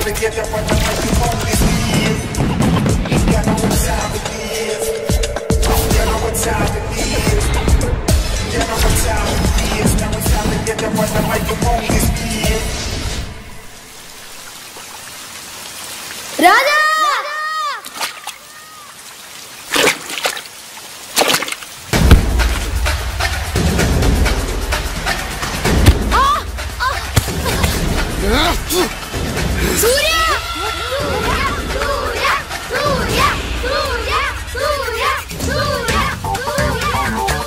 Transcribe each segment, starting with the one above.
to get up on the microphone this year. You know what time it is. You know what time it is. You know what time it is. Now it's time to get up on the microphone this year. Raja സൂര്യ സൂര്യ സൂര്യ സൂര്യ സൂര്യ സൂര്യ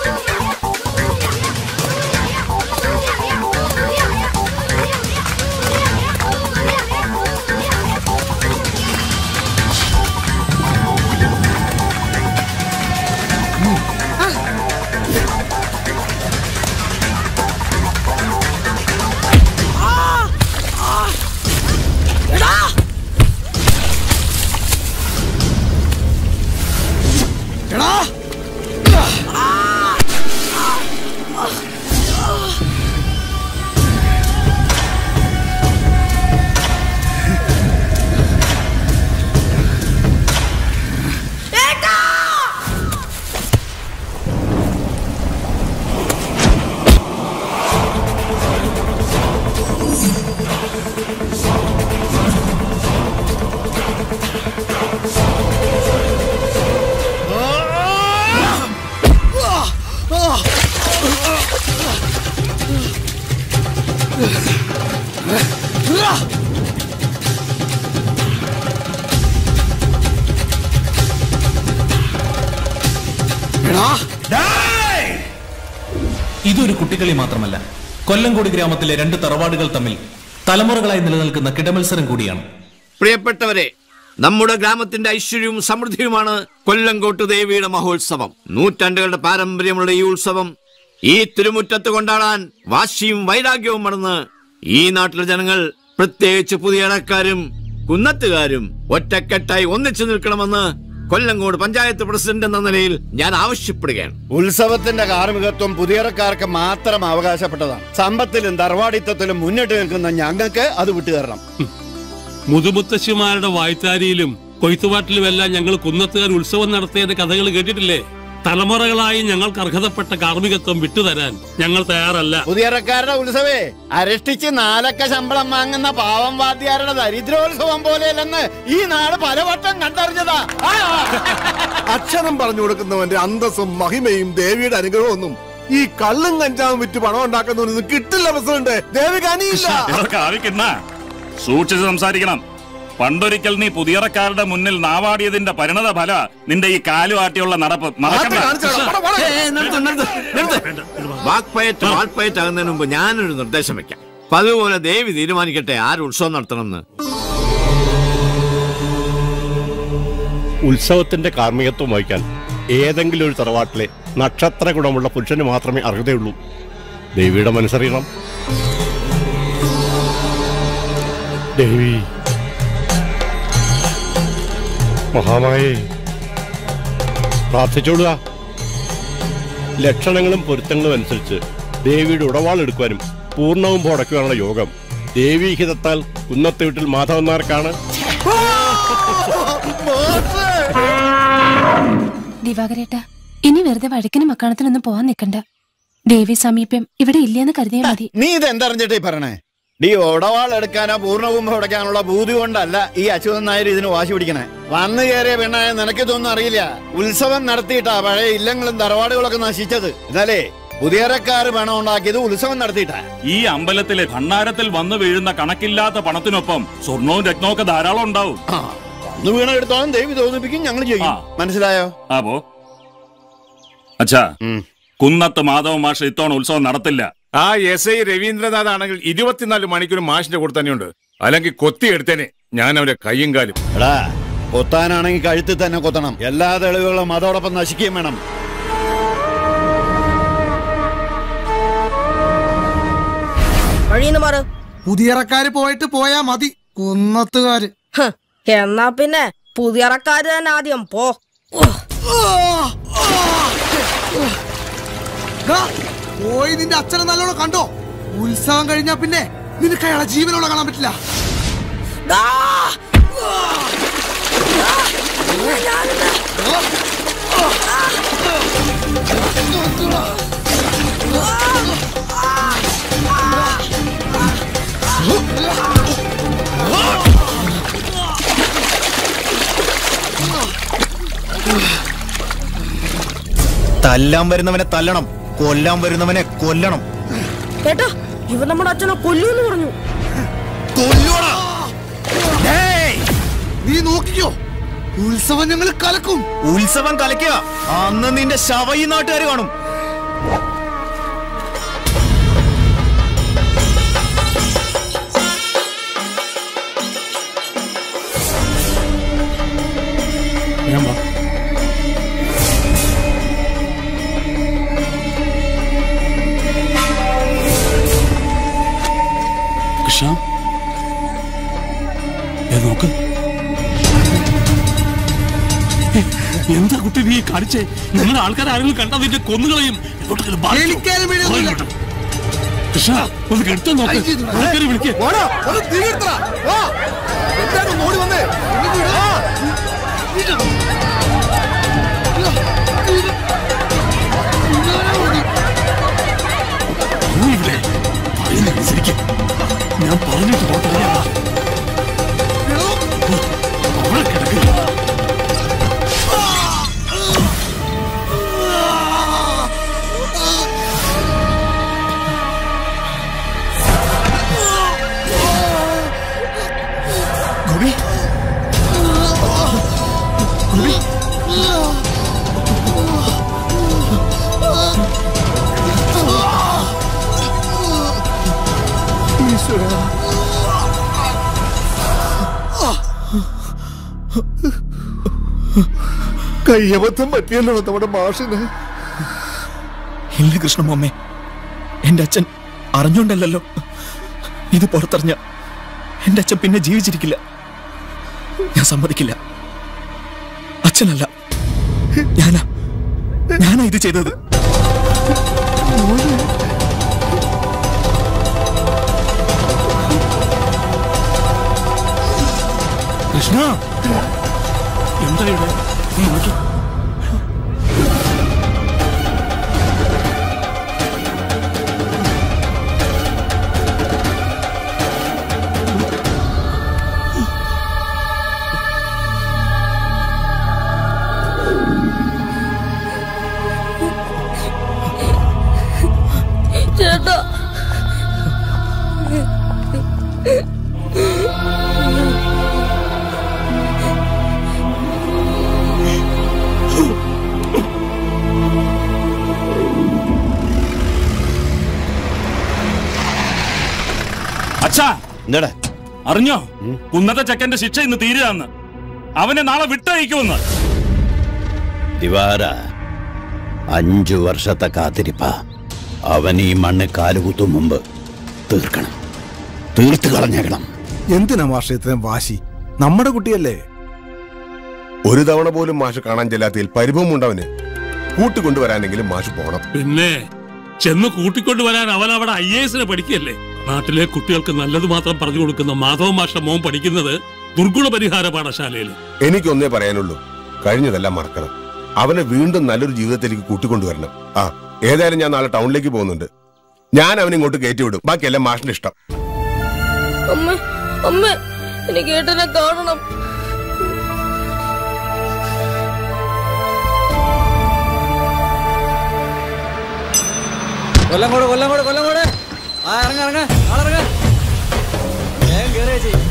ഇതൊരു കുട്ടികളി മാത്രമല്ല കൊല്ലംകോടി ഗ്രാമത്തിലെ രണ്ട് തറവാടുകൾ തമ്മിൽ തലമുറകളായി നിലനിൽക്കുന്ന കിടമത്സരം കൂടിയാണ് പ്രിയപ്പെട്ടവരെ നമ്മുടെ ഗ്രാമത്തിന്റെ ഐശ്വര്യവും സമൃദ്ധിയുമാണ് കൊല്ലംകോട്ട് ദേവിയുടെ മഹോത്സവം നൂറ്റാണ്ടുകളുടെ പാരമ്പര്യമുള്ള ഈ ഉത്സവം ഈ തിരുമുറ്റത്ത് കൊണ്ടാടാൻ വാശിയും വൈരാഗ്യവും മറന്ന് ഈ നാട്ടിലെ ജനങ്ങൾ പ്രത്യേകിച്ച് പുതിയ ഇടക്കാരും കുന്നത്തുകാരും ഒറ്റക്കെട്ടായി ഒന്നിച്ചു നിൽക്കണമെന്ന് കൊല്ലങ്കോട് പഞ്ചായത്ത് പ്രസിഡന്റ് എന്ന നിലയിൽ ഞാൻ ആവശ്യപ്പെടുകയാണ് ഉത്സവത്തിന്റെ കാർമികത്വം പുതിയറക്കാർക്ക് മാത്രം അവകാശപ്പെട്ടതാണ് സമ്പത്തിലും തറവാടിത്തത്തിലും മുന്നിട്ട് നിൽക്കുന്ന ഞങ്ങൾക്ക് അത് വിട്ടുതരണം മുതുമുത്തശ്ശിമാരുടെ വായ്ത്താരിയിലും കൊയ്ത്തുപാട്ടിലുമെല്ലാം ഞങ്ങൾ കുന്നത്തുകാർ ഉത്സവം നടത്തിയതിന്റെ കഥകൾ കേട്ടിട്ടില്ലേ തലമുറകളായി ഞങ്ങൾക്ക് അർഹതപ്പെട്ട കാർമ്മികത്വം വിട്ടുതരാൻ ഞങ്ങൾ തയ്യാറല്ല പുതിയറക്കാരുടെ ഉത്സവേ അരഷ്ടിച്ച് നാലക്ക ശമ്പളം വാങ്ങുന്ന പാവം വാദ്യാരുടെ ദരിദ്രോത്സവം പോലെയല്ലെന്ന് ഈ നാട് പലവട്ടം കണ്ടറിഞ്ഞതാ ആ! അക്ഷരം പറഞ്ഞു കൊടുക്കുന്നവന്റെ അന്തസ്സും മഹിമയും ദേവിയുടെ അനുഗ്രഹമൊന്നും ഈ കള്ളും കഞ്ചാവും വിറ്റ് പണം ഉണ്ടാക്കുന്നവനൊന്നും കിട്ടില്ല പ്രസിഡന്റ് ദേവി കനിയില്ല ഇതൊക്കെ ആവിക്കുന്ന സൂക്ഷിച്ച് സംസാരിക്കണം പണ്ടൊരിക്കൽ നീ പുതിയറക്കാരുടെ മുന്നിൽ നാവാടിയതിന്റെ പരിണത ഫല നിന്റെ ഈ കാലുവാട്ടിയുള്ള നടപ്പ് മറക്കണ്ട വാക്പയറ്റ് വാൾപ്പയറ്റാകുന്നതിന് മുമ്പ് ഞാനൊരു നിർദ്ദേശം വെക്കാം അപ്പൊ അതുപോലെ ദേവി തീരുമാനിക്കട്ടെ ആര് ഉത്സവം നടത്തണമെന്ന് ഉത്സവത്തിന്റെ കാർമ്മികത്വം വഹിക്കാൻ ഏതെങ്കിലും ഒരു തറവാട്ടിലെ നക്ഷത്ര ഗുണമുള്ള പുരുഷന് മാത്രമേ അർഹതയുള്ളൂ ദേവിയുടെ മനസ്സറിയണം ദേവി മഹാമായേ പ്രാർത്ഥിച്ചോളുക ലക്ഷണങ്ങളും പൊരുത്തങ്ങളും അനുസരിച്ച് ദേവിയുടെ ഉടവാൾ എടുക്കുവാനും പൂർണ്ണവും പോടയ്ക്കുവാനുള്ള യോഗം ദേവീഹിതത്താൽ കുന്നത്തെ വീട്ടിൽ മാധവൻ നായർക്കാണ് ദിവാകരേട്ട ഇനി വെറുതെ വഴക്കിനും മക്കാണത്തിനൊന്നും പോവാൻ നിൽക്കണ്ട ദേവി സമീപ്യം ഇവിടെ ഇല്ലെന്ന് കരുതിയാൽ മതി നീ ഇത് എന്തറിഞ്ഞിട്ടേ പറഞ്ഞേ ഡി ഒടവാൾ എടുക്കാനോ പൂർണ്ണകുംഭം ഉടയ്ക്കാനുള്ള ബൂതി കൊണ്ടല്ല ഈ അച്യുതൻ നായർ ഇതിന് വാശി പിടിക്കണേ വന്നു കയറിയ പെണ്ണായ നിനക്കിതൊന്നും അറിയില്ല ഉത്സവം നടത്തിയിട്ടാ പഴയ ഇല്ലങ്ങളും തറവാടുകളൊക്കെ നശിച്ചത് എന്നാലേ പുതിയറക്കാര് പണം ഉണ്ടാക്കിയത് ഉത്സവം നടത്തിയിട്ടാ ഈ അമ്പലത്തിലെ ഭണ്ണാരത്തിൽ വന്നു വീഴുന്ന കണക്കില്ലാത്ത പണത്തിനൊപ്പം സ്വർണവും രത്നവും ഒക്കെ ധാരാളം ഉണ്ടാവും ഒന്ന് വീണ എടുത്തോളം ദേവി തോന്നിപ്പിക്കും ഞങ്ങൾ ചെയ്യും മനസ്സിലായോ അപ്പോ അച്ഛാ കുന്നത്ത് മാധവ മാഷ് ഇത്തവണ ഉത്സവം നടത്തില്ല ആ എസ് ഐ രവീന്ദ്രനാഥ് ആണെങ്കിൽ ഇരുപത്തിനാല് മണിക്കൂർ മാഷിന്റെ കൂടെ തന്നെയുണ്ട് അല്ലെങ്കിൽ കൊത്തി എടുത്തേനെ ഞാൻ അവന്റെ കയ്യും കാലും എടാ കൊത്താനാണെങ്കിൽ കഴുത്തിൽ തന്നെ കൊത്തണം എല്ലാ തെളിവുകളും അതോടൊപ്പം നശിക്കുകയും വേണം വഴിന്ന് മാറ് പുതിയറക്കാര് പോയിട്ട് പോയാ മതി കുന്നത്തുകാര് ഹ്, എന്നാ പിന്നെ പുതിയറക്കാര് തന്നെ ആദ്യം പോ ദാ, പോയി നിന്റെ അച്ഛനെ നല്ലോണം കണ്ടോ ഉത്സവം കഴിഞ്ഞാ പിന്നെ നിനക്ക് അയാളെ ജീവനോടെ കാണാൻ പറ്റില്ല ദാ! തല്ലാൻ വരുന്നവനെ തല്ലണം കൊല്ലാൻ വരുന്നവനെ കൊല്ലണം കേട്ടോ ഇവൻ നമ്മുടെ അച്ഛനെ കൊല്ലൂന്ന് പറഞ്ഞു നീ നോക്കിക്കോ ഉത്സവം ഞങ്ങൾ കലക്കും ഉത്സവം കലക്കുക അന്ന് നിന്റെ ശവയി നാട്ടുകാർ കാണും ഞാൻ വാ. കൃഷ്ണ ദേ നോക്ക് ഏ, എന്താ കുട്ടി നീ കാണിച്ചേ നിങ്ങളുടെ ആൾക്കാർ ആരെങ്കിലും കണ്ടാ നിന്നെ കൊന്നുകളയും എങ്ങോട്ടെങ്കിലും ബാധിച്ചോ? എനിക്കാരും വീഴൊന്നുമില്ല. വാ ഇങ്ങോട്ട്. കൃഷ്ണ ഒന്ന് കെടുത്താൻ നോക്ക് ആൾക്കാരെ വിളിക്കേ ഓടാ, ഒന്ന് തീ കെടുത്തടാ. വാ. എന്തായാലും ഒന്ന് ഓടി വന്നേ. ഇങ്ങോട്ട് വിട്. ആ. നീ ഇവിടെ പറയുന്നതനുസരിക്ക് ഞാൻ പറഞ്ഞിട്ട് പോട്ടെ അവിടെ കിടക്കുക ഗോപി ഗോപി കയ്യബദ്ധം പറ്റിയല്ലോ നമ്മുടെ മാഷിന് ഇല്ല കൃഷ്ണമോമ്മേ എന്റെ അച്ഛൻ അറിഞ്ഞോണ്ടല്ലോ ഇത് പുറത്തറിഞ്ഞ എന്റെ അച്ഛൻ പിന്നെ ജീവിച്ചിരിക്കില്ല ഞാൻ സമ്മതിക്കില്ല അച്ഛനല്ല ഞാനാ ഞാനാ ഇത് ചെയ്തത് കൃഷ്ണ എന്താ ഇവിടെ നീ നോക്കി ചേട്ടാ അച്ഛാ എന്താടാ അറിഞ്ഞോ കുന്നത്തെ ചെക്കന്റെ ശിക്ഷ ഇന്ന് തീരുകയെന്ന് അവനെ നാളെ വിട്ടയക്കുമെന്ന് ദിവാര അഞ്ചു വർഷത്തെ കാത്തിരിപ്പ അവൻ ഈ മണ്ണ് കാലുകുത്തും മുമ്പ് തീർക്കണം തീർത്ത് കളഞ്ഞേക്കണം എന്തിനാ മാഷ ഇത്രയും വാശി നമ്മുടെ കുട്ടിയല്ലേ ഒരു തവണ പോലും മാഷ് കാണാൻ ചെല്ലാത്തതിൽ പരിഭവമുണ്ടവന് കൂട്ടുകൊണ്ടുവരാനെങ്കിലും മാഷ് പോണം പിന്നെ ചെന്ന് കൂട്ടിക്കൊണ്ട് വരാൻ അവൻ അവിടെ ഐ എസിനെ പഠിക്കല്ലേ നാട്ടിലെ കുട്ടികൾക്ക് നല്ലത് മാത്രം പറഞ്ഞു കൊടുക്കുന്ന മാധവ മാഷ മോൻ പഠിക്കുന്നത് ദുർഗുണ പരിഹാര പാഠശാലയിൽ എനിക്കൊന്നേ പറയാനുള്ളൂ കഴിഞ്ഞതെല്ലാം മറക്കണം അവനെ വീണ്ടും നല്ലൊരു ജീവിതത്തിലേക്ക് കൂട്ടിക്കൊണ്ടുവരണം ആ ഏതായാലും ഞാൻ നാളെ ടൗണിലേക്ക് പോകുന്നുണ്ട് ഞാൻ അവനെ ഇങ്ങോട്ട് കയറ്റി വിടും ബാക്കിയെല്ലാം മാഷിന്റെ ഇഷ്ടം അമ്മ അമ്മ എനിക്ക് ഏട്ടനെ കാണണം കൊല്ലംകോട് കൊല്ലംകോട് കൊല്ലംകോട് ആ ഇറങ്ങ ഇറങ്ങ ആളിറങ്ങ വേഗം കയറിയ ചെയ്യും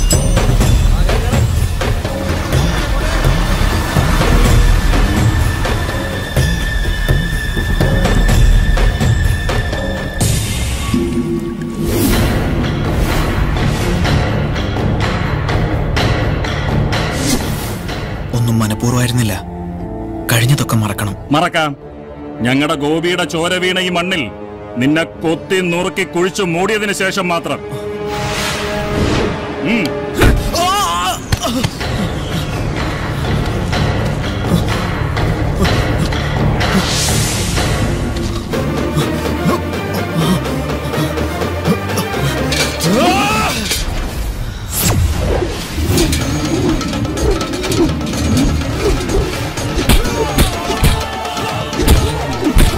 ഒന്നും മനഃപൂർവ്വമായിരുന്നില്ല കഴിഞ്ഞതൊക്കെ മറക്കണം മറക്കാം ഞങ്ങളുടെ ഗോപിയുടെ ചോര വീണ ഈ മണ്ണിൽ നിന്നെ കൊത്തി നുറുക്കി കുഴിച്ചു മൂടിയതിനു ശേഷം മാത്രം ഉം. ആ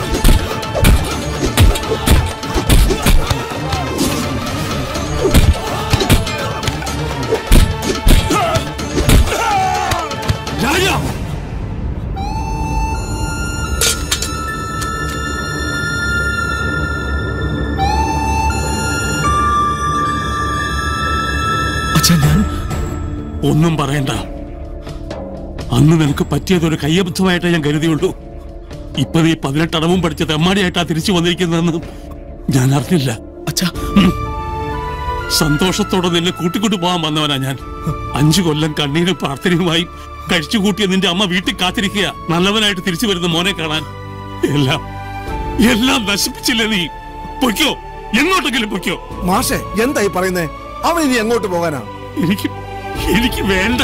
ഞാൻ ഒന്നും പറയണ്ട അന്ന് നിനക്ക് പറ്റിയതൊരു കയ്യബദ്ധമായിട്ടേ ഞാൻ കരുതിയുള്ളൂ ഇപ്പൊ നീ പതിനെട്ടടവും പഠിച്ച തെമ്മാടിയായിട്ടാ തിരിച്ചു വന്നിരിക്കുന്നതെന്ന് ഞാൻ അറിഞ്ഞില്ല അച്ഛാ സന്തോഷത്തോടെ നിന്നെ കൂട്ടിക്കൊണ്ടു പോകാൻ വന്നവനാ ഞാൻ അഞ്ചു കൊല്ലം കണ്ണീരും പ്രാർത്ഥനയുമായി കഴിച്ചുകൂട്ടിയ നിന്റെ അമ്മ വീട്ടിൽ കാത്തിരിക്കുക നല്ലവനായിട്ട് തിരിച്ചു വരുന്ന മോനെ കാണാൻ എല്ലാം എല്ലാം നശിപ്പിച്ചില്ലേ നീ പൊയ്ക്കോ എങ്ങോട്ടെങ്കിലും പൊയ്ക്കോ മാഷെ എന്തായി പറയുന്നേ അവൻ ഇനി എങ്ങോട്ട് പോകാനാ എനിക്ക് എനിക്ക് വേണ്ട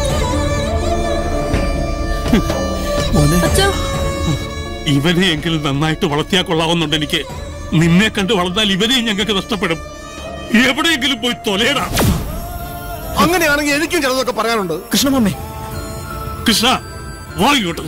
ഇവനെ എങ്കിലും നന്നായിട്ട് വളർത്തിയാ കൊള്ളാവുന്നുണ്ട് എനിക്ക് നിന്നെ കണ്ട് വളർന്നാൽ ഇവനെയും ഞങ്ങൾക്ക് നഷ്ടപ്പെടും എവിടെയെങ്കിലും പോയി തൊലയടാ അങ്ങനെയാണെങ്കിൽ എനിക്കും ചിലതൊക്കെ പറയാനുണ്ട് കൃഷ്ണമമ്മേ കൃഷ്ണ വാ ഇങ്ങോട്ട്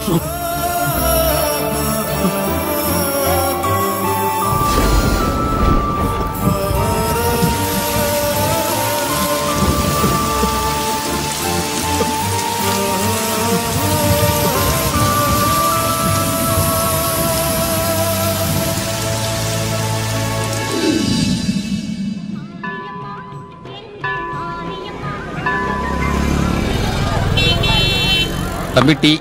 தம்பி டீ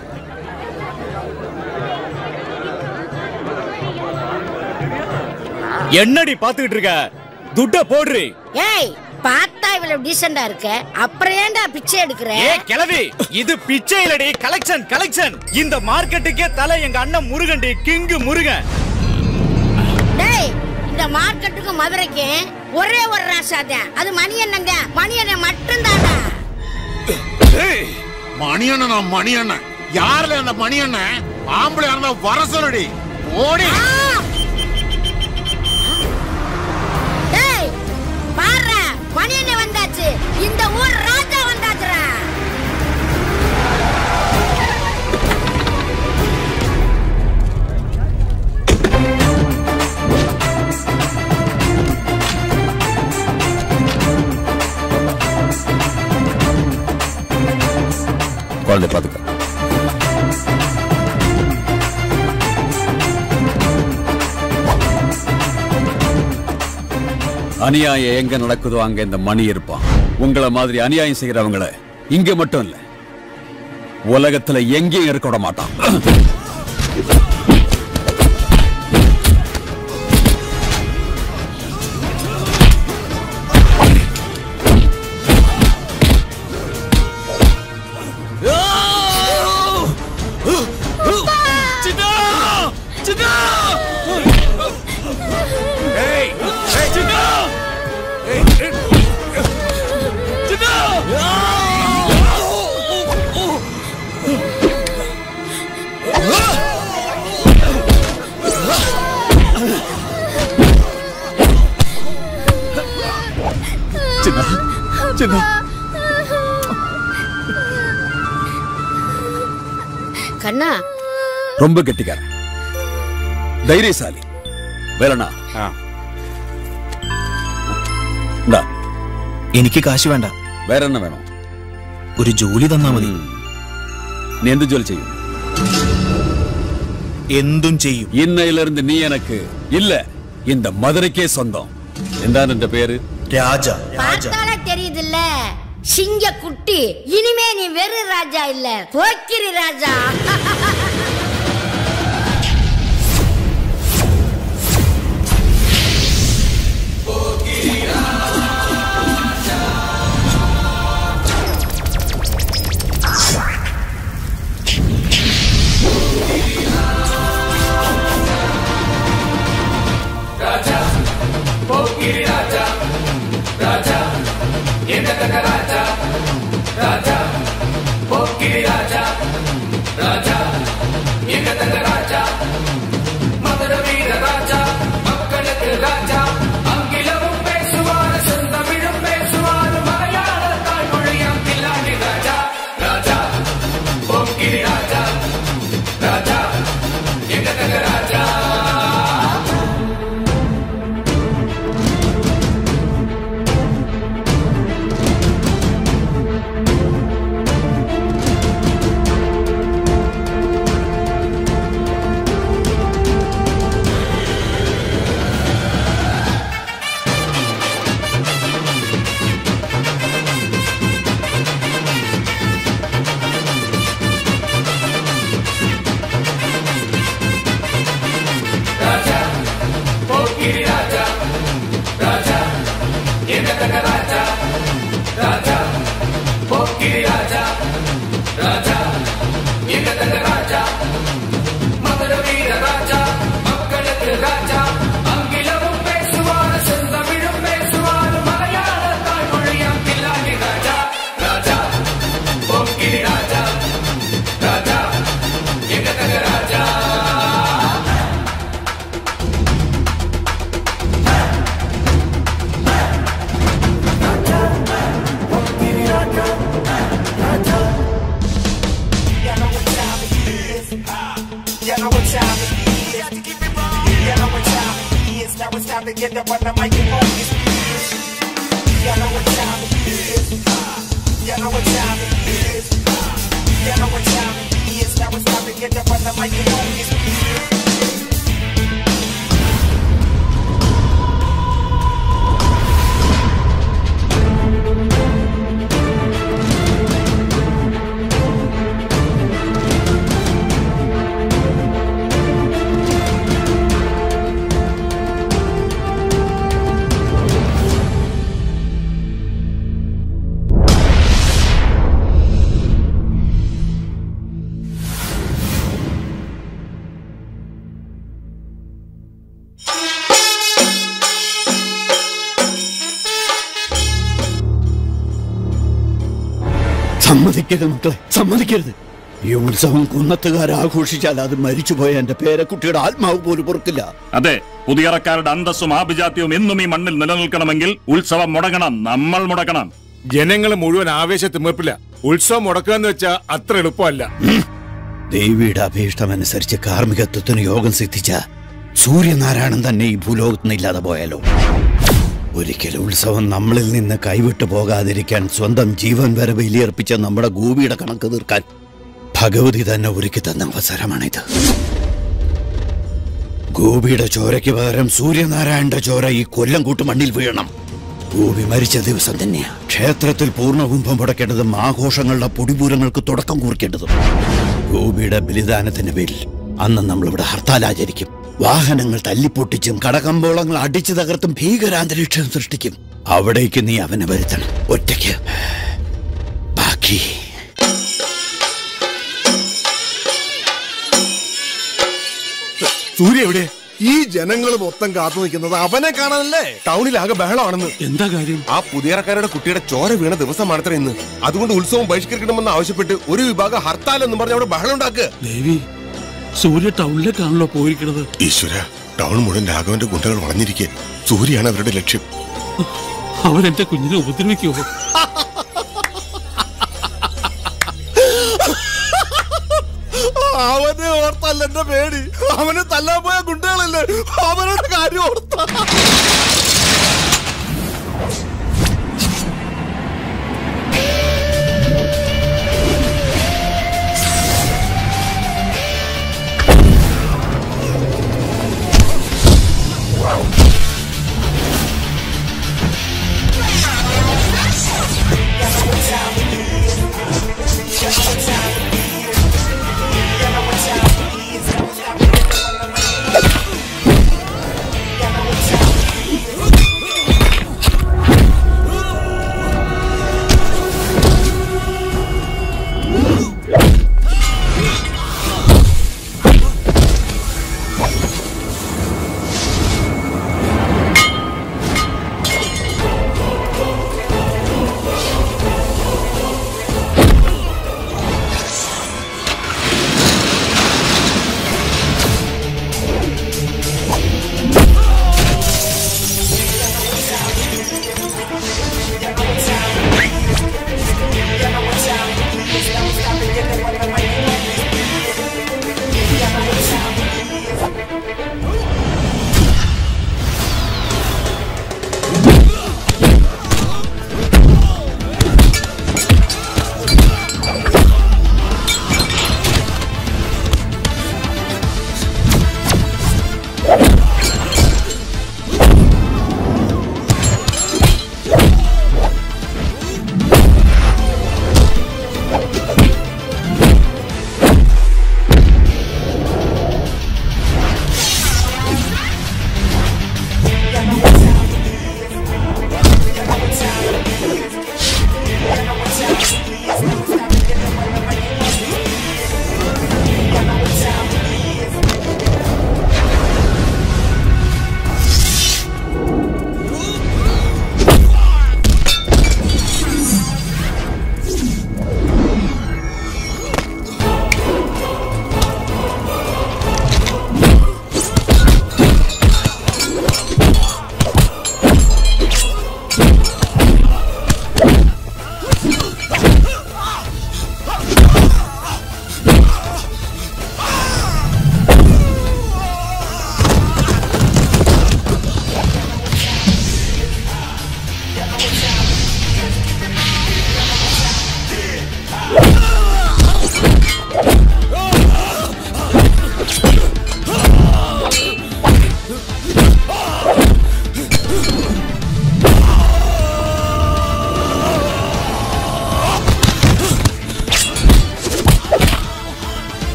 என்னடி பாத்துக்கிட்டு இருக்க துட்ட போடுறி ஏய் பார்த்தா இவ்வளவு டீசெண்டா இருக்க அப்புறம் ஏன்டா பிச்சை எடுக்கிற ஏ கிளவி இது பிச்சை இல்லடி கலெக்ஷன் கலெக்ஷன் இந்த மார்க்கெட்டுக்கே தலை எங்க அண்ணன் முருகன்டி கிங்கு முருகன் டேய் இந்த மார்க்கெட்டுக்கும் மதுரைக்கும் ஒரே ஒரு ராசா தான் அது மணி என்னங்க மணி என்ன மட்டும் தாண்டா மணியண்ணனா மணியண்ணன் யாருல அந்த மணியண்ணன் ஆம்பளை இருந்தா வர சொல்லுடி ஓடி டேய் பாரு மணி என்ன வந்தாச்சு இந்த ஊர் ராஜா வந்தாச்சுடா குழந்தை பாத்துக்க அநியாயம் எங்க நடக்குதோ அங்க இந்த மணி இருப்பான் உங்களை மாதிரி அநியாயம் செய்யறவங்கள இங்க மட்டும் இல்ல உலகத்துல எங்கேயும் இருக்க விட மாட்டான் சின்னா சின்னா ஏய் ஏய் சின்னா ஏய் சின்னா சின்ன சின்ன கண்ணா ரொம்ப கெட்டிக்காரன் தைரியசாலி വേലണ്ണ ഇണ്ടാ. എനിക്ക് കാശ് വേണ്ട വേറെ എണ്ണ വേണോ ഒരു ജോലി തന്നാ മതി നീ എന്ത് ജോലി ചെയ്യും എന്തും ചെയ്യും ഇന്നയിലിருந்து നീ എനക്ക് ഇല്ല இந்த மதுரைக்கே சொந்தம் എന്താണ് എന്റെ പേര് രാജ பார்த்தாலே தெரியுதுல்ல சிங்க குட்டி இனிமே நீ வெறு ராஜா இல்ல போக்கிரி ராஜா ராஜா போக்கிரி ராஜா ராஜா எங்க தங்க ராஜா ராஜா போக்கிரி ராஜா ராஜா எங்க தங்க ராஜா மதுர வீர ராஜா மக்களுக்கு ராஜா ஆங்கிலமும் பேசுவார் செந்தமிழும் பேசுவார் மலையாள தாய்மொழியாம் கில்லாடி ராஜா ராஜா போக்கிரி ராஜா ராஜா எங்க தங்க ராஜா ആ போக்கிரி ராஜா ராஜா எங்க தங்க ராஜா மதுர வீர ராஜா மக்களுக்கு ராஜா ஆங்கிலமும் பேசுவார் செந்தமிழும் பேசுவார் மலையாள தாய்மொழியாம் கில்லாடி ராஜா ராஜா போக்கிரி ராஜா ராஜா எங்க தங்க ராஜா You know what time it is. You know what time it is. Now it's time to get up on the microphone. You know what time it is. You know what time it is. You know what time it is. Now it's time to get up on the microphone. സമ്മതിക്കരുത് മക്കളെ സമ്മതിക്കരുത് ഈ ഉത്സവം കുന്നത്തുകാർ ആഘോഷിച്ചാൽ അത് മരിച്ചുപോയ എന്റെ പേരക്കുട്ടിയുടെ ആത്മാവ് പോലും പൊറുക്കില്ല അതെ പുതിയറക്കാരുടെ അന്തസ്സും ആഭിജാത്യവും എന്നും ഈ മണ്ണിൽ നിലനിൽക്കണമെങ്കിൽ ഉത്സവം മുടങ്ങണം നമ്മൾ മുടക്കണം ജനങ്ങൾ മുഴുവൻ ആവേശത്തിമിർപ്പില്ല ഉത്സവം മുടക്കുക എന്ന് വെച്ചാൽ അത്ര എളുപ്പമല്ല ദേവിയുടെ അഭീഷ്ടമനുസരിച്ച് കാർമ്മികത്വത്തിന് യോഗം സിദ്ധിച്ച സൂര്യനാരായണൻ തന്നെ ഈ ഭൂലോകത്ത് നിന്ന് ഇല്ലാതെ പോയാലോ ഒരിക്കലും ഉത്സവം നമ്മളിൽ നിന്ന് കൈവിട്ടു പോകാതിരിക്കാൻ സ്വന്തം ജീവൻ വരെ ബലിയർപ്പിച്ച നമ്മുടെ ഗോപിയുടെ കണക്ക് തീർക്കാൻ ഭഗവതി തന്നെ ഒരുക്കി തന്ന അവസരമാണിത് ഗോപിയുടെ ചോരയ്ക്ക് പകരം സൂര്യനാരായണന്റെ ചോര ഈ കൊല്ലം കൂട്ട് മണ്ണിൽ വീഴണം ഗോപി മരിച്ച ദിവസം തന്നെയാ ക്ഷേത്രത്തിൽ പൂർണ്ണകുംഭം മുടക്കേണ്ടതും ആഘോഷങ്ങളുടെ പൊടിപൂരങ്ങൾക്ക് തുടക്കം കുറിക്കേണ്ടതും ഗോപിയുടെ ബലിദാനത്തിന്റെ പേരിൽ അന്ന് നമ്മളിവിടെ ഹർത്താൽ ആചരിക്കും വാഹനങ്ങൾ തല്ലിപ്പൊട്ടിച്ചും കടകമ്പോളങ്ങൾ അടിച്ചു തകർത്തും ഭീകരാന്തരീക്ഷം സൃഷ്ടിക്കും അവിടേക്ക് നീ അവനെ വരുത്തണം ഒറ്റയ്ക്ക് ബാക്കി സൂര്യ എവിടെ ഈ ജനങ്ങൾ മൊത്തം കാത്തു നിൽക്കുന്നത് അവനെ കാണാനല്ലേ ടൗണിലാകെ ബഹളമാണെന്ന് എന്താ കാര്യം ആ പുതിയറക്കാരുടെ കുട്ടിയുടെ ചോര വീണ ദിവസമാണത്ര ഇന്ന് അതുകൊണ്ട് ഉത്സവം ബഹിഷ്കരിക്കണമെന്ന് ആവശ്യപ്പെട്ട് ഒരു വിഭാഗം ഹർത്താൽ എന്ന് പറഞ്ഞ് അവിടെ ബഹളം ഉണ്ടാക്കുക ദേവി സൂര്യ ടൗണിലേക്കാണല്ലോ പോയിരിക്കുന്നത് ഈശ്വര ടൗൺ മുഴുവൻ രാഘവന്റെ ഗുണ്ടകൾ വളഞ്ഞിരിക്കെ സൂര്യയാണ് അവരുടെ ലക്ഷ്യം അവരെന്റെ കുഞ്ഞിനെ ഉപദ്രവിക്കുമോ അവനെ ഓർത്തല്ല എന്റെ പേടി അവനെ തല്ലാൻ പോയ ഗുണ്ടകളല്ലേ അവരുടെ കാര്യം ഓർത്ത You know what time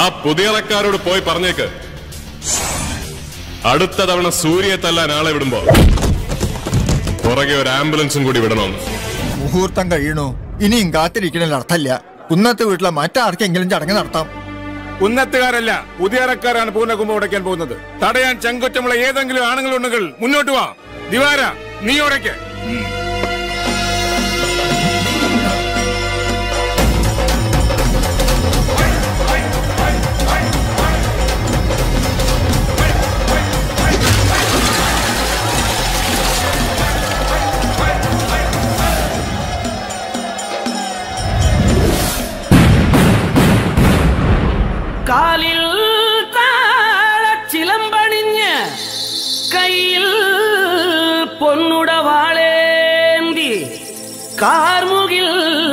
ആ പുതിയറക്കാരോട് പോയി പറഞ്ഞേക്ക് അടുത്ത തവണ സൂര്യയെ തല്ലാൻ ആളെ വിടുമ്പോ പുറകെ ഒരു ആംബുലൻസും കൂടി വിടണം മുഹൂർത്തം കഴിയണു ഇനിയും കാത്തിരിക്കണതിൽ അർത്ഥമില്ല കുന്നത്ത് വീട്ടിലെ മറ്റാർക്കെങ്കിലും ചടങ്ങ് നടത്താം ഉന്നത്തുകാരല്ല പുതിയറക്കാരാണ് പൂർണ്ണകുംഭം ഉടയ്ക്കാൻ പോകുന്നത് തടയാൻ ചങ്കുറ്റമുള്ള ഏതെങ്കിലും ആണുങ്ങളുണ്ടെങ്കിൽ മുന്നോട്ട് വാ ദിവാര നീ ഉടയ്ക്ക് കാലിൽ താളച്ചിലമ്പണിഞ്ഞ് കയ്യിൽ പൊന്നുടവാളേന്തി കാർമുകിൽ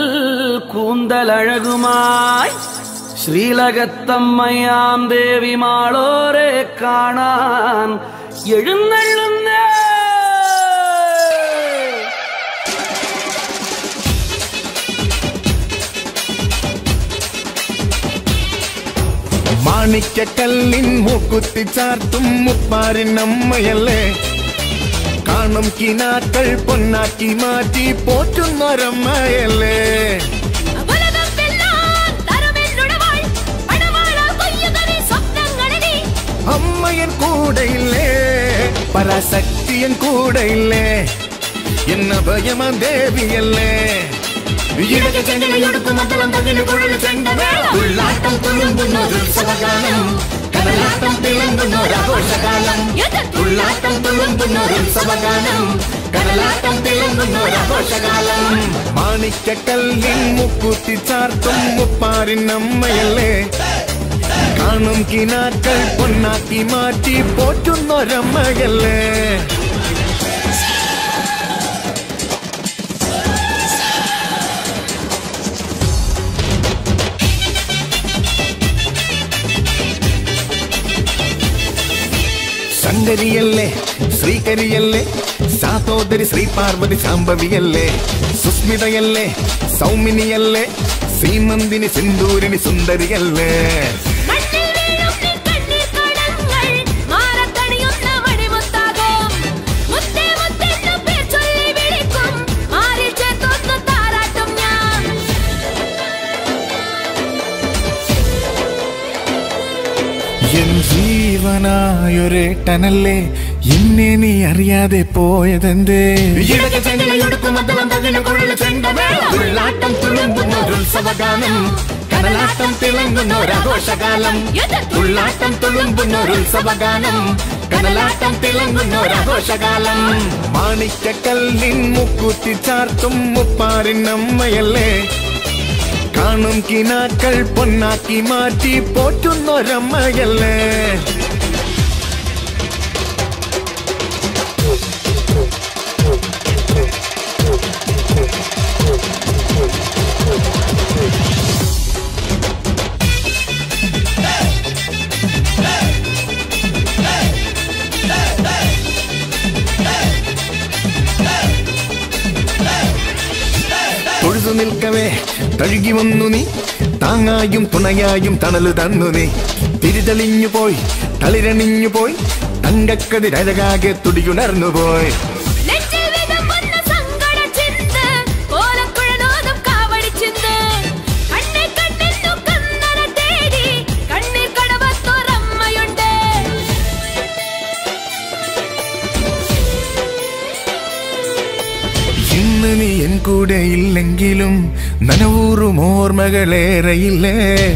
കൂന്തലഴകുമായി ശ്രീലകത്തമ്മയാം ദേവി മാളോരെ കാണാൻ എഴുന്നള്ളുന്നേ മാണിക്കക്കല്ലിൻ മൂക്കുത്തി ചാർത്തും മുപ്പാരിൻ അമ്മയല്ലേ കാണും കിനാക്കൾ പൊന്നാക്കി മാറ്റി പോറ്റുന്നൊരമ്മയല്ലേ അമ്മയൻ കൂടെയില്ലേ പരാശക്തിയൻ കൂടെയില്ലേ എന്ന ഭയമ ദേവിയല്ലേ ഉള്ളാട്ടം തുളുമ്പുന്നൊരു ഉത്സവകാലം കടലാട്ടം തിളങ്ങുന്നൊരാഘോഷകാലം ഉള്ളാട്ടം തുളുമ്പുന്നൊരു ഉത്സവകാലം കടലാട്ടം തിളങ്ങുന്നൊരാഘോഷകാലം മാണിക്കക്കല്ലിൻ മുക്കുത്തി ചാർത്തും മുപ്പാരിൻ അമ്മയല്ലേ കാണും കിനാക്കൾ പൊന്നാക്കി മാറ്റി പോറ്റുന്നൊരമ്മയല്ലേ ശങ്കരിയല്ലേ ശ്രീകരിയല്ലേ സാതോദരി ശ്രീ പാർവതി ശാംഭവിയല്ലേ സുസ്മിതയല്ലേ സൗമിനിയല്ലേ സീമന്തിനി സിന്ദൂരിനി സുന്ദരിയല്ലേ എൻ ജീവനായൊരേട്ടനല്ലേ എന്നെ നീ അറിയാതെ പോയതെന്തേ ഉള്ളാട്ടം തുളുമ്പുന്നൊരു ഉത്സവകാലം കടലാട്ടം തിളങ്ങുന്നൊരാഘോഷകാലം ഉള്ളാട്ടം തുളുമ്പുന്നൊരു ഉത്സവകാലം കടലാട്ടം തിളങ്ങുന്നൊരാഘോഷകാലം മാണിക്കക്കല്ലിൻ മുക്കുത്തി ചാർത്തും മുപ്പാരിൻ അമ്മയല്ലേ കാണും കിനാക്കൾ പൊന്നാക്കി മാറ്റി പോറ്റുന്നൊരമ്മയല്ലേ തൊഴുതു നിൽക്കവേ തഴുകി വന്നു നീ താങ്ങായും തുണയായും തണലു തന്നു നീ തിരിതെളിഞ്ഞു പോയി തളിരണിഞ്ഞു പോയി തങ്കക്കതിരഴകാകെ തുടിയുണർന്നു പോയി ഇന്ന് നീ എൻ കൂടെ ഇല്ലെങ്കിലും നനവൂറും ഓർമ്മകളേറെയില്ലേ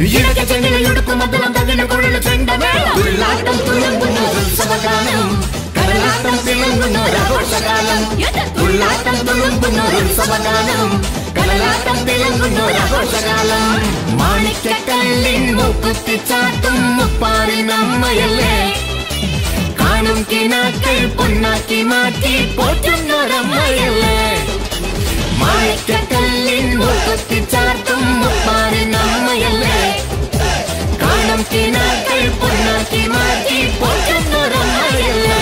ഉള്ളാട്ടം തുളുമ്പുന്നൊരു ഉത്സവകാലം കടലാട്ടം തിളങ്ങുന്നൊരാഘോഷകാലം ഉള്ളാട്ടം തുളുമ്പുന്നൊരു ഉത്സവകാലം കടലാട്ടം തിളങ്ങുന്നൊരാഘോഷകാലം മാണിക്കക്കല്ലിൻ മൂക്കുത്തിച്ചാട്ടും മുപ്പാറിൻ അമ്മയല്ലേ കാണും കിനാക്കൾ പൊന്നാക്കി മാറ്റി പോറ്റുന്നൊരമ്മയല്ലേ മാണിക്കക്കല്ലിൻ മൂക്കുത്തിച്ചാട്ടും മുപ്പാറിൻ അമ്മയല്ലേ കാണും കിനാക്കൾ പൊന്നാക്കി മാറ്റി പോറ്റുന്നൊരമ്മയല്ലേ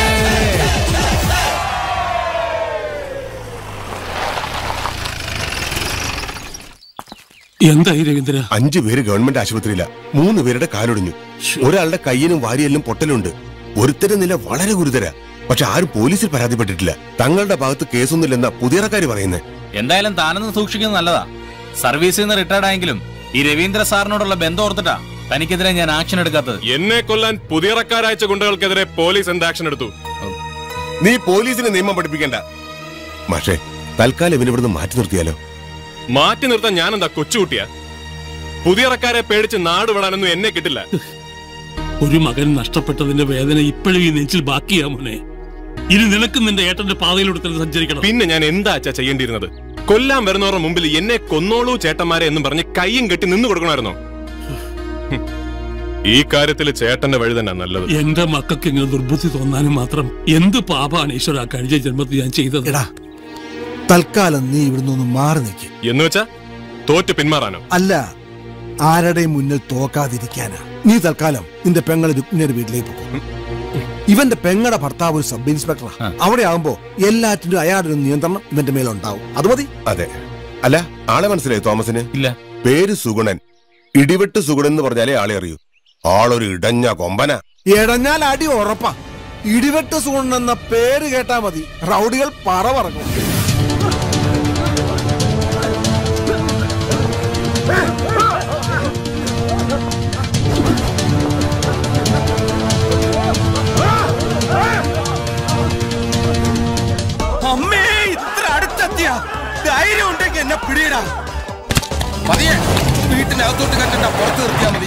എന്തായി രവീന്ദ്ര അഞ്ചു പേര് ഗവൺമെന്റ് ആശുപത്രിയില മൂന്ന് പേരുടെ കാലൊടിഞ്ഞു ഒരാളുടെ കയ്യിനും വാരിയെല്ലും പൊട്ടലുണ്ട് ഒരുത്തരുടെ നില വളരെ ഗുരുതര പക്ഷെ ആരും പോലീസിൽ പരാതിപ്പെട്ടിട്ടില്ല തങ്ങളുടെ ഭാഗത്ത് കേസൊന്നുമില്ലെന്നാ പുതിയറക്കാര് പറയുന്നത് എന്തായാലും താനൊന്ന് സൂക്ഷിക്കുന്നത് നല്ലതാ സർവീസിൽ നിന്ന് റിട്ടയർഡ് ആയെങ്കിലും ഈ രവീന്ദ്ര സാറിനോടുള്ള ബന്ധം ഓർത്തിട്ടാ തനിക്കെതിരെ ഞാൻ ആക്ഷൻ എടുക്കാത്തത് എന്നെ കൊല്ലാൻ പുതിയറക്കാരയച്ച ഗുണ്ടകൾക്കെതിരെ പോലീസ് എന്ത് ആക്ഷൻ എടുത്തു നീ പോലീസിന് നിയമം പഠിപ്പിക്കണ്ട പക്ഷേ തൽക്കാലം ഇവന് ഇവിടുന്ന് മാറ്റി നിർത്തിയാലോ മാറ്റി നിർത്താൻ ഞാൻ എന്താ കൊച്ചുകുട്ടിയാ പുതിയറക്കാരെ പേടിച്ച് നാട് വിടാനൊന്നും എന്നെ കിട്ടില്ല ഒരു മകൻ നഷ്ടപ്പെട്ടതിന്റെ വേദന ഇപ്പോഴും ഈ നെഞ്ചിൽ ബാക്കിയാ മോനെ ഇനി നിനക്ക് നിന്റെ ഏട്ടന്റെ പാതയിലൂടെ തന്നെ സഞ്ചരിക്കണം പിന്നെ ഞാൻ എന്താ അച്ഛാ ചെയ്യേണ്ടിയിരുന്നത് കൊല്ലാൻ വരുന്നവരുടെ മുമ്പിൽ എന്നെ കൊന്നോളൂ ചേട്ടന്മാരെ എന്നും പറഞ്ഞ് കയ്യും കെട്ടി നിന്ന് കൊടുക്കണമായിരുന്നോ ഹും. ഈ കാര്യത്തിൽ ചേട്ടന്റെ വഴി തന്നെ നല്ലത് എന്റെ മക്കൾക്ക് ഇങ്ങനെ ദുർബുദ്ധി തോന്നാനും മാത്രം എന്ത് പാപാണ് ഈശ്വര കഴിഞ്ഞ ജന്മത്തിൽ ഞാൻ ചെയ്തത് തൽക്കാലം നീ ഇവിടുന്ന് ഒന്ന് മാറി നിൽക്ക് എന്ന് വെച്ചാ തോറ്റ് പിന്മാറാനോ അല്ല ആരുടെയും മുന്നിൽ തോക്കാതിരിക്കാനാ നീ തൽക്കാലം നിന്റെ പെങ്ങളെ രുക്മിണിയുടെ വീട്ടിലേക്ക് പോകും ഇവന്റെ പെങ്ങളുടെ ഭർത്താവ് ഒരു സബ് ഇൻസ്പെക്ടറാ അവിടെ ആവുമ്പോ എല്ലാറ്റിനും അയാളുടെ ഒരു നിയന്ത്രണം ഇവന്റെ മേലുണ്ടാവും അത് മതി അതെ അല്ല ആളെ മനസ്സിലായി തോമസിന് ഇല്ല പേര് സുഗുണൻ ഇടിവെട്ട് സുഗുണൻ എന്ന് പറഞ്ഞാലേ ആളെ അറിയൂ ആളൊരു ഇടഞ്ഞ കൊമ്പന എടഞ്ഞാൽ അടി ഉറപ്പാ ഇടിവെട്ട് സൂൺ എന്ന പേര് കേട്ടാ മതി റൗഡികൾ പറ പറങ്ങും അമ്മേ ഇത്ര അടുത്തെത്തിയ ധൈര്യം ഉണ്ടെങ്കിൽ എന്നെ പിടിയിടാ മതിയെ വീട്ടിനകത്തോട്ട് കണ്ടിട്ടാ പുറത്ത് നിർത്തിയാ മതി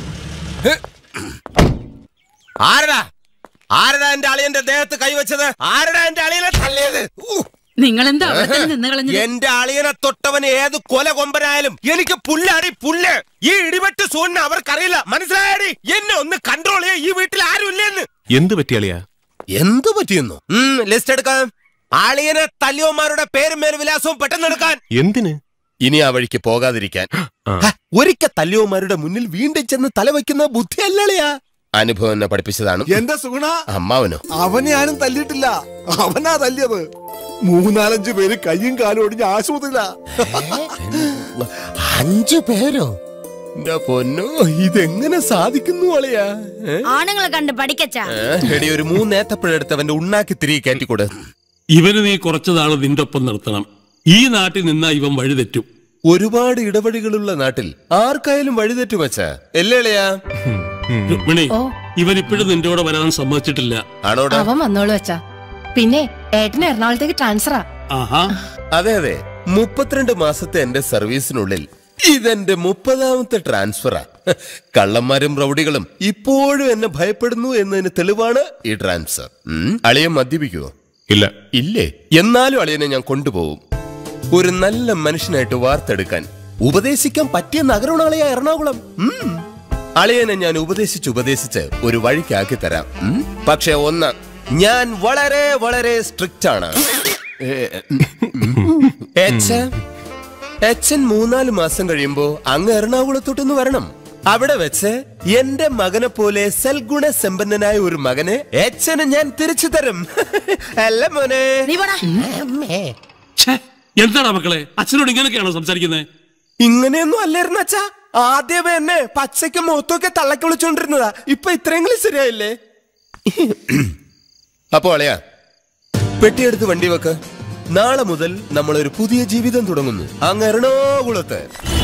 ആരടാ ആരടാ എന്റെ അളിയന്റെ ദേഹത്ത് കൈവച്ചത് ആരടാ എന്റെ അളിയനെ തള്ളിയത് നിങ്ങൾ എന്താ അവിടെ തന്നെ നിന്ന് കളഞ്ഞത് എന്റെ അളിയനെ തൊട്ടവൻ ഏത് കൊല കൊമ്പനായാലും എനിക്ക് പുല്ലാടി പുല്ല് ഈ ഇടിവെട്ട് സൂണിന് അവർക്കറിയില്ല മനസ്സിലായടി എന്നെ ഒന്ന് കൺട്രോൾ ചെയ്യാൻ ഈ വീട്ടിൽ ആരും ഇല്ലെന്ന് എന്ത് പറ്റിയാളിയാ എന്തു പറ്റിയെന്നു ലിസ്റ്റ് എടുക്കാം അളിയനെ തല്ലിയോമാരുടെ പേരും മേൽ വിലാസവും പെട്ടെന്ന് എടുക്കാൻ എന്തിന് ഇനി ആ വഴിക്ക് പോകാതിരിക്കാൻ ഹ, ഒരിക്കൽ തല്ലിയോമാരുടെ മുന്നിൽ വീണ്ടും ചെന്ന് തലവെക്കുന്ന ബുദ്ധിയല്ലളിയാ അനുഭവം എന്നെ പഠിപ്പിച്ചതാണ് എന്റെ സുഗുണ അമ്മാവനോ അവനെ ആരും തല്ലിയിട്ടില്ല അവനാ തല്ലിയത് മൂന്നാലഞ്ചു പേര് കയ്യും കാലും ഒടിഞ്ഞ് ആശുപത്രിയിലാ അഞ്ചു പേരോ എന്റെ പൊന്നോ ഇതെങ്ങനെ സാധിക്കുന്നു അളിയാ ഏ? ആണുങ്ങളെ കണ്ട് പഠിക്കച്ചാ ഏ, എടി ഒരു മൂന്നേത്തപ്പഴെടുത്ത് അവന്റെ ഉണ്ണാക്കി തിരികെ കയറ്റിക്കൂടെ ഇവന് നീ കുറച്ചു നാള് നിന്റെ ഒപ്പം നിർത്തണം ഈ നാട്ടിൽ നിന്നാ ഇവൻ വഴിതെറ്റും ഒരുപാട് ഇടവഴികളുള്ള നാട്ടിൽ ആർക്കായാലും വഴിതെറ്റു വച്ചാ അല്ലേളിയാ രുക്മിണി ഇവൻ ഇപ്പോഴും നിന്റെ കൂടെ വരാൻ സമ്മതിച്ചിട്ടില്ല ആണോടാ അവൻ വന്നോളൂ അച്ഛാ പിന്നെ ഏട്ടന് എറണാകുളത്തേക്ക് ട്രാൻസ്ഫറാ ആഹാ അതെ അതെ മുപ്പത്തിരണ്ട് മാസത്തെ എന്റെ സർവീസിനുള്ളിൽ ഇതെന്റെ മുപ്പതാമത്തെ ട്രാൻസ്ഫറാ കള്ളന്മാരും റൗഡികളും ഇപ്പോഴും എന്നെ ഭയപ്പെടുന്നു എന്നതിന് തെളിവാണ് ഈ ട്രാൻസ്ഫർ ഉം, അളിയൻ മദ്യപിക്കുവോ ഇല്ല ഇല്ലേ എന്നാലും അളിയനെ ഞാൻ കൊണ്ടുപോകും ഒരു നല്ല മനുഷ്യനായിട്ട് വാർത്തെടുക്കാൻ ഉപദേശിക്കാൻ പറ്റിയ നഗരമാണ് അളിയ എറണാകുളം ഉം. അളിയനെ ഞാൻ ഉപദേശിച്ച് ഉപദേശിച്ച് ഒരു വഴിക്കാക്കി തരാം ഉം. പക്ഷെ ഒന്ന് ഞാൻ വളരെ വളരെ സ്ട്രിക്റ്റ് ആണ് ഏ, ഉം. എച്ച് എച്ചൻ മൂന്നാല് മാസം കഴിയുമ്പോ അങ്ങ് എറണാകുളത്തോട്ടൊന്ന് വരണം അവിടെ വെച്ച് എന്റെ മകനെ പോലെ സൽഗുണ സമ്പന്നനായ ഒരു മകനെ എച്ചന് ഞാൻ തിരിച്ചു തരും അല്ല മോനെ എന്താണ് മക്കളെ അച്ഛനോട് ഇങ്ങനെയൊക്കെയാണോ സംസാരിക്കുന്നത് ഇങ്ങനെയൊന്നും അല്ലായിരുന്നു അച്ഛാ ആദ്യമേ എന്നെ പച്ചയ്ക്ക് മുഖത്തൊക്കെ തള്ളക്കി വിളിച്ചോണ്ടിരുന്നതാ ഇപ്പൊ ഇത്രയെങ്കിലും ശരിയായില്ലേ അപ്പോ അളയാ പെട്ടിയെടുത്ത് വണ്ടി വെക്ക് നാളെ മുതൽ നമ്മൾ ഒരു പുതിയ ജീവിതം തുടങ്ങുന്നു അങ്ങ് എറണാകുളത്ത്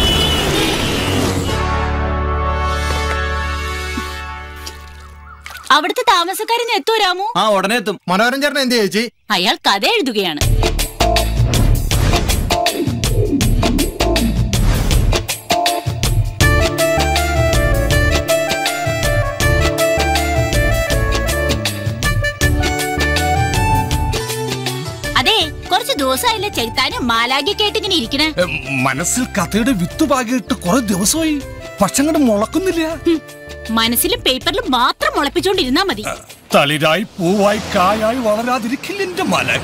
അവിടുത്തെ താമസക്കാരൻ എത്തോ രാമു ആ ഉടനെ എത്തും മനോഹരൻ ചേട്ടൻ എന്ത് ചേച്ചി അയാൾ കഥ എഴുതുകയാണ് അതെ കുറച്ച് ദിവസമായില്ലേ ചെകുത്താനും മാലാഖിയൊക്കെ ആയിട്ട് ഇങ്ങനെ ഇരിക്കണേ മനസ്സിൽ കഥയുടെ വിത്ത് പാകിയിട്ട് കുറെ ദിവസമായി പക്ഷെ അങ്ങോട്ട് മുളക്കുന്നില്ല മനസ്സിലും പേപ്പറിലും മാത്രം മുളപ്പിച്ചോണ്ടിരുന്നാ മതി തളിരായി പൂവായി കായായി വളരാതിരിക്കില്ല എന്റെ മലക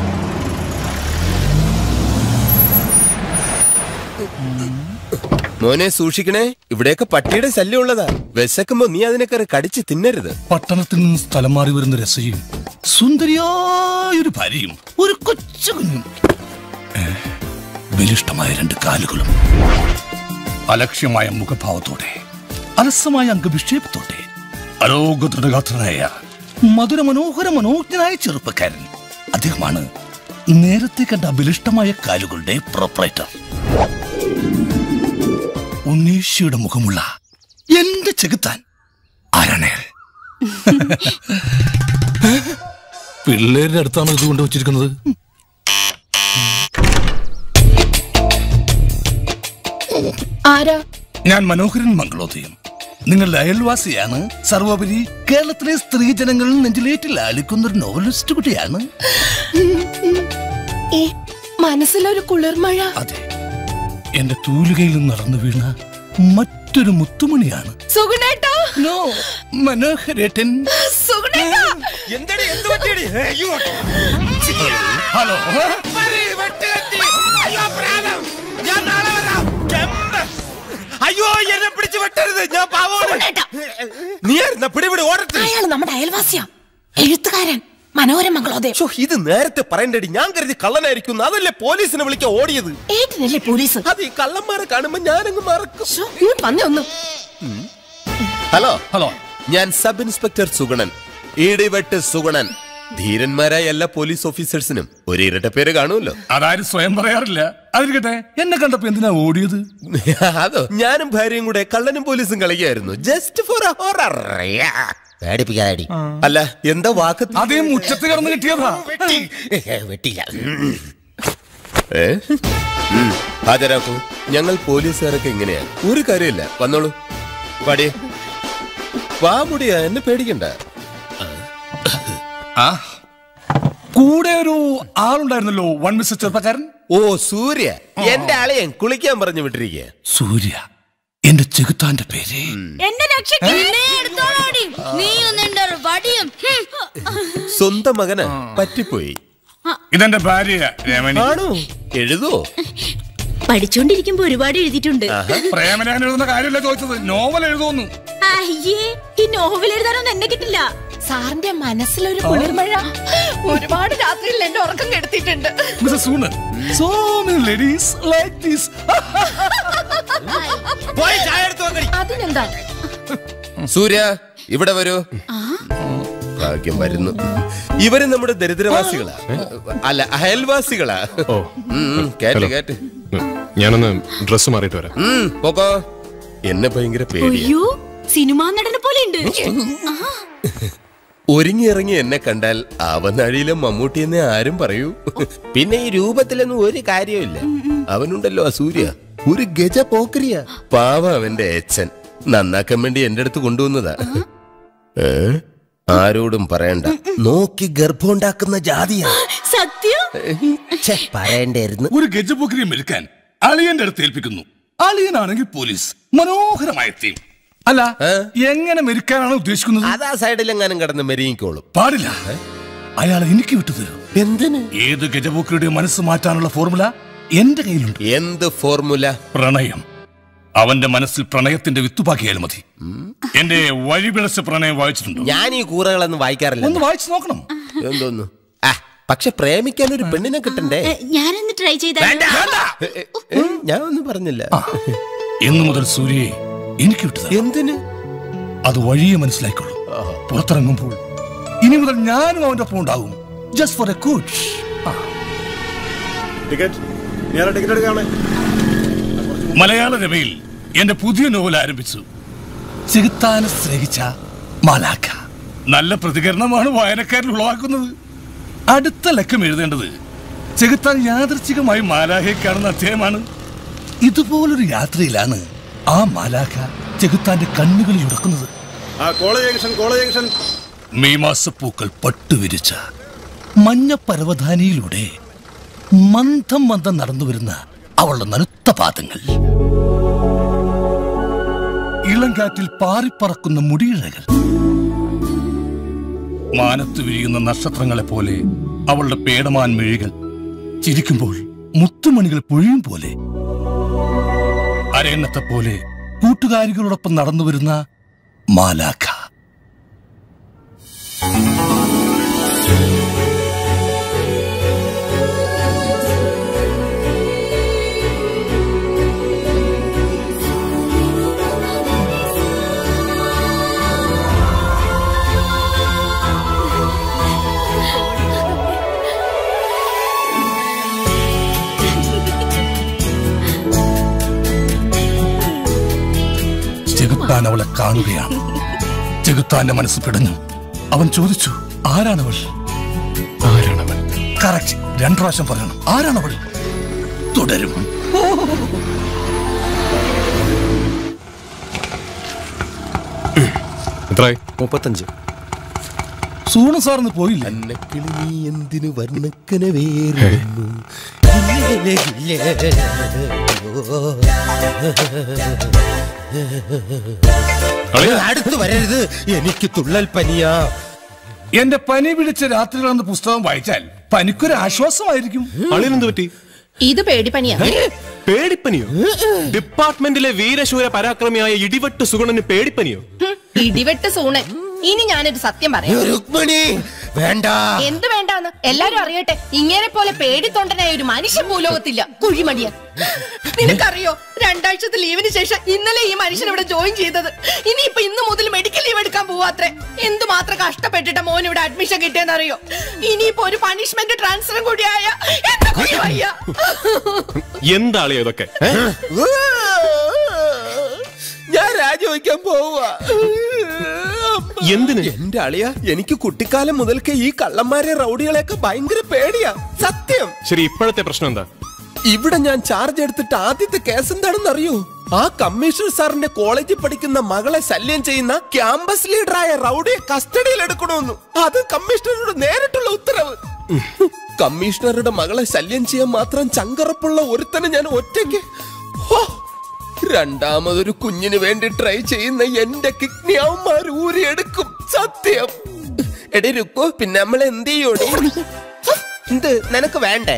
മോനെ സൂക്ഷിക്കണേ ഇവിടെയൊക്കെ പട്ടിയുടെ ശല്യം ഉള്ളതാ വിശക്കുമ്പോ നീ അതിനെ കയറി കടിച്ച് തിന്നരുത് പട്ടണത്തിൽ നിന്ന് സ്ഥലം മാറി വരുന്ന രസയും സുന്ദരിയായൊരു ഭാര്യയും ഒരു കൊച്ചു കുഞ്ഞും ഏ, ബലിഷ്ടമായ രണ്ട് കാലുകളും അലക്ഷ്യമായ മുഖഭാവത്തോടെ അലസമായ അംഗവിക്ഷേപത്തോടെ അരോഗദൃഢഗാത്രനായ മധുര മനോഹര മനോജ്ഞനായ ചെറുപ്പക്കാരൻ അദ്ദേഹമാണ് നേരത്തെ കണ്ട അഭിലിഷ്ടമായ കാലുകളുടെ പ്രൊപ്പറേറ്റർ ഉണ്ണീഷിയുടെ മുഖമുള്ള എന്റെ ചെകുത്താൻ ആരാണ് അയാൾ? പിള്ളേരുടെ അടുത്താണ് ഇത് കൊണ്ടുവച്ചിരിക്കുന്നത് ആരാ ഞാൻ മനോഹരൻ മംഗളോദയം നിങ്ങളുടെ അയൽവാസിയാണ് സർവോപരി കേരളത്തിലെ സ്ത്രീജനങ്ങൾ നെഞ്ചിലേറ്റിൽ ആളിക്കുന്ന ഒരു നോവലിസ്റ്റ് കുട്ടിയാണ് ഈ മനസ്സിലൊരു കുളിർമഴ അതെ എന്റെ തൂലുകയിൽ നിന്ന് നടന്നു വീണ മറ്റൊരു മുത്തുമണിയാണ് സുഗുണേട്ടാ നോ മനോഹരേട്ടൻ സുഗുണേട്ടാ എന്തടി എന്ത് പറ്റിയടി അയ്യോ ഹലോ അയ്യോ പ്രാണം ഞാൻ നാളെ വരാം ചെമ്പ്. അയ്യോ എന്നെ പിടിച്ച് വെട്ടരുത് ഞാൻ പാവോട് നീ ആയിരുന്ന പിടിപിടി ഓടട്ടെ അയാൾ നമ്മുടെ അയൽവാസിയാ എഴുത്തുകാരൻ മനോഹര മംഗളോദയം ശ്ശോ, ഇത് നേരത്തെ പറയണ്ടടി ഞാൻ കരുതി കള്ളനായിരിക്കും അതല്ലേ പോലീസിനെ വിളിക്കാൻ ഓടിയത് ഏറ്റിനല്ലേ പോലീസ് അത് ഈ കള്ളന്മാരെ കാണുമ്പോ ഞാനങ്ങ് മറക്കും വന്നേ ഒന്ന് ഹലോ ഹലോ ഞാൻ സബ് ഇൻസ്പെക്ടർ സുഗണൻ ഈടിവെട്ട് സുഗണൻ ധീരന്മാരായ എല്ലാ പോലീസ് ഓഫീസേഴ്സിനും ഒരു ഇരട്ട പേര് കാണുമല്ലോ അതാരും സ്വയം പറയാറില്ല അതിരിക്കട്ടെ എന്നെ കണ്ടപ്പോ എന്തിനാ ഓടിയത് അതോ ഞാനും ഭാര്യയും കൂടെ കള്ളനും പോലീസും കളിക്കായിരുന്നു ജസ്റ്റ് ഫോർ ഹോറർ പേടിപ്പിക്കാടി അല്ല എന്താ വാക്ക് അതേ മുറ്റത്ത് കിടന്ന് കിട്ടിയതാ വെട്ടില്ല ഏ ഉം, ഹാജരാക്കൂ ഞങ്ങൾ പോലീസുകാരൊക്കെ ഇങ്ങനെയാ ഒരു കാര്യമില്ല വന്നോളൂ പാടിയേ വാ മുടിയാ എന്നെ പേടിക്കണ്ട ആ കൂടെ ഒരു ആളുണ്ടായിരുന്നല്ലോ വൺ മിസ്റ്റർ ചെറുപ്പക്കാരൻ ഓ സൂര്യ എന്റെ ആളെയും കുളിക്കാൻ പറഞ്ഞു വിട്ടിരിക്കുക സൂര്യ എന്റെ ചെകുത്താന്റെ പേര് എന്നെ രക്ഷിക്കാൻ നീ നിന്റെ ഒരു വടിയും ഹും. സ്വന്തം മകന് പറ്റിപ്പോയി ഇതെന്റെ ഭാര്യ രമണി ആണോ എഴുതോ പഠിച്ചോണ്ടിരിക്കുമ്പോ ഒരുപാട് എഴുതിയിട്ടുണ്ട് പ്രേമനാൻ എഴുതുന്ന കാര്യമല്ല ചോദിച്ചത് നോവൽ എഴുതുന്നു അയ്യേ ഈ നോവൽ എഴുതാനൊന്നും എന്നെ കിട്ടില്ല സാറിന്റെ മനസ്സിലൊരു കുളിർമഴ ഒരുപാട് രാത്രിയിൽ എന്റെ ഉറക്കം കെടുത്തിയിട്ടുണ്ട് mister Soonan so many ladies like this പോയി ചായ എടുത്തു വെക്കടി അതിനെന്താ സൂര്യ ഇവിടെ വരൂ ഭാഗ്യം വരുന്നു ഇവര് നമ്മുടെ ദരിദ്രവാസികളാ അല്ല അയൽവാസികളാ ഓ ഉം, ഉം, കേറ്റ് ഹലോ. കേറ്റ് ഞാനൊന്ന് ഡ്രസ്സ് മാറിയിട്ട് വരാം ഉം, പോക്കോ എന്നെ ഭയങ്കര പേടിയാ അയ്യോ സിനിമാ നടനെ പോലെ ഉണ്ട് ഒരുങ്ങി ഇറങ്ങി എന്നെ കണ്ടാൽ അവനഴിയിലെ മമ്മൂട്ടി എന്നേ ആരും പറയൂ പിന്നെ ഈ രൂപത്തിലൊന്നും ഒരു കാര്യമില്ല അവനുണ്ടല്ലോ ആ സൂര്യ ഒരു ഗജ പോക്കരിയ പാവ അവന്റെ അച്ഛൻ നന്നാക്കാൻ വേണ്ടി എന്റെ അടുത്ത് കൊണ്ടുവന്നതാ ഏ? ആരോടും പറയണ്ട നോക്കി ഗർഭമുണ്ടാക്കുന്ന ജാതിയാ സത്യം ഛെ, പറയണ്ടായിരുന്നു ഒരു ഗജപുക്രിയെ മെരുക്കാൻ അളിയന്റെ അടുത്ത് ഏൽപ്പിക്കുന്നു അളിയനാണെങ്കിൽ പോലീസ് മനോഹരമായ തീം അല്ല എങ്ങനെ മെരുക്കാനാണ് ഉദ്ദേശിക്കുന്നത് അതാ സൈഡിലെങ്ങാനും കടന്ന് മെരിയിക്കോളും പാടില്ല അയാൾ എനിക്ക് വിട്ടുതരൂ എന്തിന് ഏത് ഗജപുക്രിയുടെ മനസ്സ് മാറ്റാനുള്ള ഫോർമുല എന്റെ കയ്യിലുണ്ട് എന്ത് ഫോർമുല പ്രണയം അവന്റെ മനസ്സിൽ പ്രണയത്തിന്റെ വിത്തുപാക്കിയാൽ മതി എന്റെ വഴിപിഴച്ച പ്രണയം വായിച്ചിട്ടുണ്ടോ ഞാൻ ഈ കൂറകളൊന്നും വായിക്കാറില്ല ഒന്ന് വായിച്ചു നോക്കണം എന്തോന്നു ആ പക്ഷെ പ്രേമിക്കാൻ ഒരു പെണ്ണിനെ കിട്ടണ്ടേ ഏ, ഞാനൊന്ന് ട്രൈ ചെയ്താൽ ഏ, ഞാൻ ഒന്നും പറഞ്ഞില്ല ഇന്നു മുതൽ സൂര്യയെ എനിക്ക് വിട്ടത് എന്തിന് അത് വഴിയെ മനസ്സിലായിക്കോളൂ പുറത്തിറങ്ങുമ്പോൾ ഇനി മുതൽ ഞാനും അവന്റെ ഒപ്പം ഉണ്ടാകും just for a coach ticket ഞാൻ ടിക്കറ്റ് എടുക്കാണേ മലയാള രമയിൽ എന്റെ പുതിയ നോവൽ ആരംഭിച്ചു ചെകുത്താനെ സ്നേഹിച്ച മാലാക്ക നല്ല പ്രതികരണമാണ് വായനക്കാരിൽ ഉളവാക്കുന്നത് അടുത്ത ലക്കം എഴുതേണ്ടത് ചെകുത്താൻ യാദർച്ഛികമായി മാലാഖയെ കാണുന്ന അധ്യായമാണ് ഇതുപോലൊരു യാത്രയിലാണ് ആ മാലാഖ ചെകുത്താന്റെ കണ്ണുകളിൽ ഉടക്കുന്നത് ആ college junction college junction May മാസപ്പൂക്കൾ പട്ടുവിരിച്ച മഞ്ഞ പരവധാനിയിലൂടെ മന്ദം മന്ദം നടന്നു വരുന്ന അവളുടെ നനുത്ത പാദങ്ങൾ ഇളങ്കാറ്റിൽ പാറിപ്പറക്കുന്ന മുടിയിഴകൾ മാനത്ത് വിരിയുന്ന നക്ഷത്രങ്ങളെ പോലെ അവളുടെ പേടമാൻ മിഴികൾ ചിരിക്കുമ്പോൾ മുത്തുമണികൾ പൊഴിയും പോലെ അരയന്നത്തെ പോലെ കൂട്ടുകാരികളോടൊപ്പം നടന്നു വരുന്ന മാലാഖ താൻ അവളെ കാണുകയാണ് ചെകുത്താന്റെ മനസ്സ് പിടഞ്ഞു അവൻ ചോദിച്ചു ആരാണവൾ ആരാണവൾ കറക്റ്റ് രണ്ടു പ്രാവശ്യം പറയണം ആരാണവൾ തുടരും എത്രയായി മുപ്പത്തഞ്ച് സൂണ സാറിന് പോയില്ല അന്നക്കിളി നീ എന്തിനു വർണ്ണക്കന വേറുന്നു അടുത്ത് വരരുത് എനിക്ക് തുള്ളൽ പനിയാ എന്റെ പനി പിടിച്ച രാത്രികൾ എന്ന പുസ്തകം വായിച്ചാൽ പനിക്കൊരു ആശ്വാസമായിരിക്കും അളിനെന്ത് പറ്റി ഇത് പേടിപ്പനിയാ പേടിപ്പനിയോ ഡിപ്പാർട്ട്മെന്റിലെ വീരശൂര പരാക്രമിയായ ഇടിവെട്ട് സുഗുണന് പേടിപ്പനിയോ ഹും, ഇടിവെട്ട് സൂണ് ഇനി ഞാനൊരു സത്യം പറയാം രുക്മിണി വേണ്ട എന്ത് വേണ്ടാന്ന് എല്ലാരും അറിയട്ടെ ഇങ്ങനെ പോലെ പേടിത്തൊണ്ടനായ ഒരു മനുഷ്യൻ ഭൂലോകത്തില്ല കുഴിമടിയൻ നിനക്കറിയോ രണ്ടാഴ്ചത്തെ ലീവിന് ശേഷം ഇന്നലെ ഈ മനുഷ്യൻ ഇവിടെ ജോയിൻ ചെയ്തത് ഇനിയിപ്പൊ ഇന്ന് മുതൽ മെഡിക്കൽ ലീവ് എടുക്കാൻ പോവാത്രേ എന്തുമാത്രം കഷ്ടപ്പെട്ടിട്ട് മോൻ ഇവിടെ അഡ്മിഷൻ കിട്ടിയെന്നറിയോ ഇനിയിപ്പോ ഒരു പണിഷ്മെന്റ് ട്രാൻസ്ഫറും കൂടിയായ എന്റെ കുഴി വയ്യ എന്താ അളിയ ഇതൊക്കെ ഏ? ഞാൻ രാജിവെക്കാൻ പോവാ എന്തിന് എന്റെ അളിയ എനിക്ക് കുട്ടിക്കാലം മുതൽക്ക് ഈ കള്ളന്മാരെ റൗഡികളെയൊക്കെ ഭയങ്കര പേടിയാ സത്യം ശരി ഇപ്പോഴത്തെ പ്രശ്നം എന്താ ഇവിടെ ഞാൻ ചാർജ് എടുത്തിട്ട് ആദ്യത്തെ കേസ് എന്താണെന്ന് അറിയോ ആ കമ്മീഷണർ സാറിന്റെ കോളേജിൽ പഠിക്കുന്ന മകളെ ശല്യം ചെയ്യുന്ന ക്യാമ്പസ് ലീഡറായ റൗഡിയെ കസ്റ്റഡിയിൽ എടുക്കണമെന്നു അത് കമ്മീഷണറുടെ നേരിട്ടുള്ള ഉത്തരവ് കമ്മീഷണറുടെ മകളെ ശല്യം ചെയ്യാൻ മാത്രം ചങ്കറപ്പുള്ള ഒരുത്തനെ ഞാൻ ഒറ്റയ്ക്ക് ഹോ! രണ്ടാമതൊരു കുഞ്ഞിന് വേണ്ടി ട്രൈ ചെയ്യുന്ന എന്റെ കിഡ്നി അവന്മാർ ഊരിയെടുക്കും സത്യം എടി രുക്കു പിന്നെ നമ്മൾ എന്ത് ചെയ്യോടി എന്ത് നിനക്ക് വേണ്ടേ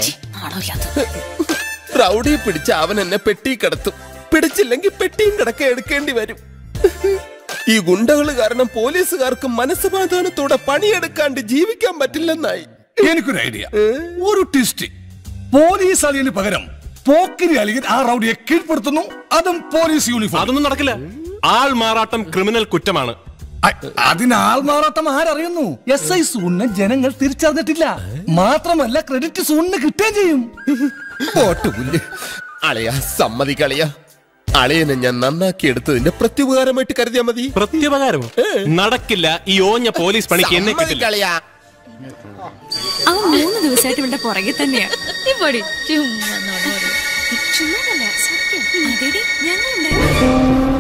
റൗഡിയെ പിടിച്ച അവൻ എന്നെ പെട്ടി കിടത്തും പിടിച്ചില്ലെങ്കിൽ പെട്ടിയും കിടക്ക എടുക്കേണ്ടി വരും ഈ ഗുണ്ടകള് കാരണം പോലീസുകാർക്ക് മനസ്സമാധാനത്തോടെ പണിയെടുക്കാണ്ട് ജീവിക്കാൻ പറ്റില്ലെന്നായി എനിക്കൊരു ഐഡിയ ഒരു ട്വിസ്റ്റ് പോലീസ് അളിയന് പകരം പോക്കിരി അളിയൻ ആ റൗഡിയെ കീഴ്പ്പെടുത്തുന്നു അതും പോലീസ് യൂണിഫോം അതൊന്നും നടക്കില്ല ആൾ മാറാട്ടം ക്രിമിനൽ കുറ്റമാണ് അതിന് ആൾമാറാട്ടം ആരറിയുന്നു എസ് ഐ സൂണിനെ ജനങ്ങൾ തിരിച്ചറിഞ്ഞിട്ടില്ല മാത്രമല്ല ക്രെഡിറ്റ് സൂണിന് കിട്ടുകയും ചെയ്യും പോട്ടുപുല്ല് അളിയ സമ്മതിക്കളിയ അളിയനെ ഞാൻ നന്നാക്കി എടുത്തതിന്റെ പ്രത്യുപകാരമായിട്ട് കരുതിയാ മതി പ്രത്യുപകാരമോ നടക്കില്ല ഈ ഓഞ്ഞ പോലീസ് പണിക്ക് എന്നെ കിട്ടില്ല സമ്മതിക്കളിയാ അവൻ മൂന്ന് ദിവസമായിട്ട് ഇവിടെ പുറകെ തന്നെയാ ഇവിടെ ചുമ്മാതല്ല സത്യം അതെടി ഞങ്ങൾ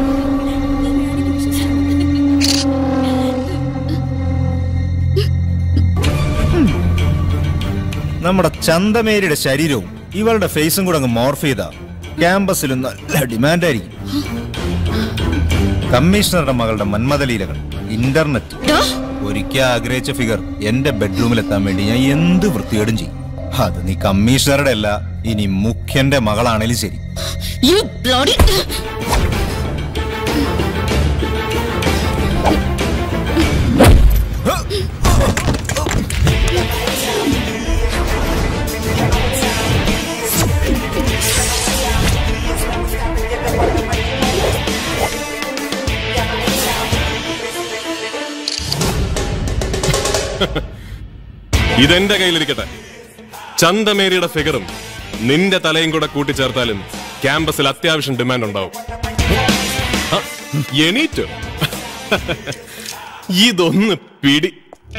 നമ്മുടെ ചന്തമേരിയുടെ ശരീരവും ഇവളുടെ ഫേസും കൂടെ അങ്ങ് മോർഫ് ചെയ്താ ക്യാമ്പസിൽ നല്ല ഡിമാൻഡായിരിക്കും കമ്മീഷണറുടെ മകളുടെ മന്മതലീലകൾ ഇന്റർനെറ്റ് ഒരിക്കൽ ആഗ്രഹിച്ച ഫിഗർ എന്റെ ബെഡ്റൂമിലെത്താൻ വേണ്ടി ഞാൻ എന്ത് വൃത്തികേടും ചെയ്യും അത് നീ കമ്മീഷണറുടെ അല്ല ഇനി മുഖ്യന്റെ മകളാണേലും ശരി You bloody... ഇതെന്റെ കയ്യിലിരിക്കട്ടെ ചന്തമേരിയുടെ ഫിഗറും നിന്റെ തലയും കൂടെ കൂട്ടിച്ചേർത്താലും ക്യാമ്പസിൽ അത്യാവശ്യം ഡിമാൻഡ് ഉണ്ടാവും ആ, എണീറ്റോ ഇതൊന്ന് പിടി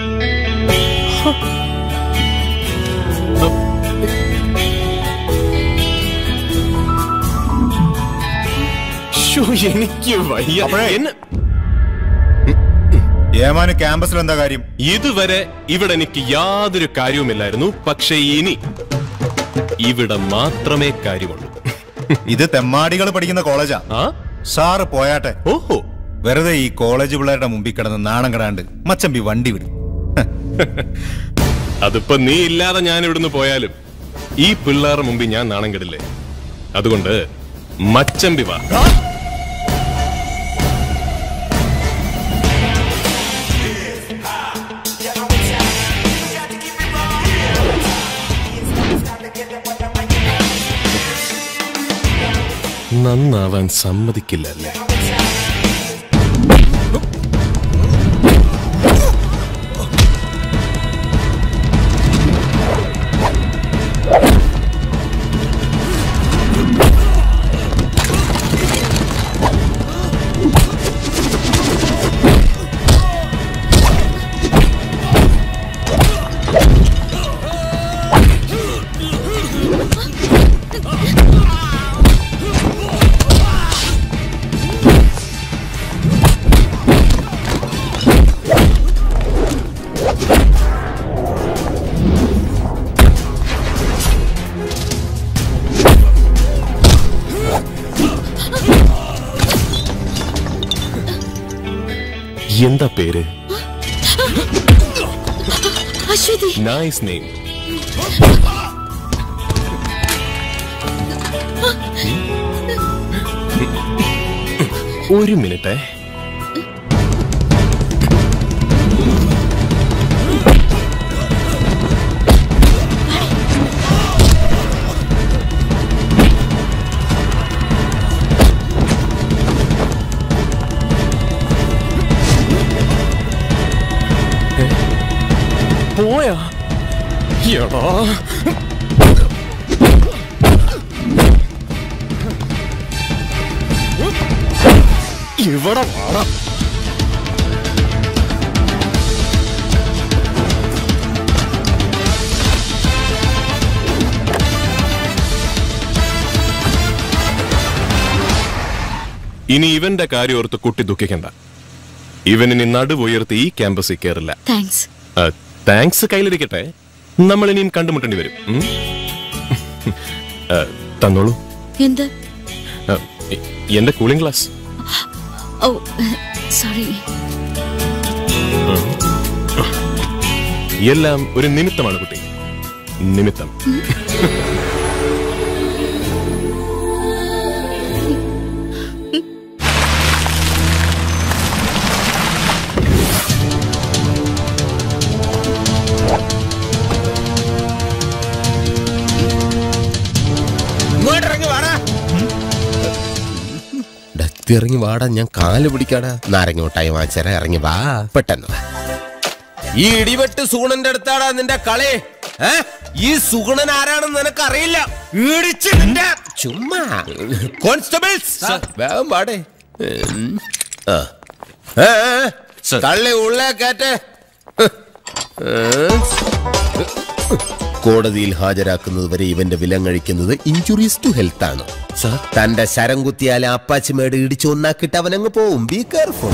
ശ്ശോ, എനിക്ക് വയ്യ എന്നെ ഏമാന് ക്യാമ്പസിൽ എന്താ കാര്യം ഇതുവരെ ഇവിടെ എനിക്ക് യാതൊരു കാര്യവുമില്ലായിരുന്നു പക്ഷെ ഇനി ഇവിടെ മാത്രമേ കാര്യമുള്ളൂ ഇത് തെമ്മാടികൾ പഠിക്കുന്ന കോളേജാ സാറ് പോയാട്ടെ ഓഹോ വെറുതെ ഈ കോളേജ് പിള്ളേരുടെ മുമ്പിൽ കിടന്ന് നാണം കടാണ്ട് മച്ചമ്പി വണ്ടി വിടും അതിപ്പോ നീ ഇല്ലാതെ ഞാൻ ഇവിടുന്ന് പോയാലും ഈ പിള്ളേരുടെ മുമ്പിൽ ഞാൻ നാണം കെടില്ലേ അതുകൊണ്ട് മച്ചമ്പി വാ നന്നാവാൻ സമ്മതിക്കില്ല അല്ലേ എന്താ പേര് അശ്വതി നൈസ് നെയിം ഒരു മിനിറ്റ് പോയാ എടാ ഇവിടെ വാടാ ഇനി ഇവന്റെ കാര്യം ഓർത്ത് കുട്ടി ദുഃഖിക്കണ്ട ഇവനിനി നടുവുയർത്തി ഈ ക്യാമ്പസിൽ കയറില്ല താങ്ക്സ് താങ്ക്സ് കയ്യിലിരിക്കട്ടെ നമ്മൾ ഇനിയും കണ്ടുമുട്ടേണ്ടി വരും ഉം? ആ, തന്നോളൂ എന്ത് ആ, എ- എന്റെ കൂളിംഗ് ഗ്ലാസ് ഓ സോറി എല്ലാം ഒരു നിമിത്തമാണ് കുട്ടി നിമിത്തം ഇങ്ങോട്ട് ഇറങ്ങി വാടാ ഡത്തി ഇറങ്ങി വാടാ ഞാൻ കാല് പിടിക്കാടാ നാരങ്ങ മിഠായി വാങ്ങിച്ചേരാ ഇറങ്ങി വാ പെട്ടെന്ന് വാ ഈ ഇടിവെട്ട് സുഗുണന്റെ അടുത്താടാ നിന്റെ കളി ഏ ഈ സുഗുണൻ ആരാണെന്ന് നിനക്ക് അറിയില്ല ഇടിച്ച് നിന്റെ ചുമ്മാ കോൺസ്റ്റബിൾസ് വേഗം പാടേ ഉം. ആ. ഏ, ഏ, തള്ളി ഉള്ളേ കയറ്റേ കോടതിയിൽ ഹാജരാക്കുന്നത് വരെ ഇവന്റെ വിലം കഴിക്കുന്നത് ഇഞ്ചുറീസ് ടു ഹെൽത്ത് ആണ് തന്റെ ശരം കുത്തിയാൽ അപ്പാച്ചിമേട് ഇടിച്ച് ഒന്നാക്കിട്ട് അവനങ്ങ് പോവും ബി കെയർഫുൾ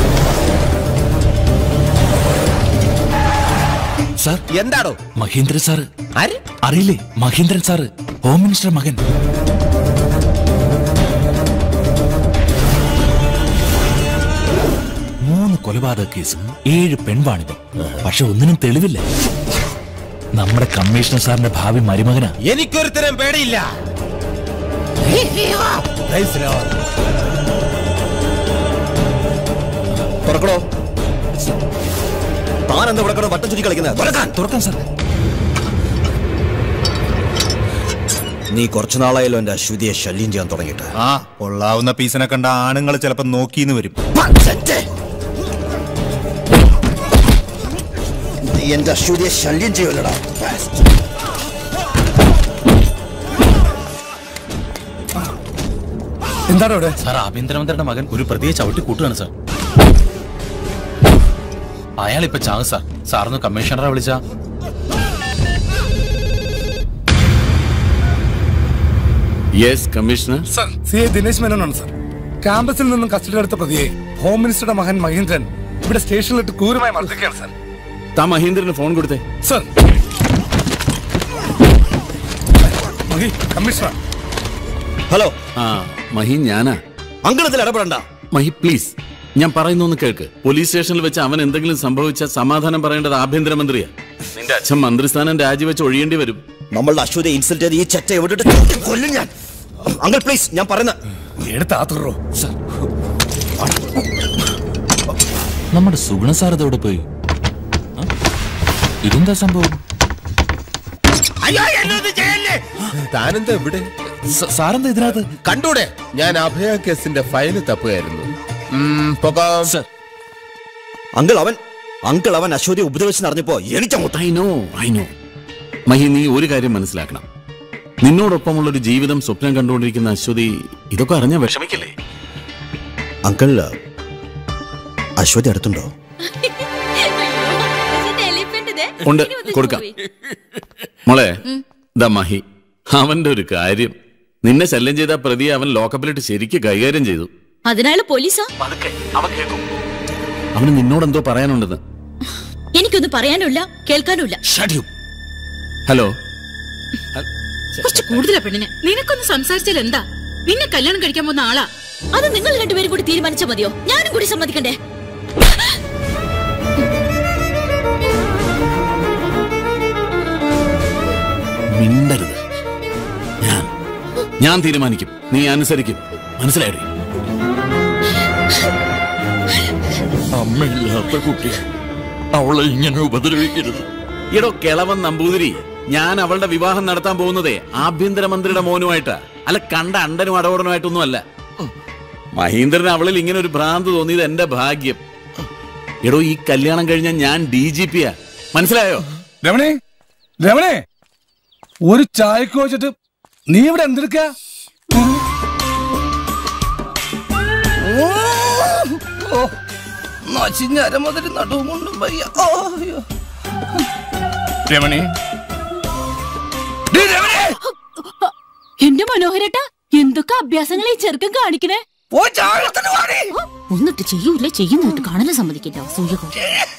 സാർ എന്താടോ മഹേന്ദ്രൻ സാറ് ആര് അറിയില്ലേ മഹേന്ദ്രൻ സാറ് ഹോം മിനിസ്റ്റർ മകൻ മൂന്ന് കൊലപാതക കേസും ഏഴ് പെൺവാണിഭം പക്ഷെ ഒന്നിനും തെളിവില്ല നമ്മുടെ കമ്മീഷണർ സാറിന്റെ ഭാവി മരുമകനാ എനിക്കൊരുത്തരം പേടിയില്ല തുറക്കണോ താൻ എന്താ ഇവിടെ കിടന്ന് വട്ടം ചുറ്റി കളിക്കുന്നത് തുറക്കാൻ തുറക്കാൻ സാർ നീ കുറച്ചു നാളായല്ലോ എന്റെ അശ്വതിയെ ശല്യം ചെയ്യാൻ തുടങ്ങിയിട്ട് ആ കൊള്ളാവുന്ന പീസിനെ കണ്ട ആണുങ്ങൾ ചിലപ്പോ നോക്കിന്ന് വരും നീ എന്റെ അശ്വതിയെ ശല്യം ചെയ്യുമല്ലടാ എന്താണ് അവിടെ സാർ ആഭ്യന്തരമന്ത്രിയുടെ മകൻ ഒരു പ്രതിയെ ചവിട്ടി കൂട്ടുകയാണ് സാർ അയാൾ ഇപ്പൊ ചാകും സാർ സാറിന് കമ്മീഷണറെ വിളിച്ച yes commissioner sir C A Dinesh മേനോനാണ് സർ ക്യാമ്പസിൽ നിന്നും കസ്റ്റഡി എടുത്ത പ്രതിയെ ഹോം മിനിസ്റ്ററുടെ മകൻ മഹേന്ദ്രൻ ഇവിടെ സ്റ്റേഷനിലിട്ട് ക്രൂരമായി മർദ്ദിക്കുകയാണ് സർ താ മഹേന്ദ്രന് ഫോൺ കൊടുത്തേ സർ മഹി കമ്മീഷണർ ഹലോ ആ മഹി ഞാനാ അങ്കിളത്തിൽ ഇടപെടണ്ട മഹി പ്ലീസ് ഞാൻ പറയുന്നൊന്ന് കേൾക്ക് പോലീസ് സ്റ്റേഷനിൽ വെച്ച് അവൻ എന്തെങ്കിലും സംഭവിച്ച സമാധാനം പറയേണ്ടത് ആഭ്യന്തരമന്ത്രിയാ നിന്റെ അച്ഛൻ മന്ത്രിസ്ഥാനം രാജിവെച്ച് ഒഴിയേണ്ടി വരും നമ്മളുടെ അശ്വതിയെ ഇൻസൾട്ട് ചെയ്ത് ഈ ചെറ്റ എവിടെ കൊല്ലും ഞാൻ അങ്കിൾ പ്ലീസ് ഞാൻ പറയുന്ന എടുത്ത് ആത്തുറോ സർ നമ്മുടെ സുഗുണ സാർ ഇതോടെ പോയി ആ? ഇതെന്താ സംഭവം അയ്യോ എന്നൊന്നും ചെയ്യല്ലേ താനെന്താ ഇവിടെ സാറെന്താ ഇതിനകത്ത് കണ്ടൂടെ ഞാൻ അഭയ കേസിന്റെ ഫയല് തപ്പുകയായിരുന്നു ഉം, പോകാം അങ്കിൾ അവൻ അങ്കിൾ അവൻ അശ്വതിയെ ഉപദ്രവിച്ചെന്ന് അറിഞ്ഞപ്പോ എനിക്കങ്ങോട്ട് I know I know Mahi നീ ഒരു കാര്യം മനസ്സിലാക്കണം നിന്നോടൊപ്പമുള്ള ഒരു ജീവിതം സ്വപ്നം കണ്ടുകൊണ്ടിരിക്കുന്ന അശ്വതി ഇതൊക്കെ അറിഞ്ഞ വിഷമിക്കില്ലേ അങ്കിൾ അശ്വതി അടുത്തുണ്ടോ ഉണ്ട് കൊടുക്കാം മോളെ ദാ മഹി അവന്റെ ഒരു കാര്യം നിന്നെ ശല്യം ചെയ്ത പ്രതിയെ അവൻ ലോക്കപ്പിലിട്ട് ശരിക്ക് കൈകാര്യം ചെയ്തു അതിനാള് പോലീസാ അവന് നിന്നോട് എന്തോ പറയാനുണ്ടെന്ന് എനിക്കൊന്നും പറയാനുമില്ല കേൾക്കാനുമില്ല ഹലോ കുറച്ച് കൂടുതലാ പെണ്ണിന് നിനക്കൊന്ന് സംസാരിച്ചാൽ എന്താ നിന്നെ കല്യാണം കഴിക്കാൻ പോകുന്ന ആളാ അത് നിങ്ങൾ രണ്ടുപേരും കൂടി തീരുമാനിച്ചാൽ മതിയോ ഞാനും കൂടി സമ്മതിക്കണ്ടേ മിണ്ടരുത് ഞാൻ ഞാൻ തീരുമാനിക്കും നീ അനുസരിക്കും മനസ്സിലായി അമ്മയില്ലാത്ത കുട്ടി അവളെ ഇങ്ങനെ ഉപദ്രവിക്കരുത് എടോ കിളവൻ നമ്പൂതിരി ഞാൻ അവളുടെ വിവാഹം നടത്താൻ പോകുന്നതേ ആഭ്യന്തരമന്ത്രിയുടെ മോനുമായിട്ടാ അല്ല കണ്ട അണ്ടനും അടവടനുമായിട്ടൊന്നും അല്ല മഹീന്ദ്രൻ അവളിൽ ഇങ്ങനെ ഒരു ഭ്രാന്ത് തോന്നിയത് എന്റെ ഭാഗ്യം എടോ ഈ കല്യാണം കഴിഞ്ഞ ഞാൻ ഡി ജി പിയാ മനസ്സിലായോ രമണേ രമണേ ഒരു ചായക്ക് വെച്ചിട്ട് നീ ഇവിടെ എന്തെടുക്ക നച്ചിഞ്ഞര മുതൽ നടുവും കൊണ്ടും വയ്യ ഓ, അയ്യോ. രമണി എന്റെ മനോഹരേട്ടാ എന്തൊക്കെ അഭ്യാസങ്ങൾ ഈ ചെറുക്കൻ കാണിക്കണേ ഒന്നിട്ട് ചെയ്യൂല ചെയ്യുന്നിട്ട് കാണാനും സമ്മതിക്കില്ല സൂര്യകോ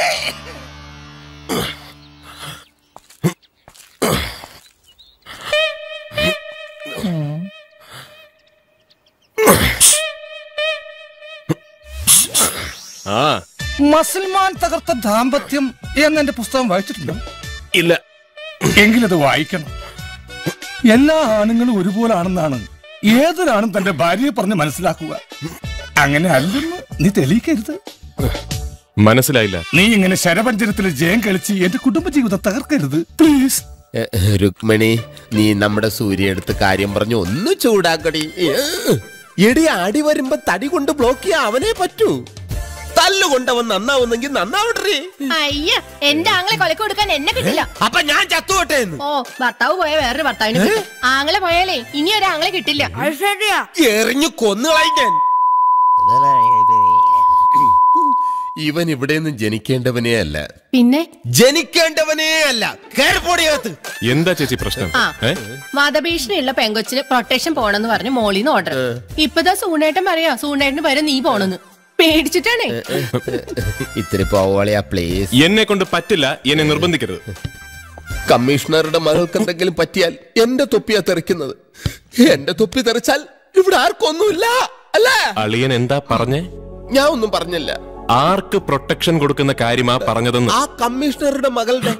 ആ മസൽമാൻ തകർത്ത ദാമ്പത്യം എന്ന എന്റെ പുസ്തകം വായിച്ചിട്ടുണ്ടോ ഇല്ല എങ്കിലത് വായിക്കണം എല്ലാ ആണുങ്ങളും ഒരുപോലാണെന്നാണ് ഏതൊരാണും തന്റെ ഭാര്യയെ പറഞ്ഞ് മനസ്സിലാക്കുക അങ്ങനെ അല്ലെന്ന് നീ തെളിയിക്കരുത് മനസ്സിലായില്ല നീ ഇങ്ങനെ ശരപഞ്ചരത്തിൽ ജയം കളിച്ച് എന്റെ കുടുംബജീവിതം തകർക്കരുത് പ്ലീസ് എ, രുക്മിണി നീ നമ്മുടെ സൂര്യ എടുത്ത് കാര്യം പറഞ്ഞു ഒന്ന് ചൂടാക്കടി ഏ, എടി ആടി വരുമ്പോ തടി കൊണ്ട് ബ്ലോക്ക് ചെയ്യാൻ അവനെ പറ്റൂ തല്ലുകൊണ്ടവൻ നന്നാവുന്നെങ്കിൽ നന്നാവട്ടെ അയ്യ എന്റെ ആങ്ങളെ കൊലക്ക് കൊടുക്കാൻ എന്നെ കിട്ടില്ല അപ്പൊ ഞാൻ ചത്തുവട്ടെ ഓ ഭർത്താവ് പോയ വേറൊരു ഭർത്താവിന് കിട്ടും. ആങ്ങളെ പോയാലേ ഇനി ഒരു ആങ്ങളെ കിട്ടില്ല ശരിയാ എറിഞ്ഞു കൊന്നു കളയിക്കാൻ ഇവൻ ഇവിടെ നിന്ന് ജനിക്കേണ്ടവനേ അല്ല പിന്നെ ജനിക്കേണ്ടവനേ അല്ല കേറിപ്പോടിയകത്ത് എന്താ ചേച്ചി പ്രശ്നം ആ. ഏ വധഭീഷണിയുള്ള പെങ്കൊച്ചിന് പ്രൊട്ടക്ഷൻ പോണെന്ന് പറഞ്ഞ് മോളിന്ന് ഓർഡർ ഇപ്പതാ സൂണേട്ടൻ പറയാ സൂണേട്ടന് പകരം നീ പോണെന്ന് പേടിച്ചിട്ടാണേ ഇത്തിരി പോവാളിയാ പ്ലീസ് എന്നെ കൊണ്ട് പറ്റില്ല എന്നെ നിർബന്ധിക്കരുത് കമ്മീഷണറുടെ മകൾക്ക് എന്തെങ്കിലും പറ്റിയാൽ എന്റെ തൊപ്പിയാ തെറിക്കുന്നത് എന്റെ തൊപ്പി തെറിച്ചാൽ ഇവിടെ ആർക്കൊന്നുമില്ല അല്ലേ അളിയൻ എന്താ പറഞ്ഞേ ഞാൻ ഒന്നും പറഞ്ഞില്ല ആർക്ക് പ്രൊട്ടക്ഷൻ കൊടുക്കുന്ന കാര്യമാ പറഞ്ഞതെന്ന് ആ കമ്മീഷണറുടെ മകളുടെ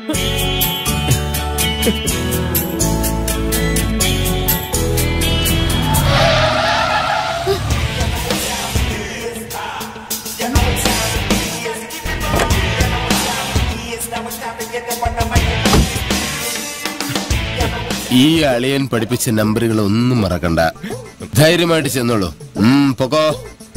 ഈ അളിയൻ പഠിപ്പിച്ച നമ്പറുകൾ ഒന്നും മറക്കണ്ട ധൈര്യമായിട്ട് ചെന്നോളൂ ഉം, പൊക്കോ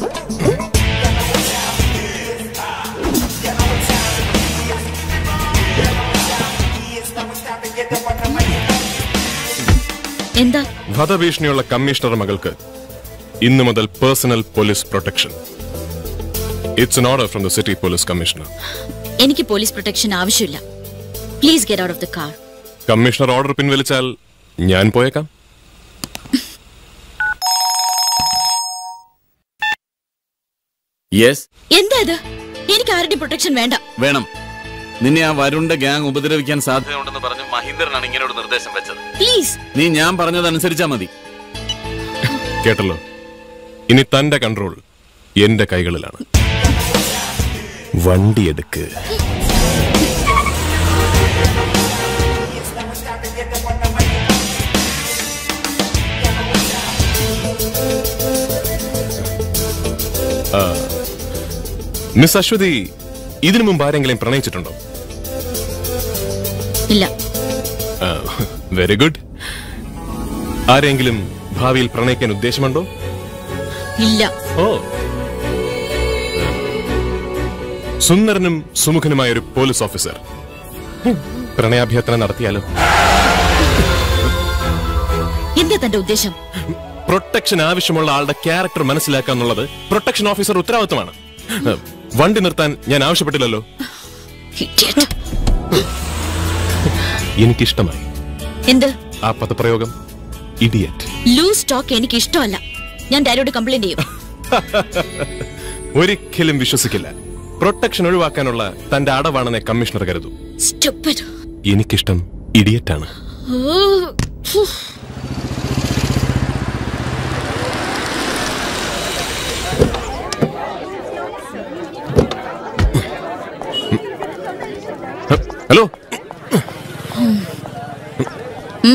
എന്താ വധഭീഷണിയുള്ള കമ്മീഷണർ മകൾക്ക് ഇന്നു മുതൽ personal police protection it's an order from the city police commissioner എനിക്ക് പോലീസ് പ്രൊട്ടക്ഷൻ ആവശ്യമില്ല please get out of the car commissioner order പിൻവലിച്ചാൽ ഞാൻ പോയേക്കാം യെസ് എന്താ ഇത് എനിക്ക് ആരുടെ പ്രൊട്ടക്ഷൻ വേണ്ട വേണം നിന്നെ ആ വരുണ്ട ഗ്യാങ് ഉപദ്രവിക്കാൻ സാധ്യതയുണ്ടെന്ന് പറഞ്ഞ് മഹീന്ദ്രനാണ് ഇങ്ങനെ ഒരു നിർദ്ദേശം വെച്ചത് പ്ലീസ് നീ ഞാൻ പറഞ്ഞതനുസരിച്ചാ മതി കേട്ടല്ലോ ഇനി തന്റെ കൺട്രോൾ എന്റെ കൈകളിലാണ് വണ്ടി എടുക്ക് ആ, മിസ് അശ്വതി ഇതിനു മുമ്പ് ആരെങ്കിലും പ്രണയിച്ചിട്ടുണ്ടോ ഇല്ല വെരി ഗുഡ് ആരെങ്കിലും ഭാവിയിൽ പ്രണയിക്കാൻ ഉദ്ദേശമുണ്ടോ ഇല്ല ഓ സുന്ദരനും സുമുഖനുമായ ഒരു പോലീസ് ഓഫീസർ പ്രണയാഭ്യർത്ഥന നടത്തിയാലോ എന്താ തന്റെ ഉദ്ദേശം പ്രൊട്ടക്ഷൻ ആവശ്യമുള്ള ആളുടെ ക്യാരക്ടർ മനസ്സിലാക്കുക എന്നുള്ളത് പ്രൊട്ടക്ഷൻ ഓഫീസർ ഉത്തരവാദിത്തമാണ് വണ്ടി നിർത്താൻ ഞാൻ ആവശ്യപ്പെട്ടില്ലല്ലോ Idiot. എനിക്കിഷ്ടമായി എന്ത് ആ പദപ്രയോഗം ഇഡിയറ്റ് ലൂസ് ടോക്ക് എനിക്ക് ഇഷ്ടമല്ല ഞാൻ ഡാഡിയോട് കംപ്ലൈന്റ് ചെയ്യും ഒരിക്കലും വിശ്വസിക്കില്ല പ്രൊട്ടക്ഷൻ ഒഴിവാക്കാനുള്ള തന്റെ അടവാണെന്ന് കമ്മീഷണർ കരുതു Stupid. എനിക്കിഷ്ടം ഇഡിയറ്റാണ് Oh. Phew. ഹലോ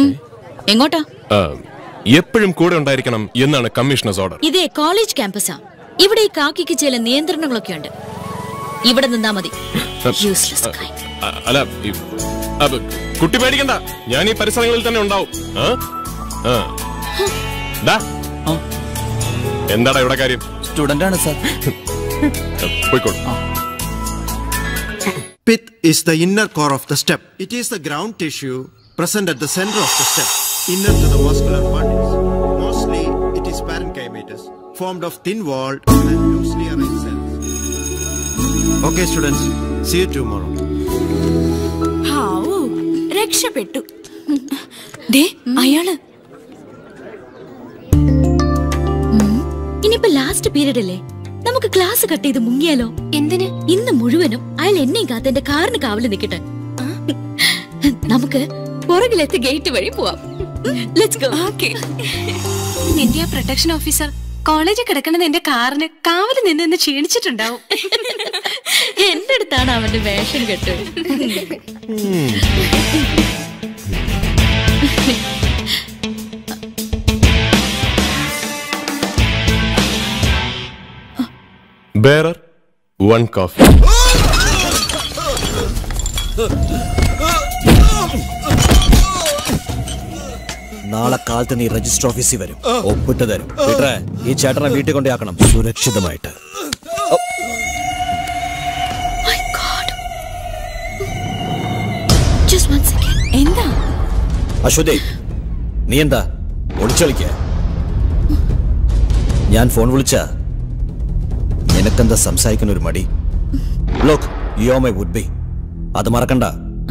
എങ്ങോട്ടാ ആ, എപ്പോഴും കൂടെ ഉണ്ടായിരിക്കണം എന്നാണ് കമ്മീഷണേഴ്സ് ഓർഡർ ഇതേ കോളേജ് ക്യാമ്പസാ ഇവിടെ ഈ കാക്കിക്ക് ചില നിയന്ത്രണങ്ങളൊക്കെ ഉണ്ട് ഇവിടെ നിന്നാ മതി Useless guy. അ- അല്ല ഈ- അപ്പൊ കുട്ടി പേടിക്കണ്ട ഞാൻ ഈ പരിസരങ്ങളിൽ തന്നെ ഉണ്ടാവും ആ? ആ. ദാ. എന്താടാ ഇവിടെ കാര്യം സ്റ്റുഡന്റ് ആണ് സാർ പോയിക്കോളൂ Pith is the inner core of the step. It is the ground tissue present at the center of the step, inner to the vascular bodies. Mostly, it is parenchymatous, formed of thin-walled and loosely arranged cells. Okay, students. See you tomorrow. ഹാവൂ രക്ഷപ്പെട്ടു ദേ അയാള് ഇനിയിപ്പോ last period അല്ലേ നമുക്ക് class cut ചെയ്ത് മുങ്ങിയാലോ എന്തിന് ഇന്ന് മുഴുവനും അയാൾ എന്നെയും കാത്ത് എന്റെ കാറിന് കാവല് നിൽക്കട്ടെ നമുക്ക് പുറകിലെത്തി ഗേറ്റ് വഴി പോവാം ലെറ്റ്സ് ഗോ ഓക്കെ നിന്റെ ആ പ്രൊട്ടക്ഷൻ ഓഫീസർ കോളേജിൽ കിടക്കണത് എന്റെ കാറിന് കാവല് നിന്ന് നിന്ന് ക്ഷീണിച്ചിട്ടുണ്ടാവും എന്റെ അടുത്താണ് അവന്റെ വേഷം കെട്ട് ബേറർ വൺ കോഫി നാളെ കാലത്ത് നീ രജിസ്റ്റർ ഓഫീസിൽ വരും ഒപ്പിട്ട് തരും വിട്രേ ഈ ചേട്ടനെ വീട്ടിൽ കൊണ്ടാക്കണം സുരക്ഷിതമായിട്ട് Just one second. എന്താ അശ്വതി നീ എന്താ ഒളിച്ചളിക്ക ഞാൻ ഫോൺ വിളിച്ച നിനക്കെന്താ സംസാരിക്കുന്ന ഒരു മടി ലോക്ക് യോ മൈ വുഡ് ബി അത് മറക്കണ്ട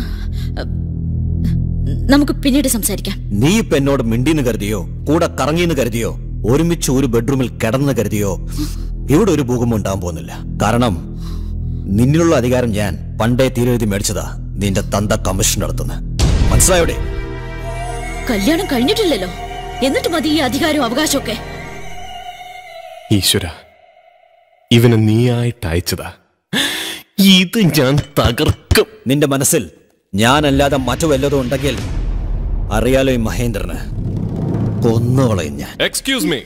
നമുക്ക് പിന്നീട് സംസാരിക്കാം നീ ഇപ്പൊ എന്നോട് മിണ്ടിന്ന് കരുതിയോ കൂടെ കറങ്ങിന്ന് കരുതിയോ ഒരുമിച്ച് ഒരു ബെഡ്റൂമിൽ കിടന്ന് കരുതിയോ ഇവിടെ ഒരു ഭൂകമ്പം ഉണ്ടാകാൻ പോകുന്നില്ല കാരണം നിന്നിലുള്ള അധികാരം ഞാൻ പണ്ടേ തീരെഴുതി മേടിച്ചതാ നിന്റെ തന്ത കമ്മീഷൻ നടത്തുന്നത് മനസ്സിലായോടെ കല്യാണം കഴിഞ്ഞിട്ടില്ലല്ലോ എന്നിട്ട് മതി ഈ അധികാരവും അവകാശമൊക്കെ ഈശ്വര ഇവനെ നീയായിട്ട് അയച്ചതാ ഇത് ഞാൻ തകർക്കും നിന്റെ മനസ്സിൽ ഞാനല്ലാതെ മറ്റു വല്ലതും ഉണ്ടെങ്കിൽ അറിയാലോ ഈ മഹേന്ദ്രന് കൊന്നുകളയും ഞാൻ എക്സ്ക്യൂസ് മീ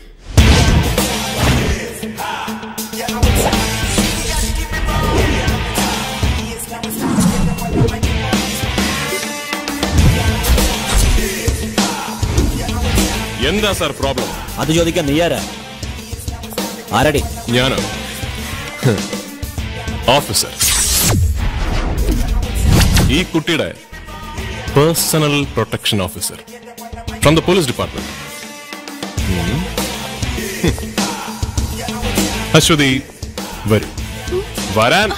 എന്താ സാർ പ്രോബ്ലം അത് ചോദിക്കാൻ നീ ആരാ ആരടി ഞാനോ ഓഫീസർ ഈ കുട്ടിയുടെ personal protection officer from the police department Ashwathi വരൂ വരാൻ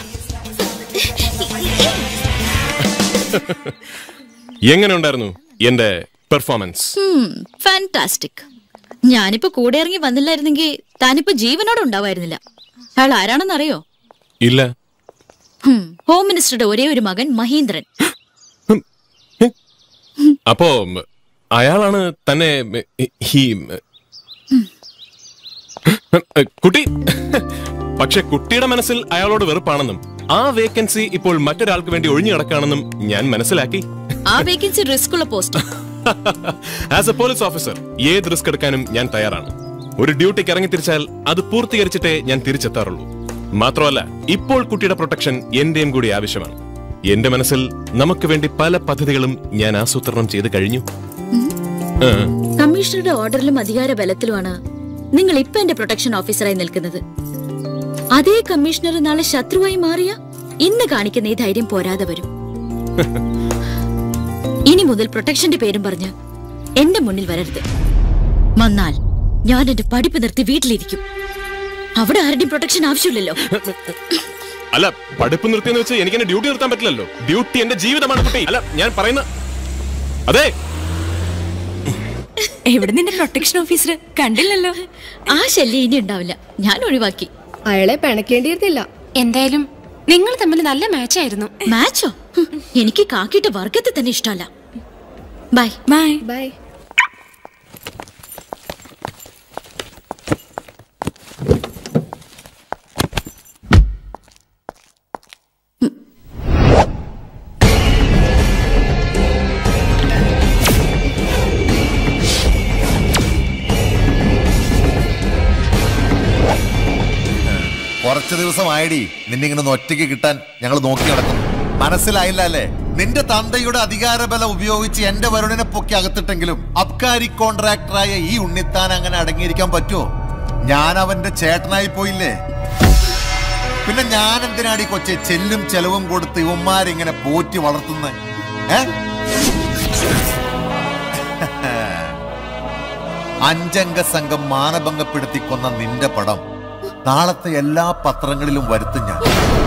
എങ്ങനെ ഉണ്ടായിരുന്നു എന്റെ പെർഫോമൻസ് ഫാന്റാസ്റ്റിക് ഞാനിപ്പോ കൂടെ ഇറങ്ങി വന്നില്ലായിരുന്നെങ്കിൽ താനിപ്പോ ജീവനോടെ ഉണ്ടാവായിരുന്നില്ല അയാൾ ആരാണെന്നറിയോ ഇല്ല ഹും, ഹോം മിനിസ്റ്ററുടെ ഒരേ ഒരു മകൻ മഹീന്ദ്രൻ അപ്പോ ഉം, അയാളാണ് തന്നെ ഉം, ഈ ഉം, കുട്ടി പക്ഷെ കുട്ടിയുടെ മനസ്സിൽ അയാളോട് വെറുപ്പാണെന്നും ആ വേക്കൻസി ഇപ്പോൾ മറ്റൊരാൾക്ക് വേണ്ടി ഒഴിഞ്ഞു കിടക്കുകയാണെന്നും ഞാൻ മനസ്സിലാക്കി ആ വേക്കൻസി റിസ്ക് ഉള്ള post as a police officer ഏത് റിസ്ക് എടുക്കാനും ഞാൻ തയ്യാറാണ് ഒരു ഡ്യൂട്ടിക്ക് ഇറങ്ങി തിരിച്ചാൽ അത് പൂർത്തീകരിച്ചിട്ടേ ഞാൻ തിരിച്ചെത്താറുള്ളൂ മാത്രമല്ല ഇപ്പോൾ കുട്ടിയുടെ പ്രൊട്ടക്ഷൻ എന്റെയും കൂടി ആവശ്യമാണ് എന്റെ മനസ്സിൽ നമുക്ക് വേണ്ടി പല പദ്ധതികളും ഞാൻ ആസൂത്രണം ചെയ്ത് കഴിഞ്ഞു ആ, കമ്മീഷണറുടെ ഓർഡറിലും അധികാര ബലത്തിലുമാണ് നിങ്ങൾ ഇപ്പൊ എന്റെ പ്രൊട്ടക്ഷൻ ഓഫീസറായി നിൽക്കുന്നത് അതേ കമ്മീഷണർ നാളെ ശത്രുവായി മാറിയ ഇന്ന് കാണിക്കുന്ന ഈ ധൈര്യം പോരാതെ വരും ഇനി മുതൽ പ്രൊട്ടക്ഷന്റെ പേരും പറഞ്ഞ് എന്റെ മുന്നിൽ വരരുത് വന്നാൽ ഞാൻ എന്റെ പഠിപ്പ് നിർത്തി വീട്ടിലിരിക്കും അവിടെ ആരുടെയും പ്രൊട്ടക്ഷൻ ആവശ്യമില്ലല്ലോ അല്ല പഠിപ്പ് നിർത്തിയെന്ന് വെച്ച് എനിക്ക് എന്റെ ഡ്യൂട്ടി നിർത്താൻ പറ്റില്ലല്ലോ ഡ്യൂട്ടി എന്റെ ജീവിതമാണ് കുട്ടി അല്ല ഞാൻ പറയുന്ന അതെ എവിടെ നിന്റെ പ്രൊട്ടക്ഷൻ ഓഫീസർ കണ്ടില്ലല്ലോ ആ ശല്യം ഇനി ഉണ്ടാവില്ല ഞാൻ ഒഴിവാക്കി അയാളെ പിണക്കേണ്ടിയിരുന്നില്ല എന്തായാലും നിങ്ങൾ തമ്മിൽ നല്ല മാച്ച് ആയിരുന്നു മാച്ചോ ഹും, എനിക്ക് കാക്കിട്ട് വർഗത്തെ തന്നെ ഇഷ്ടമല്ല ബൈ ബൈ ബൈ ദിവസമായടി നിന്നെ ഇങ്ങനെ ഒന്ന് ഒറ്റയ്ക്ക് കിട്ടാൻ ഞങ്ങൾ നോക്കി നടക്കുന്നു മനസ്സിലായില്ല അല്ലേ നിന്റെ തന്തയുടെ അധികാരബലം ഉപയോഗിച്ച് എന്റെ വരുണിനെ പൊക്കി അകത്തിട്ടെങ്കിലും അബ്കാരി കോൺട്രാക്ടറായ ഈ ഉണ്ണിത്താൻ അങ്ങനെ അടങ്ങിയിരിക്കാൻ പറ്റുമോ ഞാൻ അവന്റെ ചേട്ടനായി പോയില്ലേ പിന്നെ ഞാൻ എന്തിനാണ് ഈ കൊച്ചെ ചെല്ലും ചെലവും കൊടുത്ത് ഇവന്മാരിങ്ങനെ പോറ്റി വളർത്തുന്നത് ഏ അഞ്ചംഗ സംഘം മാനഭംഗപ്പെടുത്തി കൊന്ന നിന്റെ പടം നാളത്തെ എല്ലാ പത്രങ്ങളിലും വരുത്തും ഞാൻ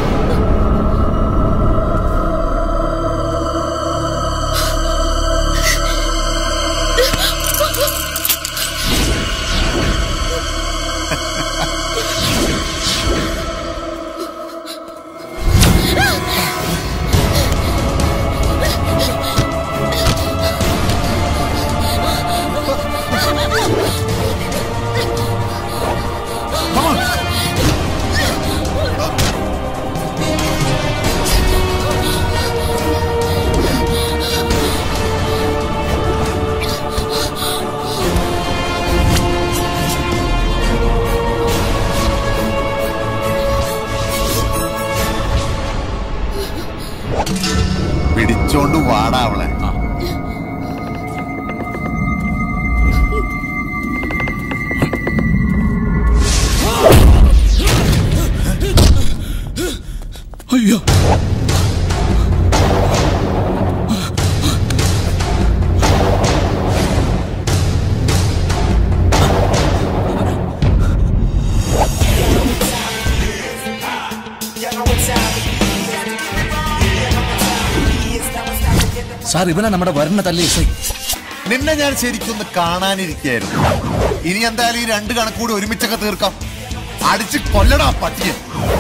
പിടിച്ചോണ്ട് വാടാ അവളെ അയ്യോ സാർ ഇവനാ നമ്മുടെ വരണ തല്ലി ഇസൈ നിന്നെ ഞാൻ ശരിക്കൊന്ന് കാണാനിരിക്കായിരുന്നു ഇനി എന്തായാലും ഈ രണ്ട് കണക്കൂടി ഒരുമിച്ചൊക്കെ തീർക്കാം അടിച്ച് കൊല്ലടാ പട്ടിയെ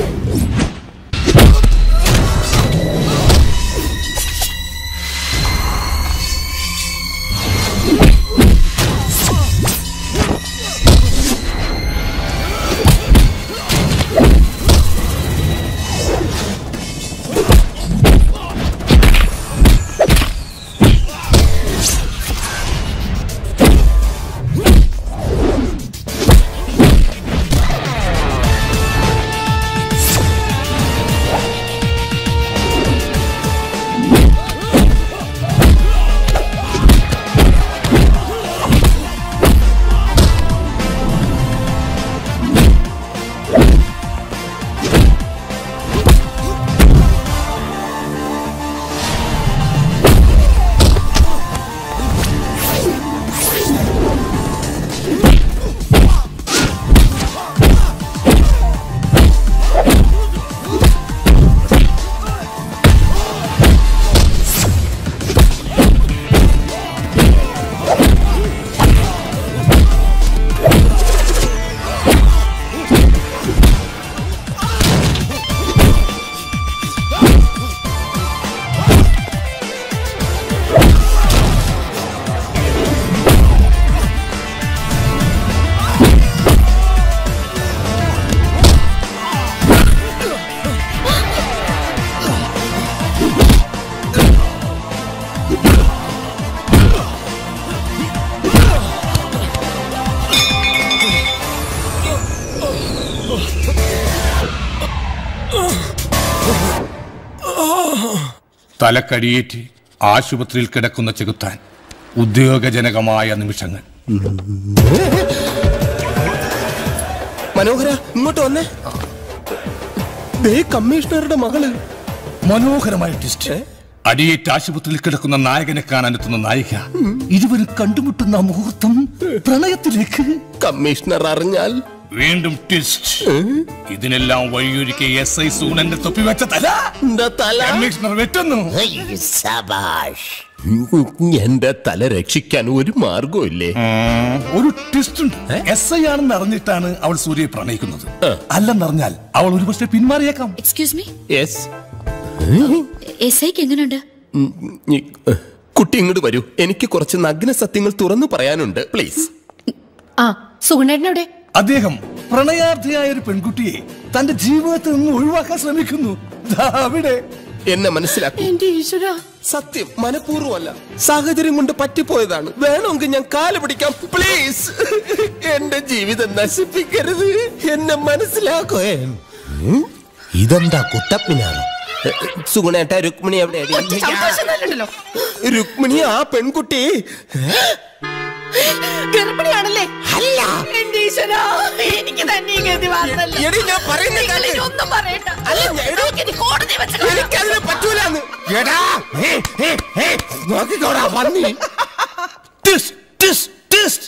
തലക്കടിയേറ്റ് ആശുപത്രിയിൽ കിടക്കുന്ന ചെകുത്താൻ ഉദ്യോഗജനകമായ നിമിഷങ്ങൾ മനോഹര ഇങ്ങോട്ട് വന്നേ ദേ കമ്മീഷണറുടെ മകള് മനോഹരമായ ട്വിസ്റ്റ് അടിയേറ്റ് ആശുപത്രിയിൽ കിടക്കുന്ന നായകനെ കാണാനെത്തുന്ന നായിക ഇരുവരും കണ്ടുമുട്ടുന്ന ആ മുഹൂർത്തം പ്രണയത്തിലേക്ക് കമ്മീഷണർ അറിഞ്ഞാൽ വീണ്ടും ട്വിസ്റ്റ് ഇതിനെല്ലാം വഴിയൊരുക്കിയ എസ് ഐ സൂണന്റെ തൊപ്പി വെച്ച തല കമ്മീഷണർ വെട്ടുന്നു എന്റെ തല രക്ഷിക്കാൻ ഒരു മാർഗവും ഇല്ലേ ഒരു ട്വിസ്റ്റ് ഉണ്ട് എസ് ഐ ആണെന്ന് അറിഞ്ഞിട്ടാണ് അവൾ സൂര്യയെ പ്രണയിക്കുന്നത് അല്ലെന്നറിഞ്ഞാൽ അവൾ ഒരുപക്ഷെ പിന്മാറിയേക്കാം എക്സ്ക്യൂസ് മീ യെസ് എസ് ഐക്ക് എങ്ങനെയുണ്ട് കുട്ടി ഇങ്ങോട്ട് വരൂ എനിക്ക് കുറച്ച് നഗ്ന സത്യങ്ങൾ തുറന്നു പറയാനുണ്ട് പ്ലീസ് ആ സുഗുണേട്ടനെവിടെ അദ്ദേഹം പ്രണയാർത്ഥിയായ ഒരു പെൺകുട്ടിയെ തന്റെ ജീവിതത്തിൽ നിന്ന് ഒഴിവാക്കാൻ ശ്രമിക്കുന്നു ദാ അവിടെ എന്നെ മനസ്സിലാക്കൂ എന്റെ ഈശ്വര സത്യം മനഃപൂർവ്വമല്ല സാഹചര്യം കൊണ്ട് പറ്റിപ്പോയതാണ് വേണമെങ്കിൽ ഞാൻ കാല് പിടിക്കാം പ്ലീസ് എന്റെ ജീവിതം നശിപ്പിക്കരുത് എന്നെ മനസ്സിലാക്കോ ഇതെന്താ കുത്തപ്പിനാണോ സുഗുണേട്ട രുക്മിണി എവിടെ ഒറ്റ ചവിട്ടാശം തന്നെയുണ്ടല്ലോ. രുക്മിണി ആ പെൺകുട്ടി ഗർഭിണിയാണല്ലേ അല്ല എന്റെ ഈശ്വരാ എനിക്ക് തന്നെ ഈ ഗതി വന്നല്ലോ. എടി, ഞാൻ പറയുന്ന നിങ്ങൾ ഇനി ഒന്നും പറയണ്ട നമുക്കിനി കോടതി വെച്ച് കാണാം. എനിക്കതിന് പറ്റൂലെന്ന് എടാ ഏ, ഏ, ഏ, നോക്കിക്കോടാ പന്നി ടിസ്, ടിസ്, ടിസ്.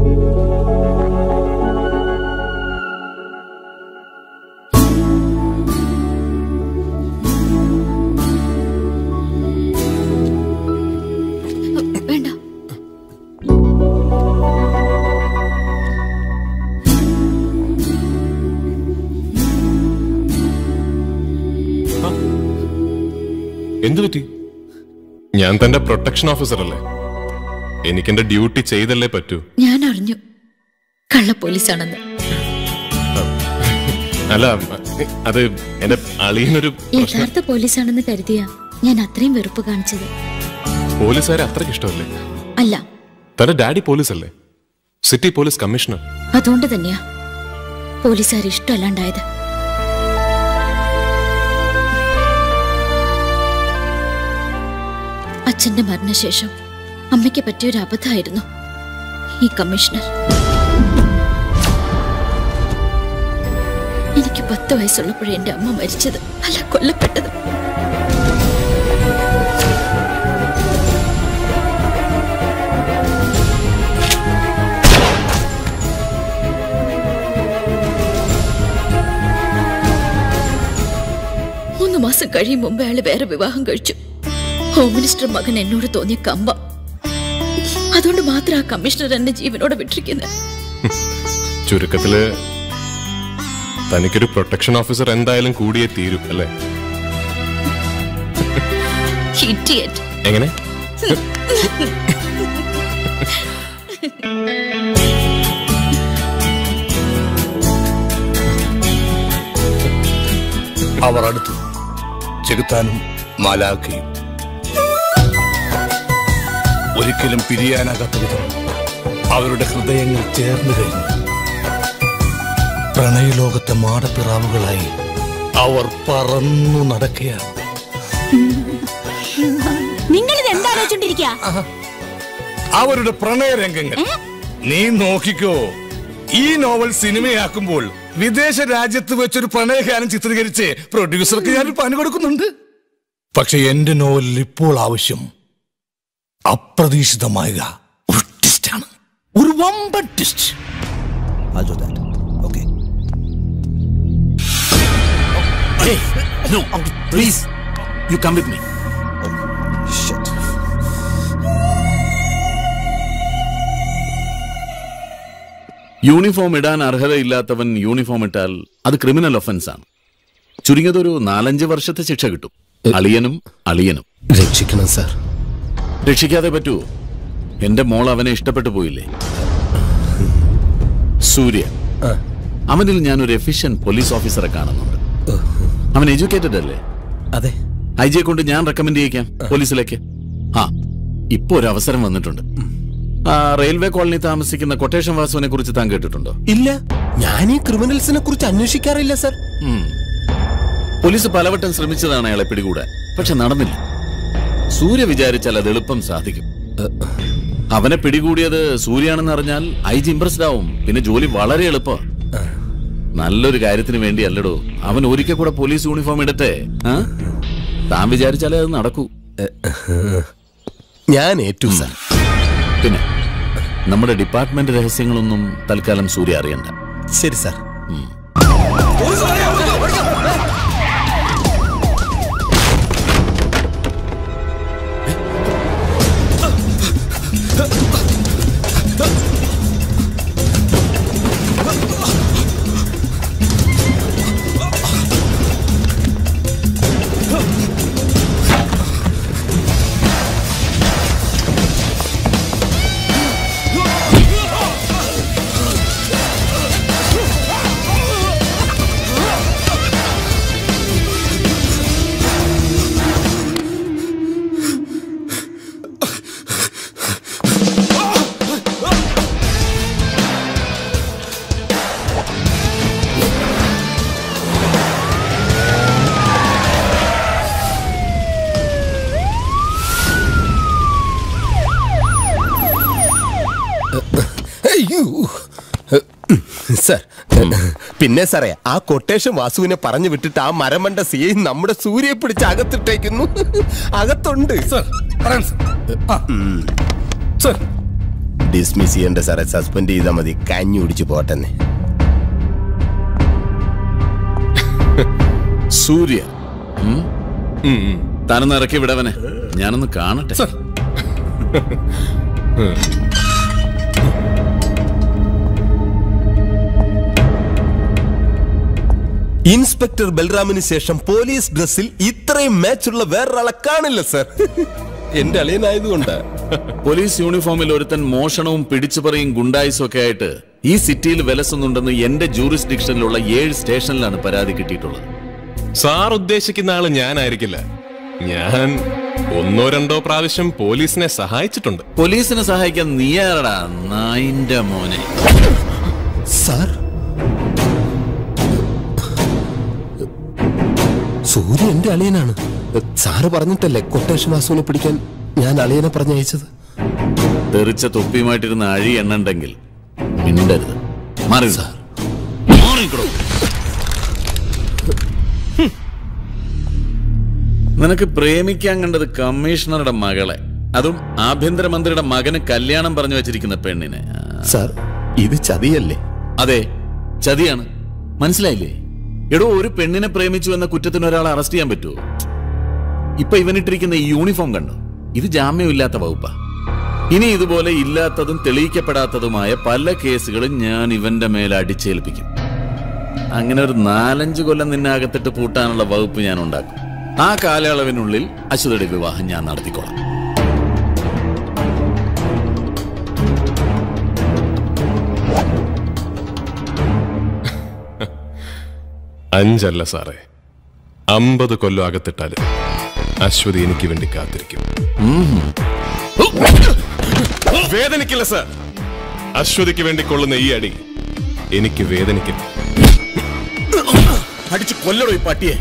വേണ്ട എന്തു പറ്റി ഞാൻ തന്റെ പ്രൊട്ടക്ഷൻ ഓഫീസർ അല്ലേ എനിക്ക് എന്റെ ഡ്യൂട്ടി ചെയ്തല്ലേ പറ്റൂ ഞാൻ അറിഞ്ഞു കള്ള പോലീസാണെന്ന് അല്ല അത് എന്റെ അളിയനൊരു പ്രശ്നം യഥാർത്ഥ പോലീസാണെന്ന് കരുതിയ ഞാൻ അത്രയും വെറുപ്പ് കാണിച്ചത് പോലീസുകാരെ അത്രയ്ക്ക് ഇഷ്ടമല്ലേ അല്ല തന്റെ ഡാഡി പോലീസ് അല്ലേ സിറ്റി പോലീസ് കമ്മീഷണർ അതുകൊണ്ട് തന്നെയാ പോലീസുകാർ ഇഷ്ടമല്ലാണ്ടായത് അച്ഛന്റെ മരണശേഷം അമ്മയ്ക്ക് പറ്റിയൊരു അബദ്ധമായിരുന്നു ഈ കമ്മീഷണർ എനിക്ക് പത്ത് വയസ്സുള്ളപ്പോഴേ എന്റെ അമ്മ മരിച്ചത് അല്ല കൊല്ലപ്പെട്ടത് മൂന്ന് മാസം കഴിയും മുമ്പ് അയാള് വേറെ വിവാഹം കഴിച്ചു ഹോം മിനിസ്റ്റർ മകൻ എന്നോട് തോന്നിയ കമ്പ അതുകൊണ്ട് മാത്രം ആ കമ്മീഷണർ എന്നെ ജീവനോടെ വിട്ടിരിക്കുന്നത് ചുരുക്കത്തില് തനിക്കൊരു പ്രൊട്ടക്ഷൻ ഓഫീസർ എന്തായാലും കൂടിയേ തീരും അല്ലേ Idiot. എങ്ങനെ അവർ അടുത്തു ചെകുത്താനും മാലാഖയും ഒരിക്കലും പിരിയാനാകാത്ത വിധം അവരുടെ ഹൃദയങ്ങൾ ചേർന്നു കഴിഞ്ഞു പ്രണയലോകത്തെ മാടപ്പിറാവുകളായി അവർ പറന്നു നടക്കുകയാണ് നിങ്ങൾ ഇത് എന്താ ആലോചിച്ചോണ്ടിരിക്കുക അവരുടെ പ്രണയരംഗങ്ങൾ നീ നോക്കിക്കോ ഈ നോവൽ സിനിമയാക്കുമ്പോൾ വിദേശ രാജ്യത്ത് വെച്ചൊരു പ്രണയഗാനം ചിത്രീകരിച്ച് പ്രൊഡ്യൂസർക്ക് ഞാൻ പണി കൊടുക്കുന്നുണ്ട് പക്ഷെ എന്റെ നോവലിൽ ഇപ്പോൾ ആവശ്യം അപ്രതീക്ഷിതമായ ഒരു ട്വിസ്റ്റാണ് ഒരു വമ്പൻ twist Hey, no, please, you come with me. Uniform ഇടാൻ അർഹതയില്ലാത്തവൻ യൂണിഫോം ഇട്ടാൽ അത് ക്രിമിനൽ ഒഫൻസ് ആണ് ചുരുങ്ങിയതൊരു നാലഞ്ച് വർഷത്തെ ശിക്ഷ കിട്ടും അളിയനും അളിയനും രക്ഷിക്കണം സാർ രക്ഷിക്കാതെ പറ്റുമോ എന്റെ മോൾ അവനെ ഇഷ്ടപ്പെട്ടു പോയില്ലേ സൂര്യ അവനിൽ ഞാൻ ഒരു എഫിഷ്യന്റ് പോലീസ് ഓഫീസറെ കാണുന്നുണ്ട് അവൻ എഡ്യൂക്കേറ്റഡ് അല്ലേ അതെ ഐ ജിയെ കൊണ്ട് ഞാൻ റെക്കമെൻഡ് ചെയ്യിക്കാം പോലീസിലേക്ക് ആ ഇപ്പൊ ഒരു അവസരം വന്നിട്ടുണ്ട് ആ റെയിൽവേ കോളനി താമസിക്കുന്ന കൊട്ടേഷൻ വാസുവിനെ കുറിച്ച് താൻ കേട്ടിട്ടുണ്ടോ ഇല്ല ഞാൻ ഈ ക്രിമിനൽസിനെ കുറിച്ച് അന്വേഷിക്കാറില്ല സാർ ഉം. പോലീസ് പലവട്ടം ശ്രമിച്ചതാണ് അയാളെ പിടികൂടാൻ പക്ഷെ നടന്നില്ല സൂര്യ വിചാരിച്ചാൽ അത് എളുപ്പം സാധിക്കും അവനെ പിടികൂടിയത് സൂര്യാണെന്ന് അറിഞ്ഞാൽ ഐ ജി ഇംപ്രസ്ഡ് ആവും പിന്നെ ജോലി വളരെ എളുപ്പം നല്ലൊരു കാര്യത്തിന് വേണ്ടി അല്ലടോ അവൻ ഒരിക്കൽ കൂടെ പോലീസ് യൂണിഫോം ഇടട്ടെ ആ? താൻ വിചാരിച്ചാലേ അത് നടക്കൂ ഞാൻ ഏറ്റു സാർ പിന്നെ നമ്മുടെ ഡിപ്പാർട്ട്മെന്റ് രഹസ്യങ്ങളൊന്നും തൽക്കാലം സൂര്യ അറിയണ്ട ശരി സാർ ആ സർ പിന്നെ സാറേ ആ കൊട്ടേഷൻ വാസുവിനെ പറഞ്ഞു വിട്ടിട്ട് ആ മരമണ്ട സിയെ നമ്മുടെ സൂര്യയെ പിടിച്ച് അകത്തിട്ടേക്കുന്നു അകത്തുണ്ട് ഡിസ്മിസ് ചെയ്യണ്ട സാറേ സസ്പെൻഡ് ചെയ്താൽ മതി കഞ്ഞി കുടിച്ച് പോട്ടെന്നെ സൂര്യ ഉം? താനൊന്ന് ഇറക്കി വിടവനെ ഞാനൊന്ന് കാണട്ടെ ഇൻസ്പെക്ടർ ബൽറാമിന് ശേഷം പോലീസ് ഡ്രസ്സിൽ ഇത്രയും മാച്ചുള്ള വേറൊരാളെ കാണില്ല സർ എന്റെ അളിയനായതുകൊണ്ട് പോലീസ് യൂണിഫോമിൽ ഒരുത്തൻ മോഷണവും പിടിച്ചുപറിയും ഗുണ്ടായുസും ഒക്കെ ആയിട്ട് ഈ സിറ്റിയിൽ വിലസുന്നുണ്ടെന്ന് എന്റെ ജൂറിസ്ഡിക്ഷനിലുള്ള ഏഴ് സ്റ്റേഷനിലാണ് പരാതി കിട്ടിയിട്ടുള്ളത് സാർ ഉദ്ദേശിക്കുന്ന ആള് ഞാനായിരിക്കില്ല ഞാൻ ഒന്നോ രണ്ടോ പ്രാവശ്യം പോലീസിനെ സഹായിച്ചിട്ടുണ്ട് പോലീസിനെ സഹായിക്കാൻ നീ ആരടാ നായിന്റെ മോനെ സാർ സൂര്യ എന്റെ അളിയനാണ് സാറ് പറഞ്ഞിട്ടല്ലേ കൊട്ടേഷൻ വാസുവിനെ പിടിക്കാൻ ഞാൻ അളിയനെ പറഞ്ഞയച്ചത് തെറിച്ച തൊപ്പിയുമായിട്ടിരുന്ന അഴി എണ്ണണ്ടെങ്കിൽ മിണ്ടരുത് മാറി സാർ മാറിക്കടോ നിനക്ക് പ്രേമിക്കാൻ കണ്ടത് കമ്മീഷണറുടെ മകളെ അതും ആഭ്യന്തരമന്ത്രിയുടെ മകന് കല്യാണം പറഞ്ഞു വെച്ചിരിക്കുന്ന പെണ്ണിനെ സാർ ഇത് ചതിയല്ലേ അതെ ചതിയാണ് മനസ്സിലായില്ലേ എടോ ഒരു പെണ്ണിനെ പ്രേമിച്ചു എന്ന കുറ്റത്തിന് ഒരാളെ അറസ്റ്റ് ചെയ്യാൻ പറ്റുമോ ഇപ്പൊ ഇവനിട്ടിരിക്കുന്ന ഈ യൂണിഫോം കണ്ടോ ഇത് ജാമ്യമില്ലാത്ത വകുപ്പാ ഇനി ഇതുപോലെ ഇല്ലാത്തതും തെളിയിക്കപ്പെടാത്തതുമായ പല കേസുകളും ഞാൻ ഇവന്റെ മേലെ അടിച്ചേൽപ്പിക്കും അങ്ങനെ ഒരു നാലഞ്ച് കൊല്ലം നിന്നെ അകത്തിട്ട് പൂട്ടാനുള്ള വകുപ്പ് ഞാൻ ഉണ്ടാക്കും ആ കാലയളവിനുള്ളിൽ അശ്വതിയുടെ വിവാഹം ഞാൻ നടത്തിക്കോളാം അഞ്ചല്ല സാറേ അമ്പത് കൊല്ലം അകത്തിട്ടാല് അശ്വതി എനിക്ക് വേണ്ടി കാത്തിരിക്കും വേദനിക്കില്ല സാർ അശ്വതിക്ക് വേണ്ടി കൊള്ളുന്ന ഈ അടി എനിക്ക് വേദനിക്കില്ല അടിച്ച് കൊല്ലടോ ഈ പട്ടിയെ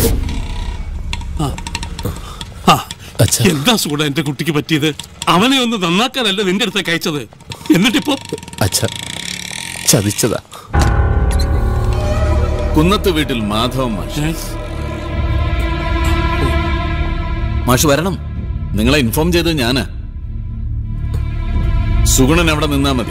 എന്താ സൂട എന്റെ കുട്ടിക്ക് പറ്റിയത് അവനെ ഒന്ന് നന്നാക്കാനല്ല നിന്റെ അടുത്തേക്ക് അയച്ചത് എന്നിട്ടിപ്പോ അച്ഛ ചതിച്ചതാ കുന്നത്ത് വീട്ടിൽ മാധവൻ മാഷ് മാഷ് വരണം നിങ്ങളെ ഇൻഫോം ചെയ്തത് ഞാനാ സുഗുണൻ അവിടെ നിന്നാ മതി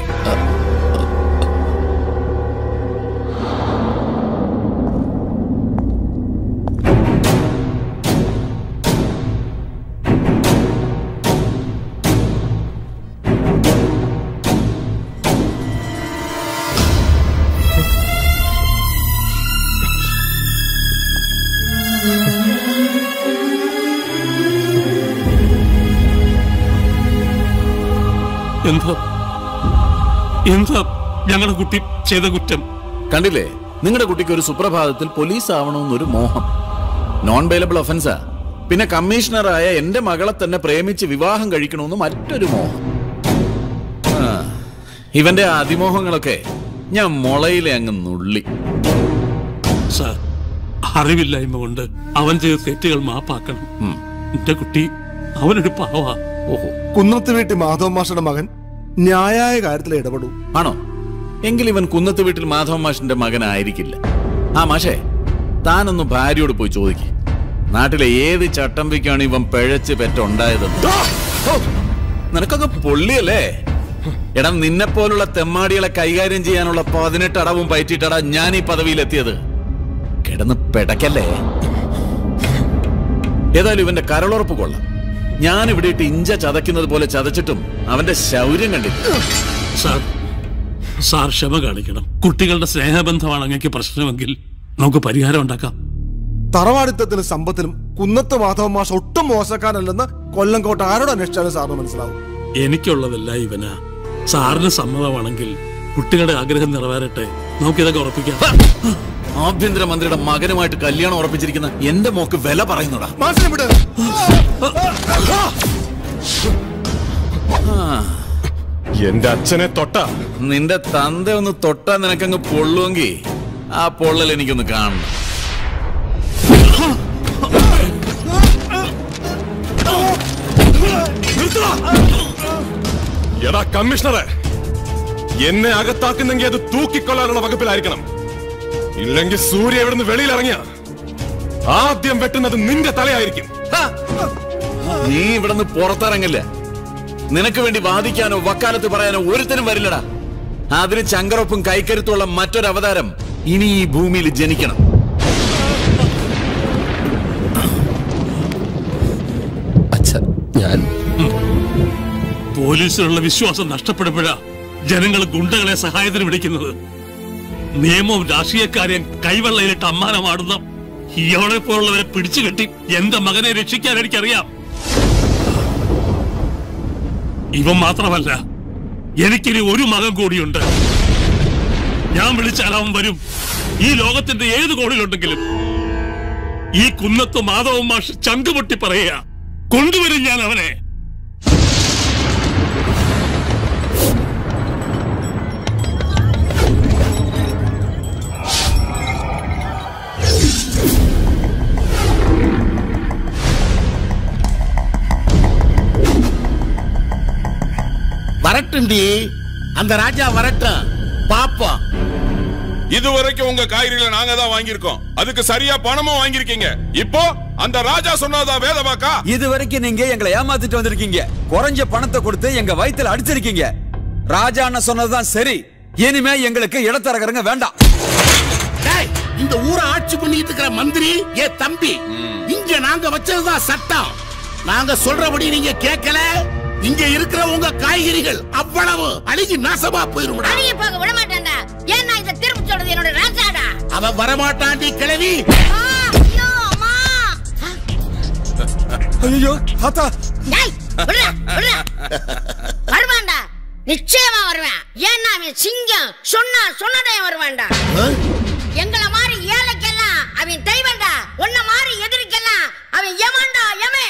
എന്താ എന്താ ഞങ്ങളുടെ കുട്ടി ചെയ്ത കുറ്റം കണ്ടില്ലേ നിങ്ങളുടെ കുട്ടിക്ക് ഒരു സുപ്രഭാതത്തിൽ പോലീസ് ആവണമെന്നൊരു മോഹം നോൺ ബെയിലബിൾ ഒഫൻസാ പിന്നെ കമ്മീഷണറായ എന്റെ മകളെ തന്നെ പ്രേമിച്ച് വിവാഹം കഴിക്കണമെന്ന് മറ്റൊരു മോഹം ആ, ഇവന്റെ ആ അതിമോഹങ്ങളൊക്കെ ഞാൻ മുളയിലെ അങ്ങ് നുള്ളി സാർ അറിവില്ലായ്മ കൊണ്ട് അവൻ ചെയ്ത തെറ്റുകൾ മാപ്പാക്കണം എന്റെ കുട്ടി അവനൊരു പാവാ ഓഹോ കുന്നത്ത് വീട്ടിൽ മാധവ മാഷയുടെ മകൻ ന്യായായ കാര്യത്തിൽ ഇടപെടൂ ആണോ എങ്കിൽ ഇവൻ കുന്നത്ത് വീട്ടിൽ മാധവ മാഷിന്റെ മകനായിരിക്കില്ല ആ മാഷേ താനൊന്ന് ഭാര്യയോട് പോയി ചോദിക്ക് നാട്ടിലെ ഏത് ചട്ടമ്പിക്കാണ് ഇവൻ പിഴച്ച് പെറ്റുണ്ടായതെന്ന് ഓ, നിനക്കൊക്കെ പൊള്ളിയല്ലേ എടാ നിന്നെ പോലുള്ള തെമ്മാടികളെ കൈകാര്യം ചെയ്യാനുള്ള പതിനെട്ട് അടവും പയറ്റിട്ടടാ ഞാൻ ഈ പദവിയിലെത്തിയത് കിടന്ന് പെടക്കല്ലേ ഏതായാലും ഇവന്റെ കരളുറപ്പ് കൊള്ളാം ഞാൻ ഇവിടെ ഇട്ട് ഇഞ്ച ചതയ്ക്കുന്നത് പോലെ ചതച്ചിട്ടും അവന്റെ ശൗര്യം കണ്ടില്ല സാർ സാർ ക്ഷമ കാണിക്കണം കുട്ടികളുടെ സ്നേഹബന്ധമാണ് അങ്ങേക്ക് പ്രശ്നമെങ്കിൽ നമുക്ക് പരിഹാരം ഉണ്ടാക്കാം തറവാടിത്തത്തിനും സമ്പത്തിനും കുന്നത്ത് മാധവ മാഷ ഒട്ടും മോശക്കാരനല്ലെന്ന് കൊല്ലംകോട്ട് ആരോട് അന്വേഷിച്ചാലും സാറിന് മനസ്സിലാവും എനിക്കുള്ളതല്ല ഇവനാ സാറിന് സമ്മതമാണെങ്കിൽ കുട്ടികളുടെ ആഗ്രഹം നിറവേറട്ടെ നമുക്കിതൊക്കെ ഉറപ്പിക്കാം ആഭ്യന്തരമന്ത്രിയുടെ മകനുമായിട്ട് കല്യാണം ഉറപ്പിച്ചിരിക്കുന്ന എന്റെ മോക്ക് വില പറയുന്നടാ മാഷിനെ വിട് എന്റെ അച്ഛനെ തൊട്ട നിന്റെ തന്ത ഒന്ന് തൊട്ടാ നിനക്കങ്ങ് പൊള്ളുമെങ്കിൽ ആ പൊള്ളൽ എനിക്കൊന്ന് കാണണം എടാ കമ്മീഷണറെ എന്നെ അകത്താക്കുന്നെങ്കിൽ അത് തൂക്കിക്കൊള്ളാനുള്ള വകുപ്പിലായിരിക്കണം ഇല്ലെങ്കിൽ സൂര്യ ഇവിടുന്ന് വെളിയിലിറങ്ങിയ ആദ്യം വെട്ടുന്നത് നിന്റെ തലയായിരിക്കും നീ ഇവിടുന്ന് പുറത്തിറങ്ങില്ല നിനക്ക് വേണ്ടി വാദിക്കാനോ വക്കാലത്ത് പറയാനോ ഒരുത്തനും വരില്ലടാ അതിന് ചങ്കറൊപ്പും കൈക്കരുത്തുള്ള മറ്റൊരു അവതാരം ഇനി ഈ ഭൂമിയിൽ ജനിക്കണം ഞാൻ പോലീസിലുള്ള വിശ്വാസം നഷ്ടപ്പെടുമ്പോഴാ ജനങ്ങൾ ഗുണ്ടകളെ സഹായത്തിന് വിളിക്കുന്നത് നിയമവും രാഷ്ട്രീയക്കാരെയും കൈവെള്ളയിലിട്ട് അമ്മാനമാടുന്ന ഇയാളെ പോലുള്ളവരെ പിടിച്ചു കെട്ടി എന്റെ മകനെ രക്ഷിക്കാൻ എനിക്കറിയാം ഇവൻ മാത്രമല്ല എനിക്കിനി ഒരു മകൻ കൂടിയുണ്ട് ഞാൻ വിളിച്ചാൽ അവൻ വരും ഈ ലോകത്തിന്റെ ഏത് കോണിലുണ്ടെങ്കിലും ഈ കുന്നത്ത് മാധവൻ മാഷ് ചങ്കുപൊട്ടി പറയുക കൊണ്ടുവരും ഞാൻ അവനെ வரட்டும்டி அந்த ராஜா வரட்டும் பாப்போம் இதுவரைக்கும் உங்க காய்கறிகளை நாங்க தான் வாங்கியிருக்கோம் அதுக்கு சரியா பணமும் வாங்கியிருக்கீங்க இப்போ அந்த ராஜா சொன்னதான் வேதமாக்கா இது வரைக்கும் நீங்க எங்களை ஏமாத்திட்டு வந்திருக்கீங்க குறைஞ்ச பணத்தை கொடுத்து எங்க வயித்துல அடிச்சிருக்கீங்க ராஜா அண்ணன் சொன்னதுதான் சரி இனிமே எங்களுக்கு இடத்தரகருங்க வேண்டாம் டேய், இந்த ஊரை ஆட்சி பண்ணிட்டு இருக்கிற மந்திரி ஏ தம்பி இங்க நாங்க வச்சதுதான் சட்டம் நாங்க சொல்றபடி நீங்க கேட்கல இங்க இருக்கிற உங்க காய்கறிகள் அவ்வளவு அழுகி நாசமா போயிரும்டா அடிய போக விட மாட்டேன்டா ஏன்னா இதை திரும்ப சொல்றது என்னோட ராஜாடா அவ வரமாட்டாண்டி கிழவி ஐயோ அம்மா ஐயோ தாத்தா டேய் விடுடா விடுடா வருவான்டா நிச்சயமா வருவேன் ஏன்னா அவன் சிங்கம் சொன்னா சொன்னதே வருவான்டா எங்களை மாதிரி ஏழைக்கெல்லாம் அவன் தெய்வம்டா உன்ன மாதிரி எதிரிக்கெல்லாம் அவன் எமன்டா எமே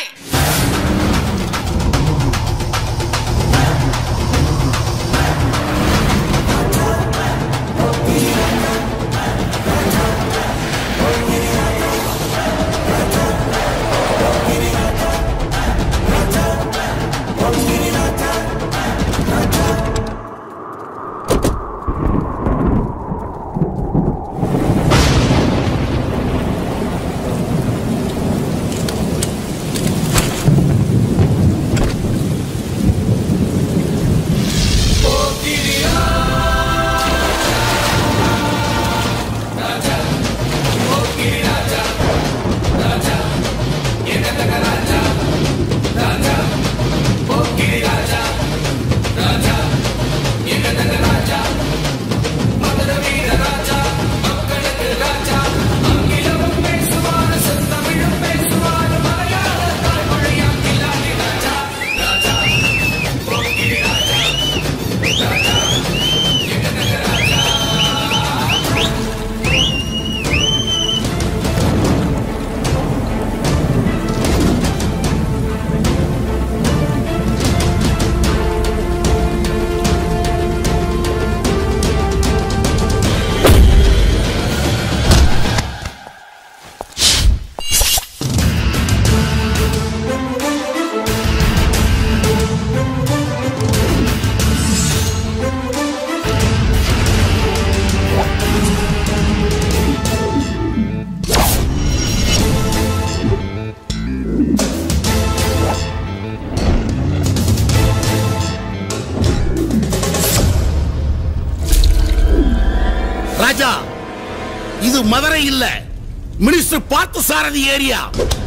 ராஜா இது மதுரை இல்ல மினிஸ்டர் பார்த்து சாரதி ஏரியா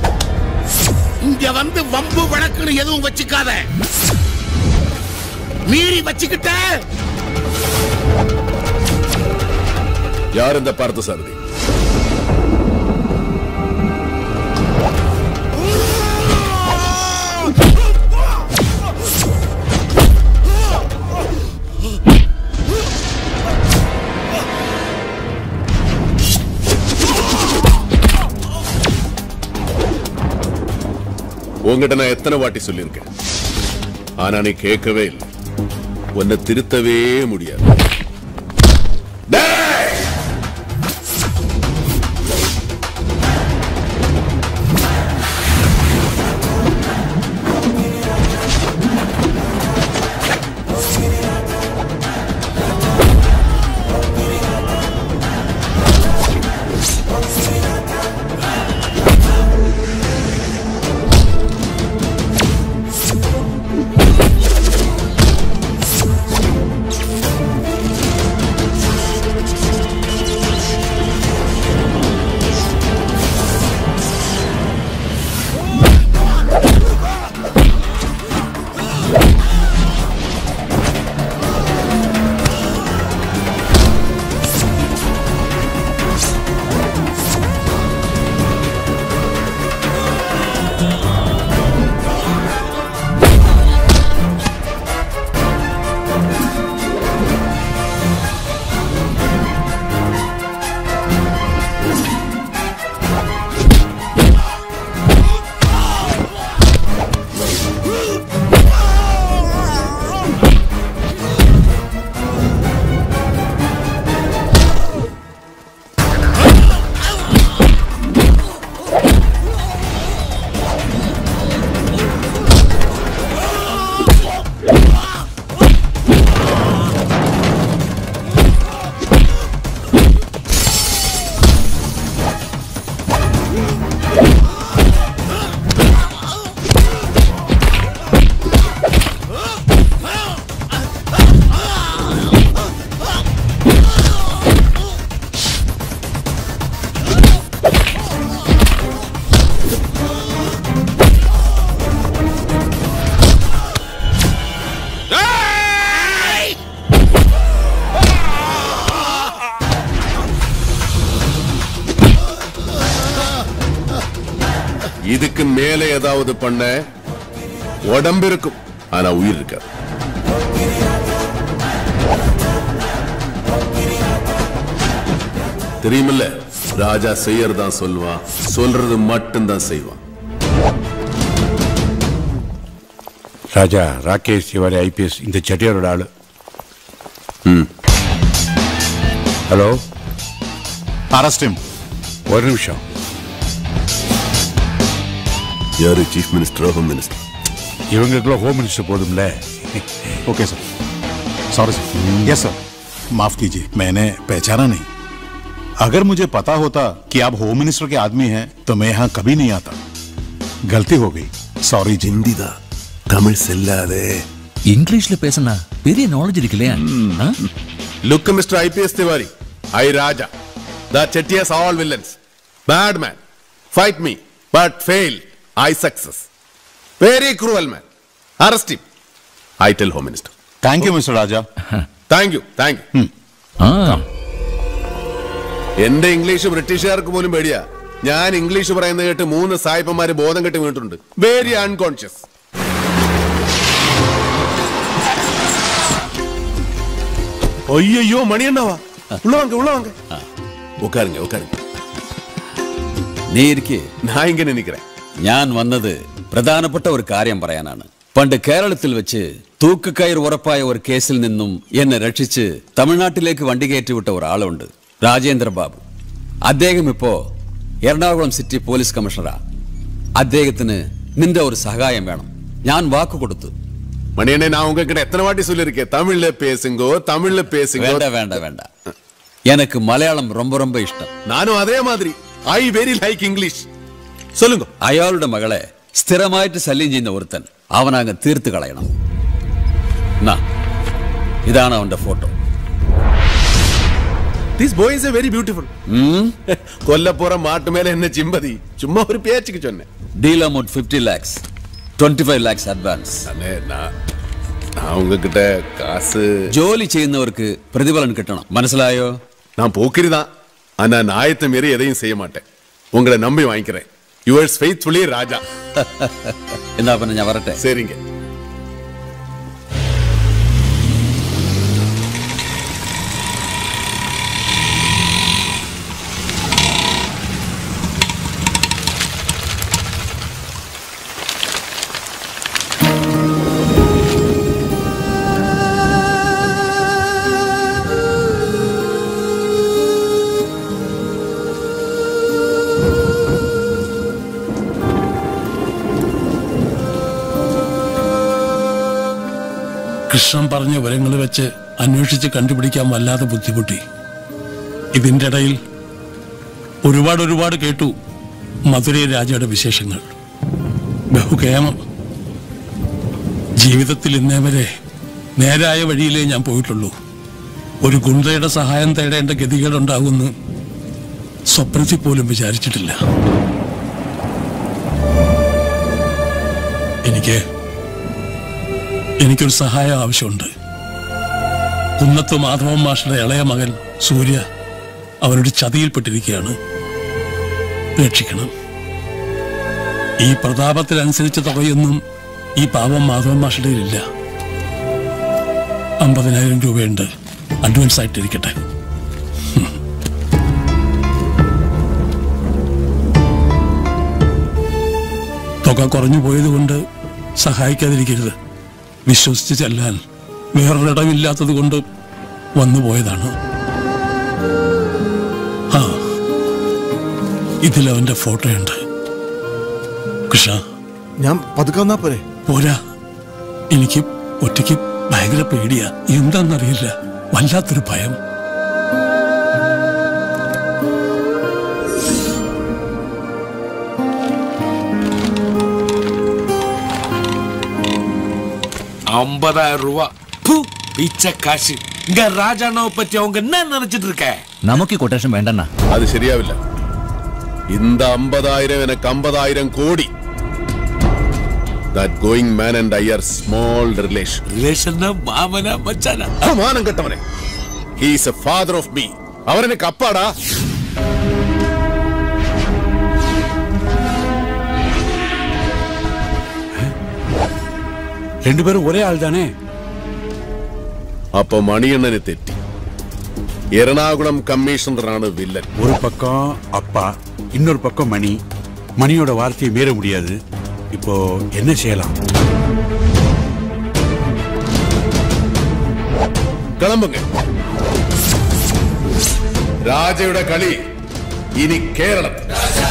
இங்க வந்து வம்பு வழக்குன்னு எதுவும் வச்சுக்காத மீறி வச்சுக்கிட்ட யார் இந்த பார்த்த சாரதி உங்ககிட்ட நான் எத்தனை வாட்டி சொல்லியிருக்கேன் ஆனா நீ கேட்கவே இல்லை உன்னை திருத்தவே முடியாது மேலே ஏதாவது பண்ண உடம்பு இருக்கும் ஆனா உயிர் இருக்காது தெரியுமில்ல ராஜா செய்யறதான் சொல்லுவான் சொல்றது மட்டும்தான் செய்வான் ராஜா ராகேஷ் திவாரி ஐபிஎஸ் இந்த செட்டியாரோட ஆளு ஹலோ அரெஸ்ட் ஒரு நிமிஷம் யாரு சீஃப் மினிஸ்டர் ஹோம் மினிஸ்டர் இவங்களுக்குள்ள ஹோம் மினிஸ்டர் போதும்ல okay sir sorry sir yes sir माफ कीजिए मैंने पहचाना नहीं अगर मुझे पता होता कि आप होम मिनिस्टर के आदमी हैं तो मैं यहाँ कभी नहीं आता गलती हो गई सॉरी हिंदी दा தமிழ் செல்லாதே இங்கிலீஷ்ல பேசினா பெரிய நாலேஜ் இருக்கு இல்லையா ஆ? Look mister IPS Tiwari I Raja the city's all villains bad man fight me but fail I success very cruel man arrest him I tell home minister thank you mister Raja thank you thank you എന്റെ English ബ്രിട്ടീഷുകാർക്ക് പോലും പേടിയാ ഞാൻ English പറയുന്നത് കേട്ട് മൂന്ന് സായിപ്പന്മാര് ബോധം കെട്ട് വീണിട്ടുണ്ട് വെരി അൺകോൺഷ്യസ് ஐயோ மணி என்னவா உள்ள வாங்க உள்ள வாங்க உட்காருங்க உட்காருங்க നീ ഇരിക്കേ ഞാൻ ഇങ്ങനെ നിൽக்கிறேன் ഞാൻ വന്നത് പ്രധാനപ്പെട്ട ഒരു കാര്യം പറയാനാണ് പണ്ട് കേരളത്തിൽ വെച്ച് തൂക്കുകയർ ഉറപ്പായ ഒരു കേസിൽ നിന്നും എന്നെ രക്ഷിച്ച് തമിഴ്നാട്ടിലേക്ക് വണ്ടി കയറ്റിവിട്ട ഒരാളുണ്ട് രാജേന്ദ്ര ബാബു അദ്ദേഹം ഇപ്പോ എറണാകുളം സിറ്റി പോലീസ് കമ്മീഷണറാ അദ്ദേഹത്തിന് നിന്റെ ഒരു സഹായം വേണം ഞാൻ വാക്ക് കൊടുത്തു மணியண்ணே நான் உங்ககிட்ட எத்தனை வாட்டி சொல்லியிருக்கேன் தமிழ்ல பேசுங்கோ தமிழ்ல பேசுங்கோ വേണ്ട വേണ്ട വേണ്ട எனக்கு மலையாளம் ரொம்ப ரொம்ப இஷ்டம் நானும் அதே மாதிரி ஐ வெரி லைக் இங்கிலீஷ் சொல்லுங்க അയാളുടെ മകളെ സ്ഥിരമായിട്ട് ശല്യം ചെയ്യുന്ന ഒരുത്തൻ അവനങ്ങ് തീർത്ത് കളയണം നാ, ഇതാണ് അവന്റെ photo this boy is very beautiful கொல்லப்புற மாட்டு மேல என்ன சிம்பதி சும்மா ஒரு பேச்சுக்கு சொன்னேன் deal amount fifty lakhs twenty five lakhs advance அண்ணே நான் நான் உங்ககிட்ட காசு ജോലി ചെയ്യുന്നവർക്ക് പ്രതിഫലം കിട്ടണം മനസ്സിലായോ நான் போக்கிரிதான் ஆனா நாயத்தை மீறி எதையும் செய்ய மாட்டேன் உங்களை நம்பி வாங்கிக்கிறேன் யுவர்ஸ் ஃபெய்த்ஃபுல்லி ராஜா എന്നാ പിന്നെ ഞാൻ വരട്ടെ சரிங்க കൃഷ്ണൻ പറഞ്ഞ വിവരങ്ങൾ വെച്ച് അന്വേഷിച്ച് കണ്ടുപിടിക്കാൻ വല്ലാതെ ബുദ്ധിമുട്ടി ഇതിന്റെ ഇടയിൽ ഒരുപാട് ഒരുപാട് കേട്ടു മധുരൈ രാജയുടെ വിശേഷങ്ങൾ ബഹുകേമം ജീവിതത്തിൽ ഇന്നേ വരെ നേരായ വഴിയിലേ ഞാൻ പോയിട്ടുള്ളൂ ഒരു ഗുണ്ടയുടെ സഹായം തേടേണ്ട ഗതികേടുണ്ടാകുമെന്ന് സ്വപ്നത്തിൽ പോലും വിചാരിച്ചിട്ടില്ല എനിക്ക് എനിക്കൊരു സഹായം ആവശ്യമുണ്ട് കുന്നത്ത് മാധവൻ മാഷയുടെ ഇളയ മകൻ സൂര്യ അവനൊരു ചതിയിൽപ്പെട്ടിരിക്കുകയാണ് രക്ഷിക്കണം ഈ പ്രതാപത്തിനനുസരിച്ച തുകയൊന്നും ഈ പാവം മാധവൻ മാഷയുടെ ഇല്ല അമ്പതിനായിരം രൂപയുണ്ട് അഡ്വാൻസ് ആയിട്ടിരിക്കട്ടെ തുക കുറഞ്ഞു പോയതുകൊണ്ട് സഹായിക്കാതിരിക്കരുത് വിശ്വസിച്ച് ചെല്ലാൻ വേറൊരിടമില്ലാത്തത് കൊണ്ട് വന്നു പോയതാണ് ആ ഇതിലവന്റെ ഫോട്ടോയുണ്ട് കൃഷ്ണ ഞാൻ പതുക്കെ വന്നാ പോരെ പോരാ എനിക്ക് ഒറ്റയ്ക്ക് ഭയങ്കര പേടിയാ എന്താന്നറിയില്ല വല്ലാത്തൊരു ഭയം ஐம்பதாயிரம் ரூபா பு, பிச்சை காசு இங்க ராஜாண்ணாவை பத்தி அவங்க என்ன நினைச்சிட்டு இருக்க നമുക്ക് ഈ കൊട്ടേഷൻ വേണ്ടെന്നാ அது சரியாவில்லை இந்த ஐம்பதாயிரம் எனக்கு ஐம்பதாயிரம் கோடி that going man and I are small relation relation மாமனா மச்சானா மானம் கட்டவனே he is a father of me அவர் எனக்கு அப்பாடா രണ്ടുപേരും ഒരേ ആൾ താനേ അപ്പൊ മണിയണ്ണന് തെറ്റി എറണാകുളം കമ്മീഷണറാണ് വില്ലൻ ஒரு பக்கம் அப்பா இன்னொரு பக்கம் மணி மணியோட வார்த்தையை மீற முடியாது இப்போ என்ன செய்யலாம் കിളമ്പുങ്ങ രാജയുടെ കളി ഇനി കേരളത്തിൽ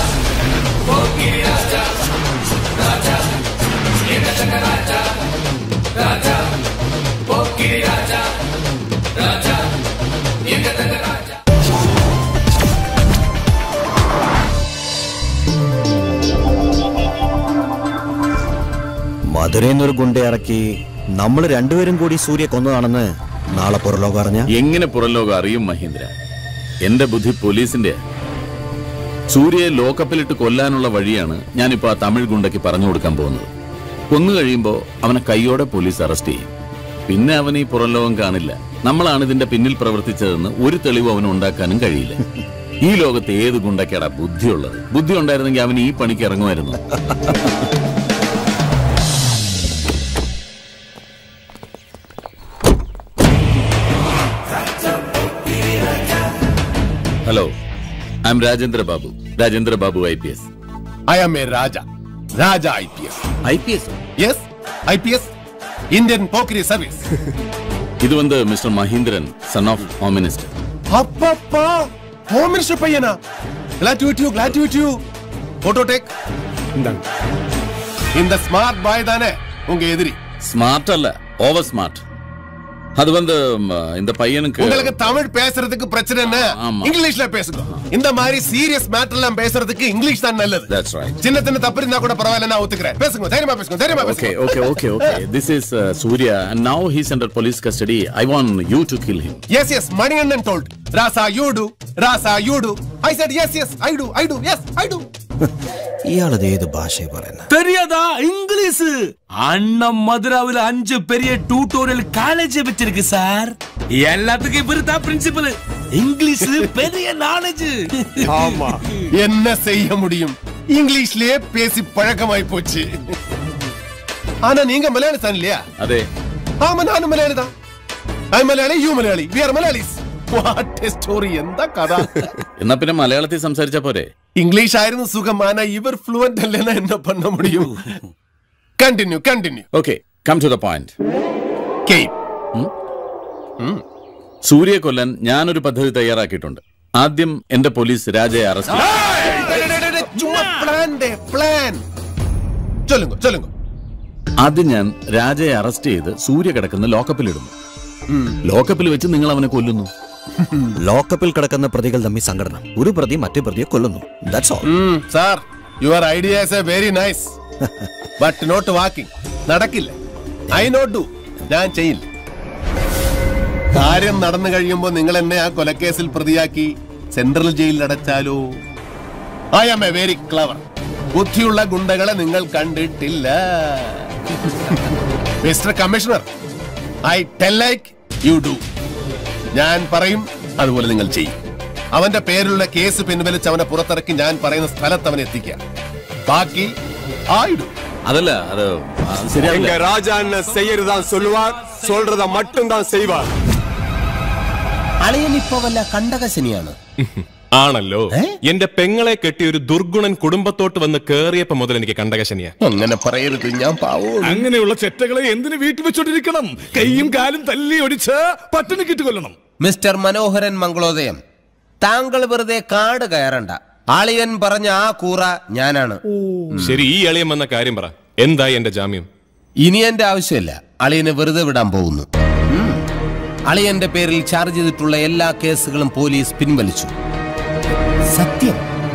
മധുരയിൽ ഗുണ്ട ഇറക്കി നമ്മൾ രണ്ടുപേരും കൂടി സൂര്യ കൊന്നതാണെന്ന് നാളെ പുറലോകം അറിഞ്ഞ എങ്ങനെ പുറംലോകം അറിയും മഹീന്ദ്ര എന്റെ ബുദ്ധി പോലീസിന്റെ സൂര്യയെ ലോക്കപ്പിലിട്ട് കൊല്ലാനുള്ള വഴിയാണ് ഞാനിപ്പോ ആ തമിഴ് ഗുണ്ടയ്ക്ക് പറഞ്ഞു കൊടുക്കാൻ പോകുന്നത് കൊന്നു കഴിയുമ്പോ അവനെ കൈയോടെ പോലീസ് അറസ്റ്റ് ചെയ്യും പിന്നെ അവൻ ഈ പുറംലോകം കാണില്ല നമ്മളാണ് ഇതിന്റെ പിന്നിൽ പ്രവർത്തിച്ചതെന്ന് ഒരു തെളിവ് അവന് ഉണ്ടാക്കാനും കഴിയില്ല ഈ ലോകത്ത് ഏത് ഗുണ്ടയ്ക്കാടാ ബുദ്ധിയുള്ളത് ബുദ്ധി ഉണ്ടായിരുന്നെങ്കിൽ അവൻ ഈ പണിക്ക് ഇറങ്ങുമായിരുന്നു hello I am Rajendra Babu Rajendra Babu I P S I am a Raja Raja I P S I P S yes I P S Indian പോക്രി സർവീസ് இது வந்து mister Mahendran son of home minister அப்பப்பா ஹோம் மினிஸ்டர் பையனா glad to meet you glad to meet you photo take இந்தாங்க இந்த smart boy தானே உங்க எதிரி ஸ்மார்ட் அல்ல ஓவர் ஸ்மார்ட் அது வந்து ம், இந்த பையனுக்கு உங்களுக்கு தமிழ் பேசுறதுக்கு பிரச்சனை என்ன ஆமா. இங்கிலீஷ்ல பேசுங்க இந்த மாதிரி சீரியஸ் மேட்டர் எல்லாம் பேசுறதுக்கு இங்கிலீஷ் தான் நல்லது That's right. சின்ன சின்ன தப்பு இருந்தா கூட பரவாயில்ல நான் ஒத்துக்கிறேன் பேசுங்க தைரியமா பேசுங்க தைரியமா Okay, பேசுங்க okay, okay, okay. This is uh, Surya, and now he's under police custody. I want you to kill him. Yes, yes, Maniannan told. Rasa, you do. Rasa, you do. I said, yes, yes, I do, I do, yes, I do. ഇയാളത് ഏത് ഭാഷയെ പറയുന്നത് தெரியாதா English அண்ணன் மதுராவில் அஞ்சு பெரிய tutorial college வச்சிருக்கு sir எல்லாத்துக்கும் இவரு தான் பிரின்சிபல் இங்கிலீஷ் பெரிய நாலேஜ் ஆமா என்ன செய்ய முடியும் இங்கிலீஷ்லயே பேசி பழக்கமாய் போச்சு ஆனா நீங்க மலையாளி தான் இல்லையா അതെ ஆமா நானும் மலையாளி தான் I Malayali you Malayali we are Malayalis what a story എന്താ കഥ എന്നാ പിന്നെ മലയാളത്തിൽ സംസാരിച്ചാ പോരെ ഇംഗ്ലീഷ് ആയിരുന്നു സുഖം ആന ഇവർ ഫ്ലുവന്റ് അല്ലെന്നാ என்ன பண்ண முடியும் continue continue okay come to the point കേപ്പ് സൂര്യയെ കൊല്ലാൻ ഞാനൊരു പദ്ധതി തയ്യാറാക്കിയിട്ടുണ്ട് ആദ്യം എന്റെ പോലീസ് രാജയെ അറസ്റ്റ് ചെയ്യും ചുമ്മാ പ്ലാൻ ദേ പ്ലാൻ ചൊല്ലുങ്ക ചൊല്ലുങ്ക ആദ്യം ഞാൻ രാജയെ അറസ്റ്റ് ചെയ്ത് സൂര്യ കിടക്കുന്ന ലോക്കപ്പിലിടുന്നു ലോക്കപ്പിൽ വെച്ച് നിങ്ങൾ അവനെ കൊല്ലുന്നു ലോക്കപ്പിൽ കിടക്കുന്ന പ്രതികൾ തമ്മിൽ സംഘടന ഒരു പ്രതി മറ്റു പ്രതിയെ കൊല്ലുന്നു that's all sir your ideas a very nice but not walking നടക്കില്ല ഐ നോട്ട് ഡു ഞാൻ ചെയ്യില്ല കാര്യം നടന്നു കഴിയുമ്പോൾ നിങ്ങൾ എന്നെ ആ കൊലക്കേസിൽ പ്രതിയാക്കി സെൻട്രൽ ജയിലിൽ അടച്ചാലോ I am a very clever ബുദ്ധിയുള്ള ഗുണ്ടകളെ നിങ്ങൾ കണ്ടിട്ടില്ല mister commissioner I tell like you do ഞാൻ പറയും അതുപോലെ നിങ്ങൾ ചെയ്യും അവന്റെ പേരിലുള്ള കേസ് പിൻവലിച്ച് അവനെ പുറത്തിറക്കി ഞാൻ പറയുന്ന സ്ഥലത്ത് അവനെ എത്തിക്കുക ബാക്കി ആയിടും അതല്ല അത് അത് ശരിയാവില്ല எங்க ராஜா அண்ணன் செய்யறதான் சொல்லுவார் சொல்றத மட்டும் தான் செய்வார் അളിയൻ ഇപ്പൊ വല്ല കണ്ടകശനിയാണ് ആണല്ലോ എന്റെ പെങ്ങളെ കെട്ടി ഒരു ദുർഗുണൻ കുടുംബത്തോട്ട് വന്ന് കേറിയപ്പോ മുതൽ എനിക്ക് കണ്ടകശനിയാ അങ്ങനെ പറയരുത് ഞാൻ പാവോ അങ്ങനെയുള്ള ചെറ്റകളെ എന്തിനു വീട്ടിൽ വെച്ചോണ്ടിരിക്കണം കൈയും കാലും തല്ലി ഒടിച്ച് പട്ടിണി കിട്ടി കൊല്ലണം മിസ്റ്റർ മനോഹരൻ മംഗളോദയം താങ്കൾ വെറുതെ കാട് കയറണ്ട അളിയൻ പറഞ്ഞ ആ കൂറ ഞാനാണ് ശരി ഈ അളിയൻ വന്ന കാര്യം പറ എന്തായി എന്റെ ജാമ്യം ഇനി എന്റെ ആവശ്യമില്ല അളിയനെ വെറുതെ വിടാൻ പോകുന്നു ഉം. അളിയന്റെ പേരിൽ ചാർജ് ചെയ്തിട്ടുള്ള എല്ലാ കേസുകളും പോലീസ് പിൻവലിച്ചു സത്യം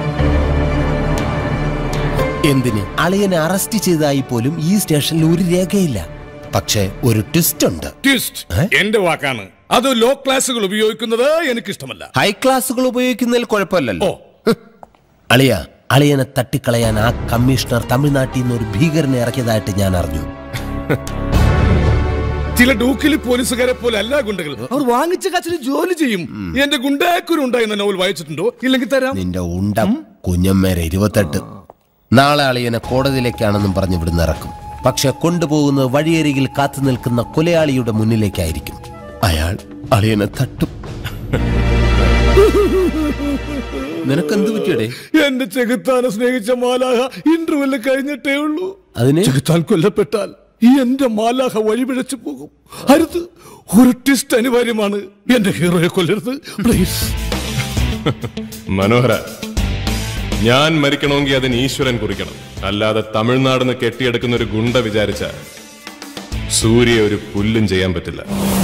എന്തിന് അളിയനെ അറസ്റ്റ് ചെയ്തതായി പോലും ഈ സ്റ്റേഷനിൽ ഒരു രേഖയില്ല പക്ഷേ ഒരു ട്വിസ്റ്റ് ഉണ്ട് ട്വിസ്റ്റ് എന്റെ വാക്കാണ് അത് ലോ ക്ലാസുകൾ ഉപയോഗിക്കുന്നത് എനിക്കിഷ്ടമല്ല ഹൈ ക്ലാസുകൾ ഉപയോഗിക്കുന്നതിൽ കുഴപ്പമില്ലല്ലോ ഹ്. അളിയ അളിയനെ തട്ടിക്കളയാൻ ആ കമ്മീഷണർ തമിഴ്നാട്ടിൽ നിന്ന് ഒരു ഭീകരനെ ഇറക്കിയതായിട്ട് ഞാൻ അറിഞ്ഞു ചില ഡൂക്കിലി പോലീസുകാരെ പോലെ അല്ല ഗുണ്ടകൾ അവർ വാങ്ങിച്ച കാശിന് ജോലി ചെയ്യും എന്റെ ഗുണ്ടാക്കുരു ഉണ്ടായിരുന്ന നോവൽ വായിച്ചിട്ടുണ്ടോ ഇല്ലെങ്കിൽ തരാം നിന്റെ ഉണ്ടം കുഞ്ഞമ്മേരെ ഇരുപത്തെട്ട് നാളെ അളിയനെ കോടതിയിലേക്കാണെന്നും പറഞ്ഞ് ഇവിടുന്ന് ഇറക്കും പക്ഷെ കൊണ്ടുപോകുന്നത് വഴിയരികിൽ കാത്തു നിൽക്കുന്ന കൊലയാളിയുടെ മുന്നിലേക്കായിരിക്കും അയാൾ അളിയനെ തട്ടും നിനക്കെന്ത് പറ്റിയടേ എന്റെ ചെകുത്താനെ സ്നേഹിച്ച മാലാഹ ഇന്റർവെല്ല് കഴിഞ്ഞിട്ടേ ഉള്ളൂ അതിന് ചെകുത്താൻ കൊല്ലപ്പെട്ടാൽ ഈ എന്റെ മാലാഹ വഴിപിഴച്ചു പോകും അരുത് ഒരു ട്വിസ്റ്റ് അനിവാര്യമാണ് എന്റെ ഹീറോയെ കൊല്ലരുത് പ്ലീസ് മനോഹര ഞാൻ മരിക്കണമെങ്കിൽ അതിന് ഈശ്വരൻ കുറിക്കണം അല്ലാതെ തമിഴ്നാടിന്ന് കെട്ടിയെടുക്കുന്ന ഒരു ഗുണ്ട വിചാരിച്ച സൂര്യ ഒരു പുല്ലും ചെയ്യാൻ പറ്റില്ല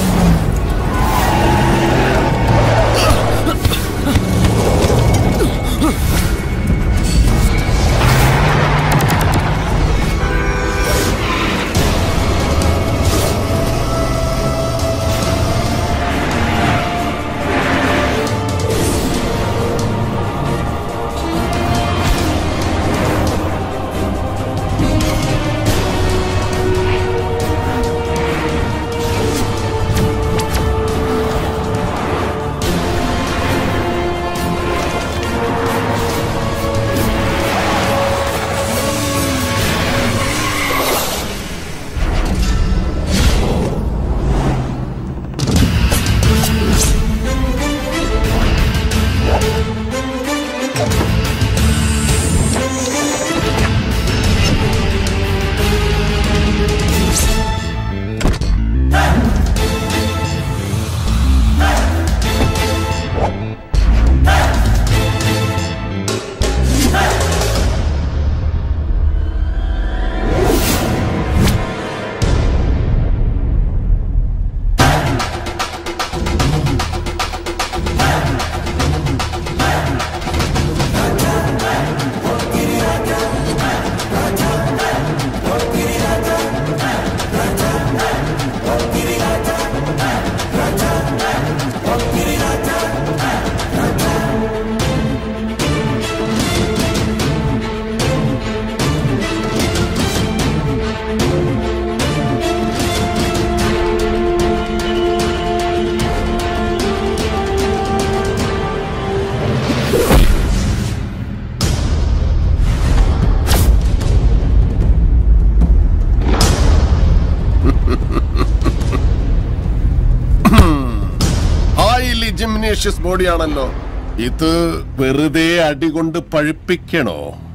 ഹൈലി ജിംനേഷ്യസ് ബോഡിയാണല്ലോ ഇത് വെറുതെ അടികൊണ്ട് പഴുപ്പിക്കണോ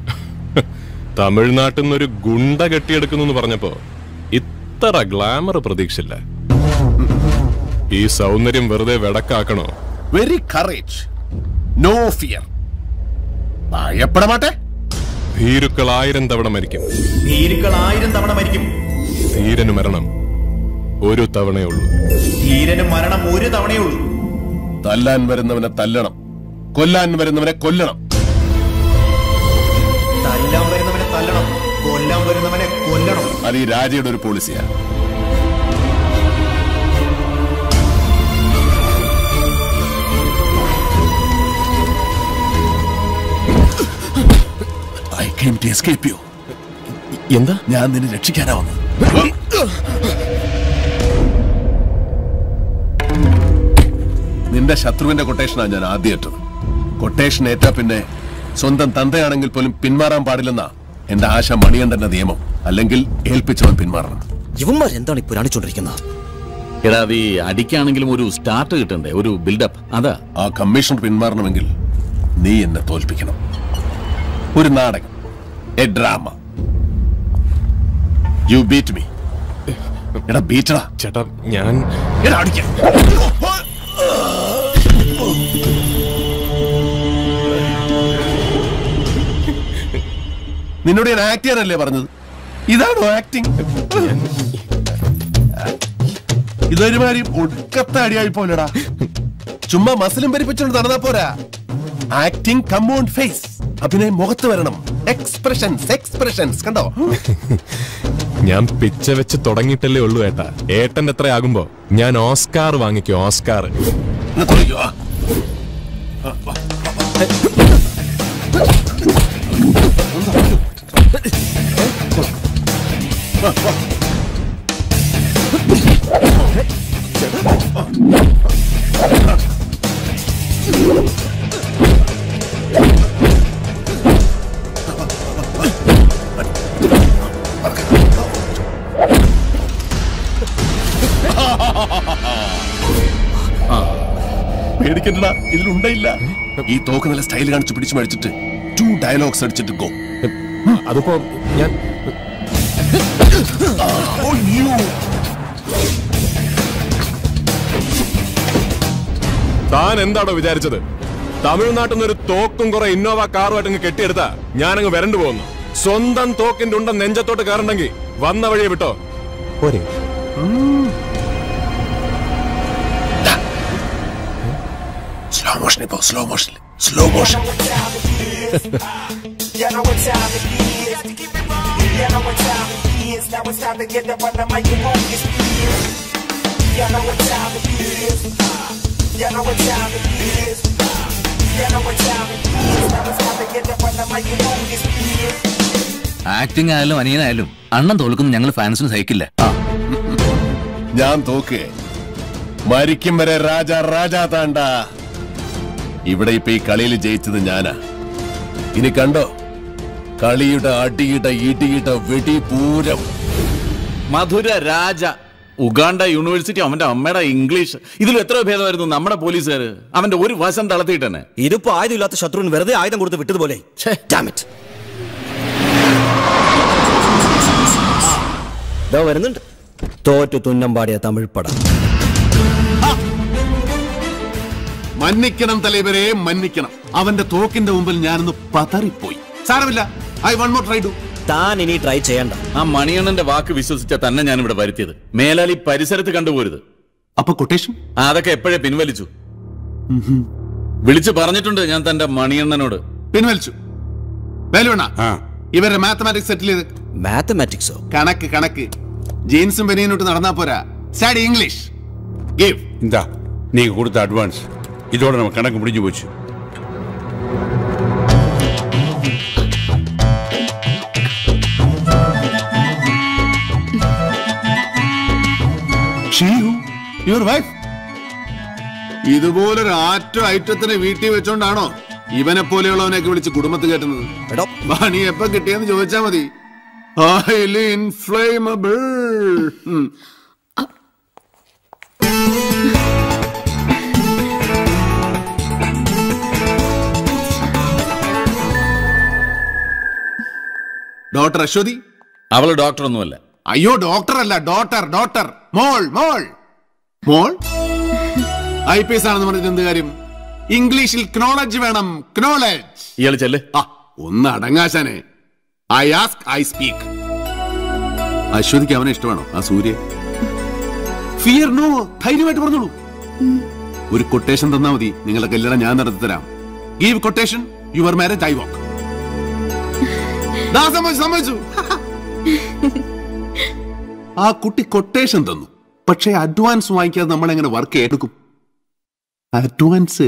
തമിഴ്നാട്ടിൽ നിന്നൊരു ഗുണ്ട കെട്ടിയെടുക്കുന്നു പറഞ്ഞപ്പോ ഇത്ര ഗ്ലാമർ പ്രതീക്ഷില്ല ഈ സൗന്ദര്യം വെറുതെ വെടക്കാക്കണോ വെരി കറേജ് നോ ഫിയർ ഭയപ്പെടമാട്ടെ ഭീരുക്കൾ ആയിരം തവണ മരിക്കും ഭീരുക്കൾ ആയിരം തവണ മരിക്കും ധീരന് മരണം ഒരു തവണയേ ഉള്ളൂ ധീരന് മരണം ഒരു തവണയേ ഉള്ളൂ തല്ലാൻ വരുന്നവനെ തല്ലണം കൊല്ലാൻ വരുന്നവനെ കൊല്ലണം തല്ലാൻ വരുന്നവനെ തല്ലണം കൊല്ലാൻ വരുന്നവനെ കൊല്ലണം അത് ഈ രാജയുടെ ഒരു പോളിസിയാ I came to escape you എന്താ ഞാൻ നിന്നെ രക്ഷിക്കാനാ വന്നത് നിന്റെ ശത്രുവിന്റെ കൊട്ടേഷനാണ് ഞാൻ ആദ്യം ഏറ്റത് കൊട്ടേഷൻ ഏറ്റാ പിന്നെ സ്വന്തം തന്തയാണെങ്കിൽ പോലും പിന്മാറാൻ പാടില്ലെന്നാ എന്റെ ആശ മണികണ്ഠന്റെ നിയമം അല്ലെങ്കിൽ ഏൽപ്പിച്ചവൻ പിന്മാറണം ഇവന്മാർ എന്താണ് ഈ പുരാണിച്ചോണ്ടിരിക്കുന്നത് എടാ അത് ഈ അടിക്കാണെങ്കിലും ഒരു സ്റ്റാർട്ട് കിട്ടണ്ടേ ഒരു ബിൽഡപ്പ് അതാ ആ കമ്മീഷണർ പിന്മാറണമെങ്കിൽ നീ എന്നെ തോൽപ്പിക്കണം ഒരു നാടകം a drama you beat me എടാ ബീറ്റടാ ചേട്ടാ ഞാൻ എടാ അടിക്കാം നിന്നോട് ഞാൻ ആക്ട് ചെയ്യാനല്ലേ പറഞ്ഞത് ഇതാണോ ആക്ടിങ് ഇതൊരുമാതിരി ഒടുക്കത്തെ അടിയായി പോലെടാ ചുമ്മാ മസിലും പരിപ്പിച്ചോണ്ട് നടന്നാ പോരാ ആക്ടിങ് കമ്മോൺ ഫേസ് അഭിനയം മുഖത്ത് വരണം എക്സ്പ്രഷൻസ് എക്സ്പ്രഷൻസ് കണ്ടോ ഞാൻ പിച്ച വെച്ച് തുടങ്ങിയിട്ടല്ലേ ഉള്ളൂ ഏട്ടാ ഏട്ടൻ എത്ര ആകുമ്പോ ഞാൻ ഓസ്കാർ വാങ്ങിക്കും ഓസ്കാർ എന്നാ തുടങ്ങിക്കോ, ആ. പേടിക്കണ്ട ഇതിലുണ്ടായില്ല ഈ തോക്ക് നല്ല സ്റ്റൈൽ കാണിച്ച് പിടിച്ചു മേടിച്ചിട്ട് ടു ഡയലോഗ്സ് അടിച്ചിട്ട് ഗോ അതിപ്പോ ഞാൻ താൻ എന്താണോ വിചാരിച്ചത് തമിഴ്നാട്ടിൽ നിന്ന് ഒരു തോക്കും കുറെ ഇന്നോവ കാറുമായിട്ട് അങ്ങ് കെട്ടിയെടുത്താ ഞാനങ്ങ് വരണ്ടു പോകുന്നു സ്വന്തം തോക്കിന്റെ ഉണ്ട നെഞ്ചത്തോട്ട് കയറണ്ടെങ്കിൽ വന്ന വഴിയെ വിട്ടോ പോരെ സ്ലോ മോഷനിൽ പോ സ്ലോ മോഷനിൽ slow motion You know what time it is. You know what time it is. Now it's time to get up on the mic and move your spears. You know what time it is. You know what time it is. You know what time it is. Now it's time to get up on the mic and move your spears. Acting ആയാലും അനിയനായാലും അണ്ണൻ തോൽക്കുന്ന ഞങ്ങൾ ഫാൻസിന് സഹിക്കില്ല ഞാൻ തോക്ക് മരിക്കും വരെ രാജ രാജാ താണ്ട ഇവിടെ ഇപ്പൊ ഈ കളിയിൽ ജയിച്ചത് ഞാനാ ഇനി കണ്ടോ കളിയുടെ അടിയിട ഇടിയിട വെടിപൂരം മധുര രാജ ഉഗാണ്ട യൂണിവേഴ്സിറ്റി അവന്റെ അമ്മയുടെ ഇംഗ്ലീഷ് ഇതിലും എത്ര ഭേദമായിരുന്നു നമ്മുടെ പോലീസുകാര് അവന്റെ ഒരു വശം തളർത്തിയിട്ടെന്നെ ഇതിപ്പോ ആയുധമില്ലാത്ത ശത്രുവിന് വെറുതെ ആയുധം കൊടുത്ത് വിട്ടതുപോലെ Damn it. ദാ വരുന്നുണ്ട് തോറ്റു തുന്നം പാടിയ തമിഴ് പടം മന്നിക്കണം തലവരെ മന്നിക്കണം അവന്റെ തോക്കിന്റെ മുമ്പിൽ ഞാനൊന്ന് പതറിപ്പോയി സാരമില്ല I one more try do താൻ ഇനി ട്രൈ ചെയ്യണ്ട ആ മണിയണ്ണന്റെ വാക്ക് വിശ്വസിച്ച തന്നെ ഞാൻ ഇവിടെ വരുത്തിയത് മേലാൽ ഈ പരിസരത്ത് കണ്ടുപോരുത് അപ്പൊ കൊട്ടേഷൻ അതൊക്കെ എപ്പോഴേ പിൻവലിച്ചു വിളിച്ചു പറഞ്ഞിട്ടുണ്ട് ഞാൻ തന്റെ മണിയണ്ണനോട് പിൻവലിച്ചു വേലുവണ്ണ ഇവരുടെ മാത്തമാറ്റിക്സ് സെറ്റിൽ ചെയ്ത് മാത്തമാറ്റിക്സോ കണക്ക് കണക്ക് ജീൻസും ബനിയനോട്ട് നടന്നാ പോരാ സ്റ്റഡി ഇംഗ്ലീഷ് ഗിവ് இந்தா நீங்க கொடுத்த அட்வான்ஸ் இதோட நம்ம கணக்கு முடிஞ்சு போச்சு യുവർ വൈഫ് ഇതുപോലൊരു ആറ്റോ ഐറ്റത്തിനെ വീട്ടിൽ വെച്ചോണ്ടാണോ ഇവനെ പോലെയുള്ളവനെയൊക്കെ വിളിച്ച് കുടുംബത്ത് കയറ്റുന്നത് പണി എപ്പം കിട്ടിയെന്ന് ചോദിച്ചാ മതി highly inflammable. ഉം. ഡോക്ടർ അശ്വതി അവള് ഡോക്ടർ ഒന്നുമല്ല അയ്യോ ഡോക്ടർ അല്ല ഡോട്ടർ ഡോട്ടർ മോൾ മോൾ മോൾ ഐ പി എസ് ആണെന്ന് പറഞ്ഞിട്ട് എന്ത് കാര്യം ഇംഗ്ലീഷിൽ ക്നോളജ് വേണം ക്നോളജ് ഇയാൾ ചെല്ല് ആ ഒന്ന് അടങ്ങാശാനെ ഐ ആസ്ക് ഐ സ്പീക്ക് അശ്വതിക്ക് അവനെ ഇഷ്ടമാണോ ആ സൂര്യ ഫിയർ നോ ധൈര്യമായിട്ട് പറഞ്ഞോളൂ ഒരു കൊട്ടേഷൻ തന്നാ മതി നിങ്ങളുടെ കല്യാണം ഞാൻ നടത്തി തരാം give quotation your marriage I walk സമ്മതിച്ചു സമ്മതിച്ചു ആ കുട്ടി കൊട്ടേഷൻ തന്നു പക്ഷേ അഡ്വാൻസ് വാങ്ങിക്കാതെ നമ്മൾ എങ്ങനെ വർക്ക് എടുക്കും advance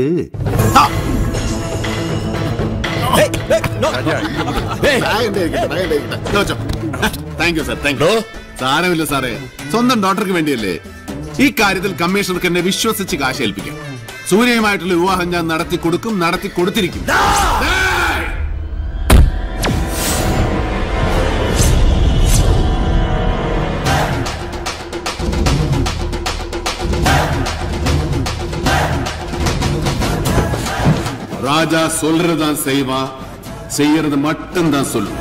thank you sir thank you സാരമില്ല സാറേ സ്വന്തം ഡോക്ടർക്ക് വേണ്ടിയല്ലേ ഈ കാര്യത്തിൽ കമ്മീഷണർക്ക് എന്നെ വിശ്വസിച്ച് കാശ് ഏൽപ്പിക്കാം സൂര്യയുമായിട്ടുള്ള വിവാഹം ഞാൻ നടത്തി കൊടുക്കും നടത്തി കൊടുത്തിരിക്കും ராஜா சொல்றதான் செய்வா செய்யறது மட்டும்தான் சொல்லுவான்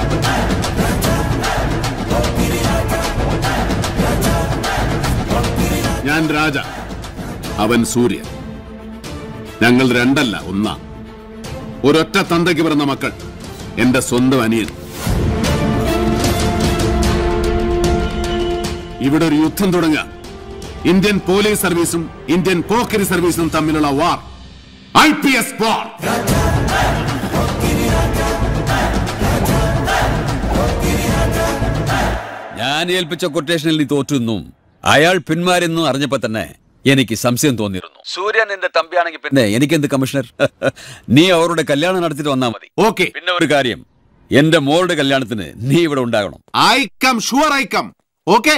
ഞാൻ രാജ അവൻ സൂര്യൻ ഞങ്ങൾ രണ്ടല്ല ഒന്നാ ഒരൊറ്റ തന്തയ്ക്ക് പിറന്ന മക്കൾ എന്റെ സ്വന്തം അനിയൻ ഇവിടെ ഒരു യുദ്ധം തുടങ്ങുക ഇന്ത്യൻ പോലീസ് സർവീസും ഇന്ത്യൻ പോക്കരി സർവീസും തമ്മിലുള്ള war I P S war ഞാൻ ഏൽപ്പിച്ച കൊട്ടേഷനിൽ നീ തോറ്റുന്നും അയാൾ പിന്മാരെന്നും അറിഞ്ഞപ്പോ തന്നെ എനിക്ക് സംശയം തോന്നിയിരുന്നു സൂര്യൻ എന്റെ തമ്പിയാണെങ്കിൽ പിന്നെ എനിക്കെന്ത് കമ്മീഷണർ നീ അവരുടെ കല്യാണം നടത്തിട്ട് വന്നാ മതി ഓക്കെ പിന്നെ ഒരു കാര്യം എന്റെ മോളുടെ കല്യാണത്തിന് നീ ഇവിടെ ഉണ്ടാകണം I come sure I come okay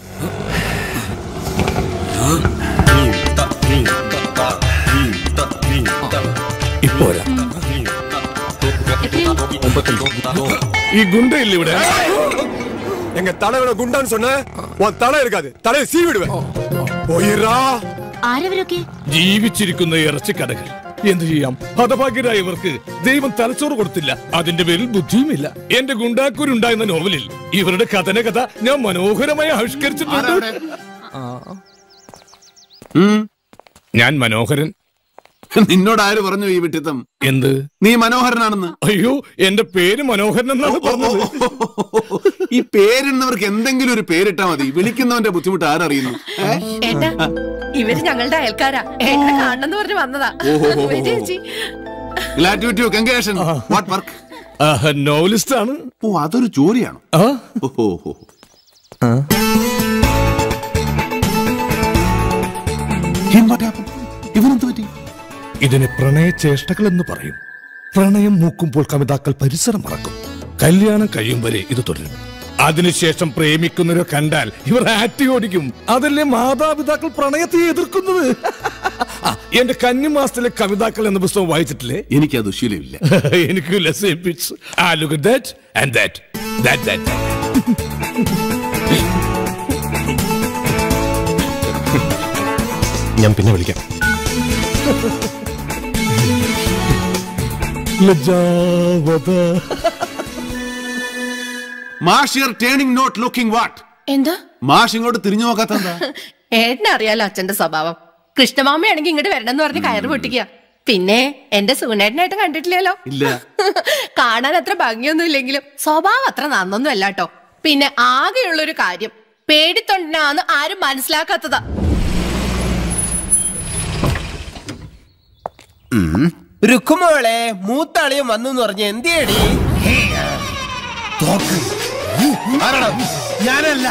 ഇപ്പോരാ ഈ ഗുണ്ടയില്ല ഇവിടെ எங்க தலைவனை குண்டான்னு சொன்ன உன் தலை இருக்காது தலையை சீ விடுவேன் പോയിറാ ആരവരൊക്കെ ജീവിച്ചിരിക്കുന്ന ഇറച്ചിക്കടകൾ എന്ത് ചെയ്യാം ഹതഭാഗ്യരായ ഇവർക്ക് ദൈവം തലച്ചോറ് കൊടുത്തില്ല അതിന്റെ പേരിൽ ബുദ്ധിയുമില്ല എന്റെ ഗുണ്ടാക്കൂരുണ്ടായിരുന്ന നോവലിൽ ഇവരുടെ കഥന കഥ ഞാൻ മനോഹരമായി ആവിഷ്കരിച്ചിട്ടുണ്ട് ഞാൻ മനോഹരൻ നിന്നോട് ആര് പറഞ്ഞു ഈ വിട്ടിത്തം എന്ത് നീ മനോഹരനാണെന്ന് അയ്യോ എന്റെ പേര് മനോഹരൻ എന്നാണ് പറഞ്ഞത് ഈ പേരിടുന്നവർക്ക് എന്തെങ്കിലും ഒരു പേരിട്ടാ മതി വിളിക്കുന്നവന്റെ ബുദ്ധിമുട്ട് ആരറിയുന്നു ഏ? ഏട്ടാ ഇവര് ഞങ്ങളുടെ അയൽക്കാരാ ഏട്ടനെ കാണണമെന്ന് പറഞ്ഞ് വന്നതാ ഓഹോ. വരൂ ചേച്ചി Gratitude to you. Congratulations. What work? Novelist ആണ് ഓ അതൊരു ജോലിയാണ് ഓഹോ ഇവനെന്ത് പറ്റി ഇതിന് പ്രണയചേഷ്ടകൾ എന്ന് പറയും പ്രണയം മൂക്കുമ്പോൾ കവിതാക്കൾ പരിസരം മറക്കും കല്യാണം കഴിയും വരെ ഇത് തുടരും അതിനുശേഷം പ്രേമിക്കുന്നവരെ കണ്ടാൽ ഇവർ ആറ്റി ഓടിക്കും അതല്ലേ മാതാപിതാക്കൾ പ്രണയത്തെ എതിർക്കുന്നത് ആ, എന്റെ കന്നിമാസത്തിലെ കവിതാക്കൾ എന്ന പുസ്തകം വായിച്ചിട്ടില്ലേ എനിക്ക് അത് ശീലമില്ല എനിക്കില്ല same pitch. Ah, look at that and that. That, that, that. ഞാൻ പിന്നെ വിളിക്കാം ലജ്ജാവത മാഷ് your turning not looking what എന്താ മാഷ് ഇങ്ങോട്ട് തിരിഞ്ഞു നോക്കാത്ത ഏട്ടനെ അറിയാലോ അച്ഛന്റെ സ്വഭാവം കൃഷ്ണമാമയാണെങ്കിൽ ഇങ്ങോട്ട് വരണം എന്ന് പറഞ്ഞ് കയറ് പൊട്ടിക്കുക പിന്നെ എന്റെ സുഗുണേട്ടനായിട്ട് കണ്ടിട്ടില്ലല്ലോ ഇല്ല കാണാൻ അത്ര ഭംഗിയൊന്നും ഇല്ലെങ്കിലും സ്വഭാവം അത്ര നന്നൊന്നും അല്ല കേട്ടോ പിന്നെ ആകെയുള്ളൊരു കാര്യം പേടിത്തൊണ്ടനാന്ന് ആരും മനസ്സിലാക്കാത്തതാ രുക്കുമോളെ മൂത്തളിയും വന്നു പറഞ്ഞ എന്തിയടി ഞാനല്ല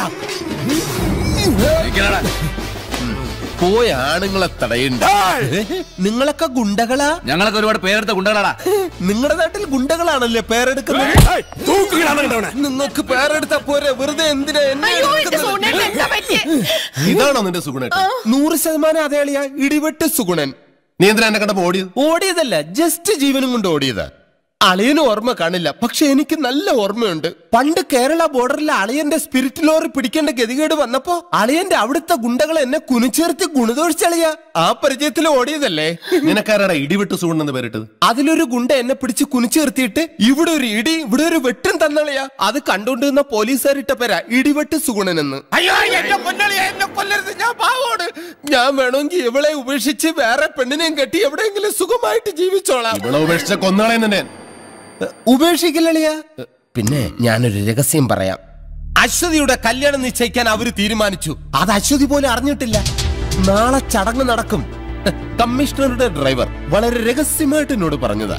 പോയ ആണുങ്ങളെ തടയണ്ട നിങ്ങളൊക്കെ ഗുണ്ടകളാ ഞങ്ങളൊക്കെ ഒരുപാട് പേരെടുത്ത ഗുണ്ടകളാടാ നിങ്ങളുടെ നാട്ടിൽ ഗുണ്ടകളാണല്ലേ പേരെടുക്കുന്നത് നിങ്ങൾക്ക് പേരെടുത്ത പോരെ വെറുതെ എന്തിനാ എന്നെ അയ്യോ എന്റെ എടുക്കുന്നത്? സുഗുണേട്ടൻ എന്താ പറ്റിയേ ഇതാണോ നിന്റെ സുഗുണേട്ടൻ നൂറ് ശതമാനം അതേ അളിയ ഇടിവെട്ട് സുഗുണൻ നീ എന്തിനാ എന്നെ കണ്ടപ്പോ ഓടിയത് ഓടിയതല്ല ജസ്റ്റ് ജീവനും കൊണ്ട് ഓടിയതാ അളിയന് ഓർമ്മ കാണില്ല പക്ഷെ എനിക്ക് നല്ല ഓർമ്മയുണ്ട് പണ്ട് കേരള ബോർഡറിലെ അളിയന്റെ സ്പിരിറ്റ് ലോറി പിടിക്കേണ്ട ഗതികേട് വന്നപ്പോ അളിയന്റെ അവിടുത്തെ ഗുണ്ടകൾ എന്നെ കുനിച്ചേർത്തി ഗുണദോഷിച്ചളിയ ആ പരിചയത്തിൽ ഓടിയതല്ലേ നിനക്കാരാടാ ഇടിവിട്ട് സുഗുണെന്ന് പേരിട്ടത് അതിലൊരു ഗുണ്ട എന്നെ പിടിച്ച് കുനിച്ചു നിർത്തിയിട്ട് ഇവിടെ ഒരു ഇടി ഇവിടെ ഒരു വെട്ടും തന്നളിയാ അത് കണ്ടുകൊണ്ടിരുന്ന പോലീസുകാരിട്ട പേരാ ഇടിവെട്ട് സുഗുണനെന്ന് അയ്യോ എന്നെ കൊല്ലളിയാ എന്നെ കൊല്ലരുത് ഞാൻ പാവോട് ഞാൻ വേണമെങ്കിൽ ഇവളെ ഉപേക്ഷിച്ച് വേറെ പെണ്ണിനെയും കെട്ടി എവിടെയെങ്കിലും സുഖമായിട്ട് ജീവിച്ചോളാം ഇവിടെ ഉപേക്ഷിച്ച കൊന്നാളെ നിന്നെ ഉപേക്ഷിക്കില്ലളിയ പിന്നെ ഞാനൊരു രഹസ്യം പറയാം അശ്വതിയുടെ കല്യാണം നിശ്ചയിക്കാൻ അവര് തീരുമാനിച്ചു അത് അശ്വതി പോലും അറിഞ്ഞിട്ടില്ല നാളെ ചടങ്ങ് നടക്കും കമ്മീഷണറുടെ ഡ്രൈവർ വളരെ രഹസ്യമായിട്ട് എന്നോട് പറഞ്ഞതാ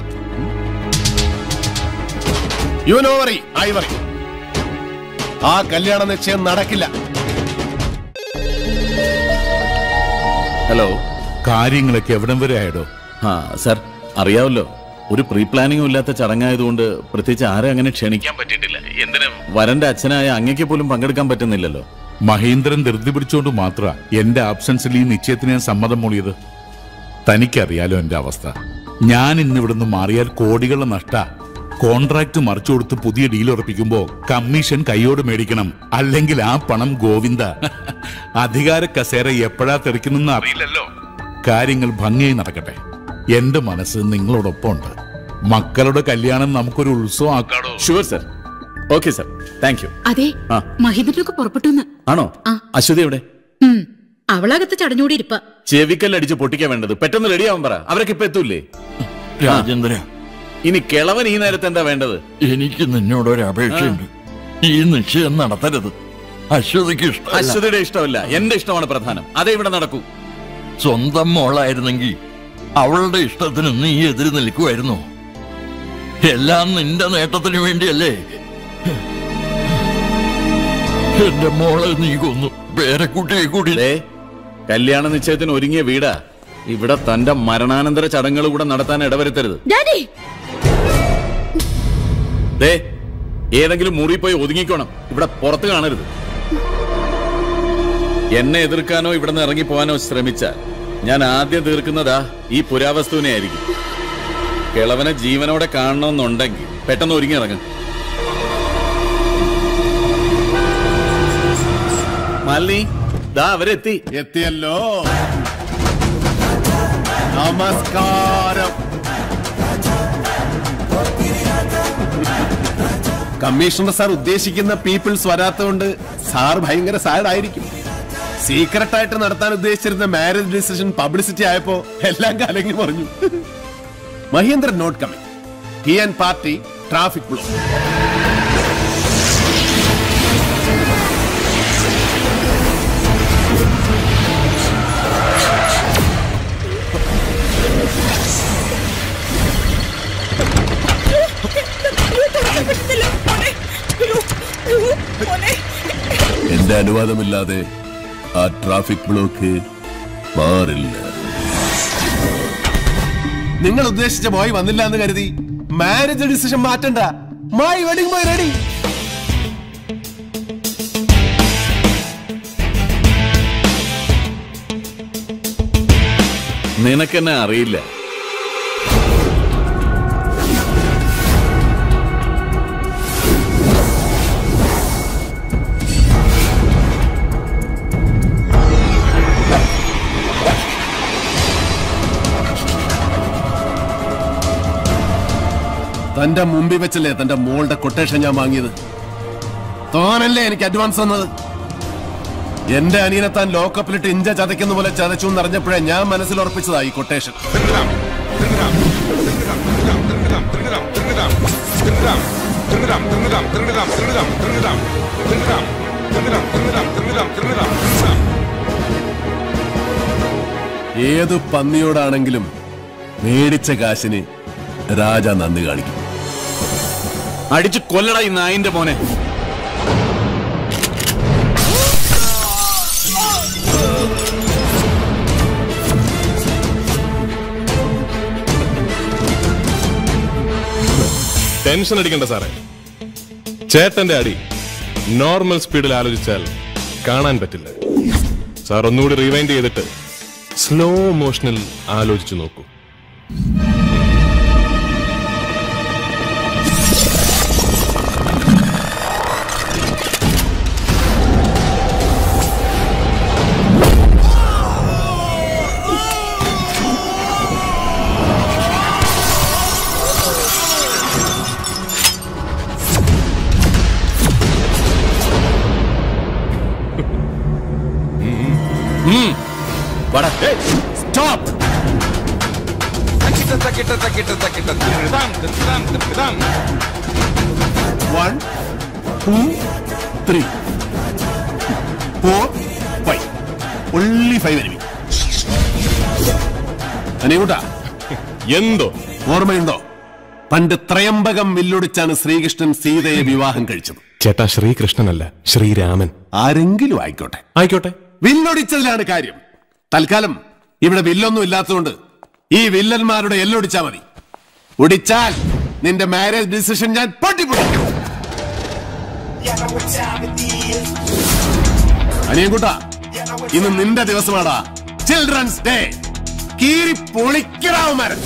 you no worry I worry ആ കല്യാണ നിശ്ചയം നടക്കില്ല ഹലോ കാര്യങ്ങളൊക്കെ എവിടം വരെ ആയിടോ ആ സർ അറിയാവല്ലോ ഒരു പ്രീ പ്ലാനിങ്ങും ഇല്ലാത്ത ചടങ്ങായതുകൊണ്ട് പ്രത്യേകിച്ച് ആരെ അങ്ങനെ ക്ഷണിക്കാൻ പറ്റിയിട്ടില്ല എന്തിനും വരന്റെ അച്ഛനായ അങ്ങയ്ക്ക് പോലും പങ്കെടുക്കാൻ പറ്റുന്നില്ലല്ലോ മഹേന്ദ്രൻ ധൃതി പിടിച്ചുകൊണ്ട് മാത്ര എന്റെ ആബ്സൻസിൽ ഈ നിശ്ചയത്തിന് ഞാൻ സമ്മതം മൂളിയത് തനിക്കറിയാലോ എന്റെ അവസ്ഥ ഞാൻ ഇന്ന് ഇവിടുന്ന് മാറിയാൽ കോടികളുടെ നഷ്ട കോൺട്രാക്ട് മറിച്ചു കൊടുത്ത് പുതിയ ഡീൽ ഉറപ്പിക്കുമ്പോ കമ്മീഷൻ കൈയോട് മേടിക്കണം അല്ലെങ്കിൽ ആ പണം ഗോവിന്ദ അധികാര കസേര എപ്പോഴാ തെറിക്കുന്നെന്ന് അറിയില്ലല്ലോ കാര്യങ്ങൾ ഭംഗിയായി നടക്കട്ടെ എന്റെ മനസ്സ് നിങ്ങളോടൊപ്പം ഉണ്ട് മക്കളുടെ കല്യാണം നമുക്കൊരു ഉത്സവം ആക്കാടോ sure sir okay sir thank you അതെ ആ മഹിന്ദ്രനൊക്കെ പുറപ്പെട്ടു ആണോ അശ്വതി എവിടെ അവളകത്ത് ചടഞ്ഞൂടി ഇരിപ്പ ചെവിക്കല്ലടിച്ച് പൊട്ടിക്കാൻ വേണ്ടത് പെട്ടെന്ന് റെഡിയാവാൻ പറ അവരൊക്കെ ഇപ്പൊ എത്തൂലേ രാജേന്ദ്ര ഇനി കിളവൻ ഈ നേരത്തെ എന്താ വേണ്ടത് എനിക്ക് നിന്നോട് ഒരു അപേക്ഷയുണ്ട് ഈ നിശ്ചയം നടത്തരുത് അശ്വതിക്ക് ഇഷ്ടമല്ല അശ്വതിയുടെ ഇഷ്ടമല്ല എന്റെ ഇഷ്ടമാണ് പ്രധാനം അതേ ഇവിടെ നടക്കൂ സ്വന്തം മോളായിരുന്നെങ്കിൽ അവളുടെ ഇഷ്ടത്തിന് നീ എതിര് നിൽക്കുമായിരുന്നു എല്ലാം നിന്റെ നേട്ടത്തിന് വേണ്ടിയല്ലേ എന്റെ മോളെ നീ കൊന്നു പേരക്കുട്ടിയെ കൂടി കല്യാണ നിശ്ചയത്തിന് ഒരുങ്ങിയ വീടാ ഇവിടെ തന്റെ മരണാനന്തര ചടങ്ങുകൾ കൂടെ നടത്താൻ ഇടവരുത്തരുത് ഡാഡി ദേ ഏതെങ്കിലും മുറി പോയി ഒതുങ്ങിക്കോണം ഇവിടെ പുറത്ത് കാണരുത് എന്നെ എതിർക്കാനോ ഇവിടെ നിന്ന് ഇറങ്ങി പോകാനോ ശ്രമിച്ചാൽ ഞാൻ ആദ്യം തീർക്കുന്നതാ ഈ പുരാവസ്തുവിനെ ആയിരിക്കും കിളവനെ ജീവനോടെ കാണണമെന്നുണ്ടെങ്കിൽ പെട്ടെന്ന് ഒരുങ്ങി ഇറങ്ങും മാലിനി ദാ അവരെത്തി എത്തിയല്ലോ നമസ്കാരം കമ്മീഷണർ സാർ ഉദ്ദേശിക്കുന്ന പീപ്പിൾസ് വരാത്തതുകൊണ്ട് സാർ ഭയങ്കര സാഡ് ആയിരിക്കും സീക്രട്ട് ആയിട്ട് നടത്താൻ ഉദ്ദേശിച്ചിരുന്ന മാരേജ് ഡിസിഷൻ പബ്ലിസിറ്റി ആയപ്പോ എല്ലാം കലങ്ങി പറഞ്ഞു Mahendran not coming he and party traffic block എന്റെ അനുവാദമില്ലാതെ ആ ട്രാഫിക് ബ്ലോക്ക് മാറില്ല നിങ്ങൾ ഉദ്ദേശിച്ച ബോയ് വന്നില്ല എന്ന് കരുതി മാരേജ് ഡിസിഷൻ മാറ്റണ്ട മൈ വെഡിങ് ബോയ് റെഡി നിനക്കെന്നെ അറിയില്ല തന്റെ മുമ്പിൽ വെച്ചല്ലേ തന്റെ മോളുടെ കൊട്ടേഷൻ ഞാൻ വാങ്ങിയത് താനല്ലേ എനിക്ക് അഡ്വാൻസ് തന്നത് എന്റെ അനിയനെ താൻ ലോക്കപ്പിലിട്ട് ഇഞ്ച ചതയ്ക്കുന്ന പോലെ ചതച്ചു എന്നറിഞ്ഞപ്പോഴേ ഞാൻ മനസ്സിൽ ഉറപ്പിച്ചതാ ഈ കൊട്ടേഷൻ ഏതു പന്നിയോടാണെങ്കിലും മേടിച്ച കാശിന് രാജ നന്ദി കാണിക്കും അടിച്ചു കൊല്ലട ഈ നായിന്റെ മോനെ ടെൻഷൻ അടിക്കണ്ട സാറേ ചേട്ടന്റെ അടി നോർമൽ സ്പീഡിൽ ആലോചിച്ചാൽ കാണാൻ പറ്റില്ല സാർ ഒന്നുകൂടി റിവൈൻഡ് ചെയ്തിട്ട് സ്ലോ മോഷനിൽ ആലോചിച്ചു നോക്കൂ stop one two three four five only five enemy അനികൂട്ടാ എന്തോ ഓർമ്മയുണ്ടോ പണ്ട് ത്രയംബകം വില്ലൊടിച്ചാണ് ശ്രീകൃഷ്ണൻ സീതയെ വിവാഹം കഴിച്ചത് ചേട്ടാ ശ്രീകൃഷ്ണനല്ല ശ്രീരാമൻ ആരെങ്കിലും ആയിക്കോട്ടെ ആയിക്കോട്ടെ വില്ലൊടിച്ചതിലാണ് കാര്യം തൽക്കാലം ഇവിടെ വില്ലൊന്നും ഇല്ലാത്തതുകൊണ്ട് ഈ വില്ലന്മാരുടെ എല്ലൊടിച്ചാ മതി ഒടിച്ചാൽ നിന്റെ മാരേജ് ഡിസിഷൻ ഞാൻ പൊട്ടിപ്പൊടിക്കും അനിയൻകുട്ട ഇന്ന് നിന്റെ ദിവസമാടാ ചിൽഡ്രൻസ് ഡേ കീറി പൊളിക്കടാവുമാരൻ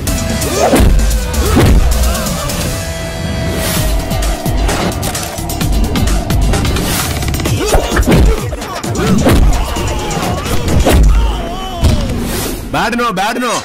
ബാഡിനോ ബാഡിനോ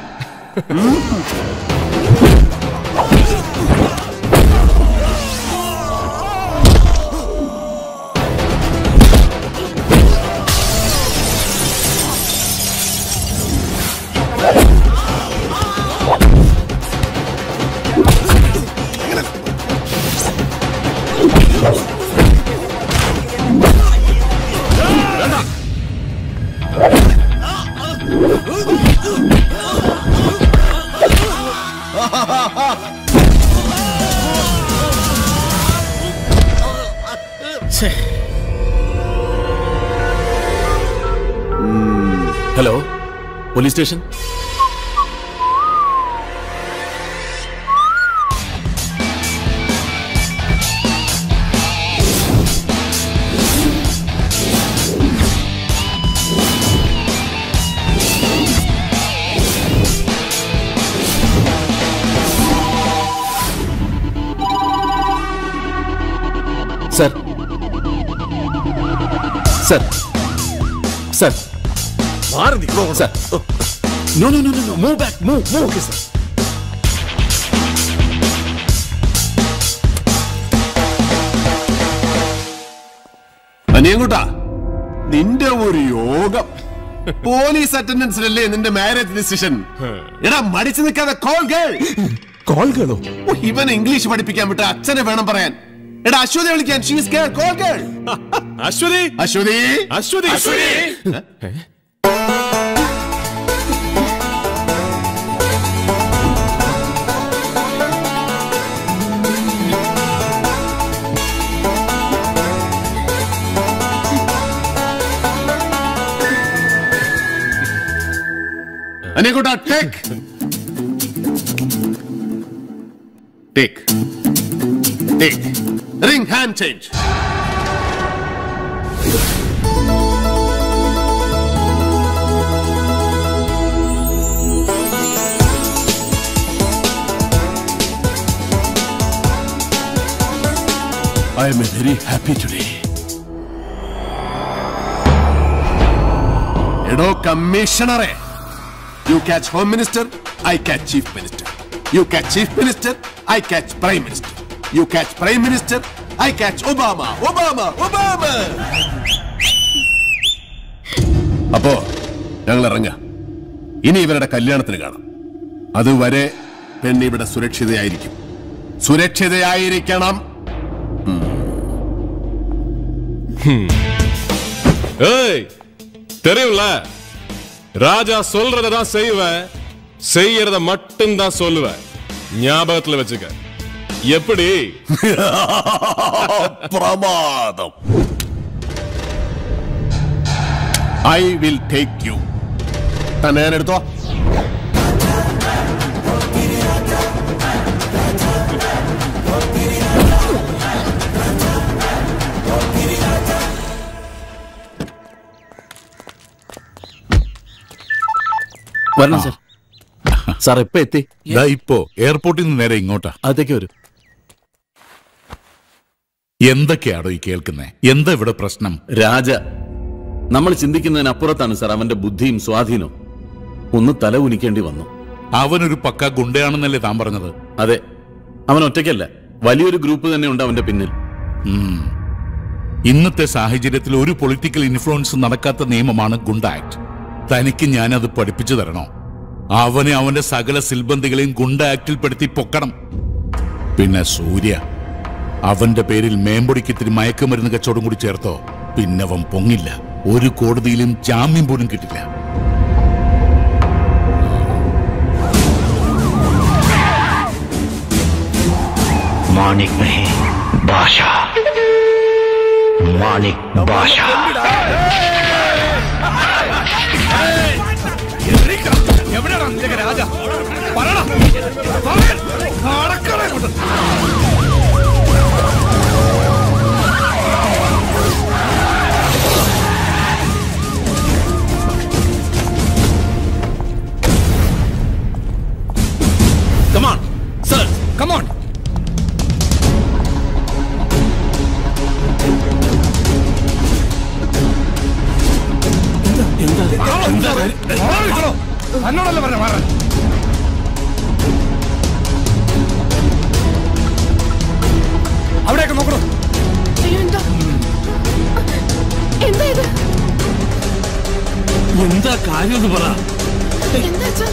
hello police station sir sir sir മാറി നിൽക്കണോ sir no no no no move back move move okay sir അനിയൻകുട്ടാ നിന്റെ ഒരു യോഗം പോലീസ് അറ്റൻഡൻസിലല്ലേ നിന്റെ മാരേജ് ഡിസിഷൻ എടാ മടിച്ചു നിൽക്കാതെ കോൾ ഗേൾ കോൾ ഗേളോ ഇവൻ ഇംഗ്ലീഷ് പഠിപ്പിക്കാൻ വിട്ട അച്ഛനെ വേണം പറയാൻ എടാ അശ്വതി വിളിക്കാൻ she's girl call girl Ashwathi Ashwathi Ashwathi Ashwathi അനിയൻകുട്ടാ take take take ring hand change I am very happy today. എടോ കമ്മീഷണറെ you catch home minister I catch chief minister you catch chief minister I catch prime minister you catch prime minister I catch Obama Obama Obama അപ്പോ ഞങ്ങൾ ഇറങ്ങാം ഇനി ഇവരുടെ കല്യാണത്തിന് കാണാം അതുവരെ പെണ്ണ് ഇവിടെ സുരക്ഷിതയായിരിക്കും സുരക്ഷിതയായിരിക്കണം ஏய் தெரியும்ல ராஜா சொல்றத தான் செய்வேன் செய்யறத மட்டும் தான் சொல்லுவேன் ஞாபகத்துல வச்சுக்க எப்படி പ്രമാദം ഐ വിൽ ടേക്ക് യു തന്നെ ഞാൻ എടുത്തോ വരണം സർ സാർ എപ്പോ എത്തി ദാ ഇപ്പോ എയർപോർട്ടിൽ നിന്ന് നേരെ ഇങ്ങോട്ടാ അതേക്ക് വരും എന്തൊക്കെയാണോ ഈ കേൾക്കുന്നേ എന്താ ഇവിടെ പ്രശ്നം രാജ നമ്മൾ ചിന്തിക്കുന്നതിനപ്പുറത്താണ് സാർ അവന്റെ ബുദ്ധിയും സ്വാധീനവും ഒന്ന് തല ഉനിക്കേണ്ടി വന്നു അവനൊരു പക്ക ഗുണ്ടയാണെന്നല്ലേ താൻ പറഞ്ഞത് അതെ അവൻ ഒറ്റയ്ക്കല്ല വലിയൊരു ഗ്രൂപ്പ് തന്നെ ഉണ്ട് അവന്റെ പിന്നിൽ ഉം. ഇന്നത്തെ സാഹചര്യത്തിൽ ഒരു പൊളിറ്റിക്കൽ ഇൻഫ്ലുവൻസ് നടക്കാത്ത നിയമമാണ് ഗുണ്ട ആക്ട് തനിക്ക് ഞാനത് പഠിപ്പിച്ചു തരണോ അവനെ അവന്റെ സകല സിൽബന്ധികളെയും ഗുണ്ട ആക്ടിൽ പെടുത്തി പൊക്കണം പിന്നെ സൂര്യ അവന്റെ പേരിൽ മേമ്പൊടിക്ക് ഇത്തിരി മയക്കുമരുന്ന് കച്ചവടം കൂടി ചേർത്തോ പിന്നെ അവൻ പൊങ്ങില്ല ഒരു കോടതിയിലും ജാമ്യം പോലും കിട്ടില്ല मानिक नहीं बादशाह मानिक बादशाह എവിടെയാണ് നിന്റെ രാജ പറയടാ പറയാൻ നടക്കണേ കൊണ്ട് Come on, sir. Come on. തന്നോടല്ല പറഞ്ഞ മാറാൻ അവിടെയൊക്കെ നോക്കണോ എന്താ എന്താ ഇത് എന്താ കാര്യം എന്ന് പറ എന്താ അച്ഛാ?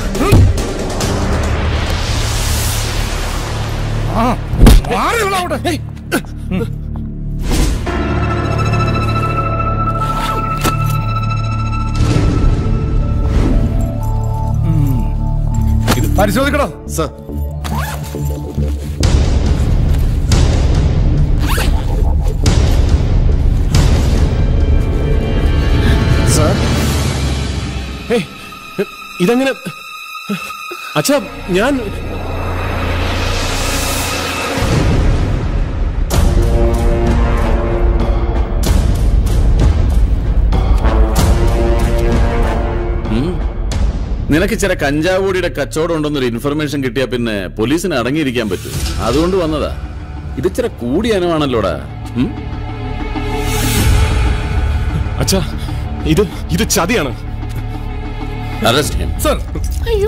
ആ മാറി ഇവിടെ അവിടെ ഏയ്. ഇത് പരിശോധിക്കണോ സർ സാർ ഏയ്, ഇതെങ്ങനെ അച്ഛാ ഞാൻ ഉം. നിനക്ക് ചില കഞ്ചാവൂടിയുടെ കച്ചവടം ഉണ്ടെന്നൊരു ഇൻഫർമേഷൻ കിട്ടിയാ പിന്നെ പോലീസിന് അടങ്ങിയിരിക്കാൻ പറ്റും അതുകൊണ്ട് വന്നതാ ഇത് ചില കൂടിയ അനുവാണല്ലോടാ ഉം? അച്ഛാ ഇത് ഇത് ചതിയാണ് അറസ്റ്റ് ഹിം സർ അയ്യോ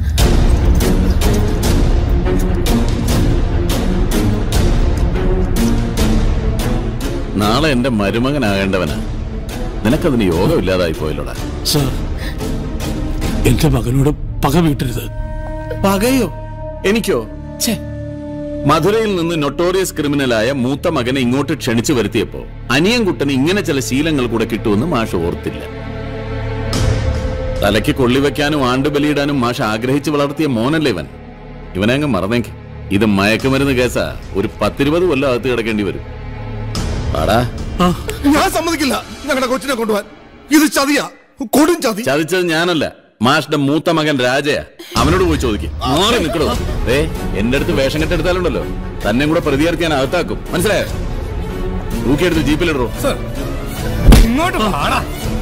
നാളെ എന്റെ മരുമകനാകേണ്ടവനാ നിനക്കതിന് യോഗമില്ലാതായി പോയല്ലോടാ സർ എന്റെ മകനോട് പക വീട്ടരുത് പകയോ എനിക്കോ ഛേ മധുരയിൽ നിന്ന് നൊട്ടോറിയസ് ക്രിമിനലായ മൂത്ത മകനെ ഇങ്ങോട്ട് ക്ഷണിച്ചു വരുത്തിയപ്പോ അനിയൻകുട്ടന് ഇങ്ങനെ ചില ശീലങ്ങൾ കൂടെ കിട്ടുമെന്ന് മാഷ് ഓർത്തില്ല തലയ്ക്ക് കൊള്ളിവെക്കാനും ആണ്ടുബലിയിടാനും മാഷ് ആഗ്രഹിച്ചു വളർത്തിയ മോനല്ലേ ഇവൻ ഇവനെ അങ്ങ് മറന്നെങ്കിൽ ഇത് മയക്കുമരുന്ന് കേസാ ഒരു പത്തിരുപത് കൊല്ലം അകത്ത് കിടക്കേണ്ടി വരും പാടാ ഞാൻ സമ്മതിക്കില്ല ഞങ്ങളുടെ കൊച്ചിനെ കൊണ്ടുപോവാൻ ഇത് ചതിയാ കൊടും ചതി ചതിച്ചത് ഞാനല്ല മാഷിന്റെ മൂത്ത മകൻ രാജയാ അവനോട് പോയി ചോദിക്കും മാറി നിൽക്കണോ ഏ എന്റെ അടുത്ത് വേഷം കെട്ടെടുത്താലുണ്ടല്ലോ തന്നെ കൂടെ പ്രതികർക്ക് ഞാൻ അകത്താക്കും മനസ്സിലായോ തൂക്കിയെടുത്ത് ജീപ്പിലിടറോ ഇങ്ങോട്ട് പാടാ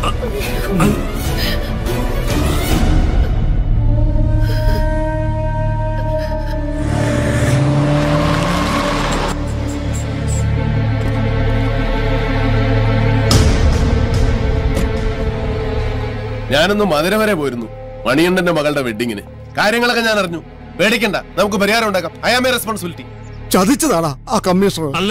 ഞാനൊന്ന് മധുര വരെ പോയിരുന്നു മണിയണ്ണന്റെ മകളുടെ വെഡിങ്ങിന് കാര്യങ്ങളൊക്കെ ഞാൻ അറിഞ്ഞു പേടിക്കണ്ട നമുക്ക് പരിഹാരം ഉണ്ടാക്കാം ഐ ആം എ റെസ്പോൺസിബിലിറ്റി ചതിച്ചതാടാ ആ കമ്മീഷണർ അല്ല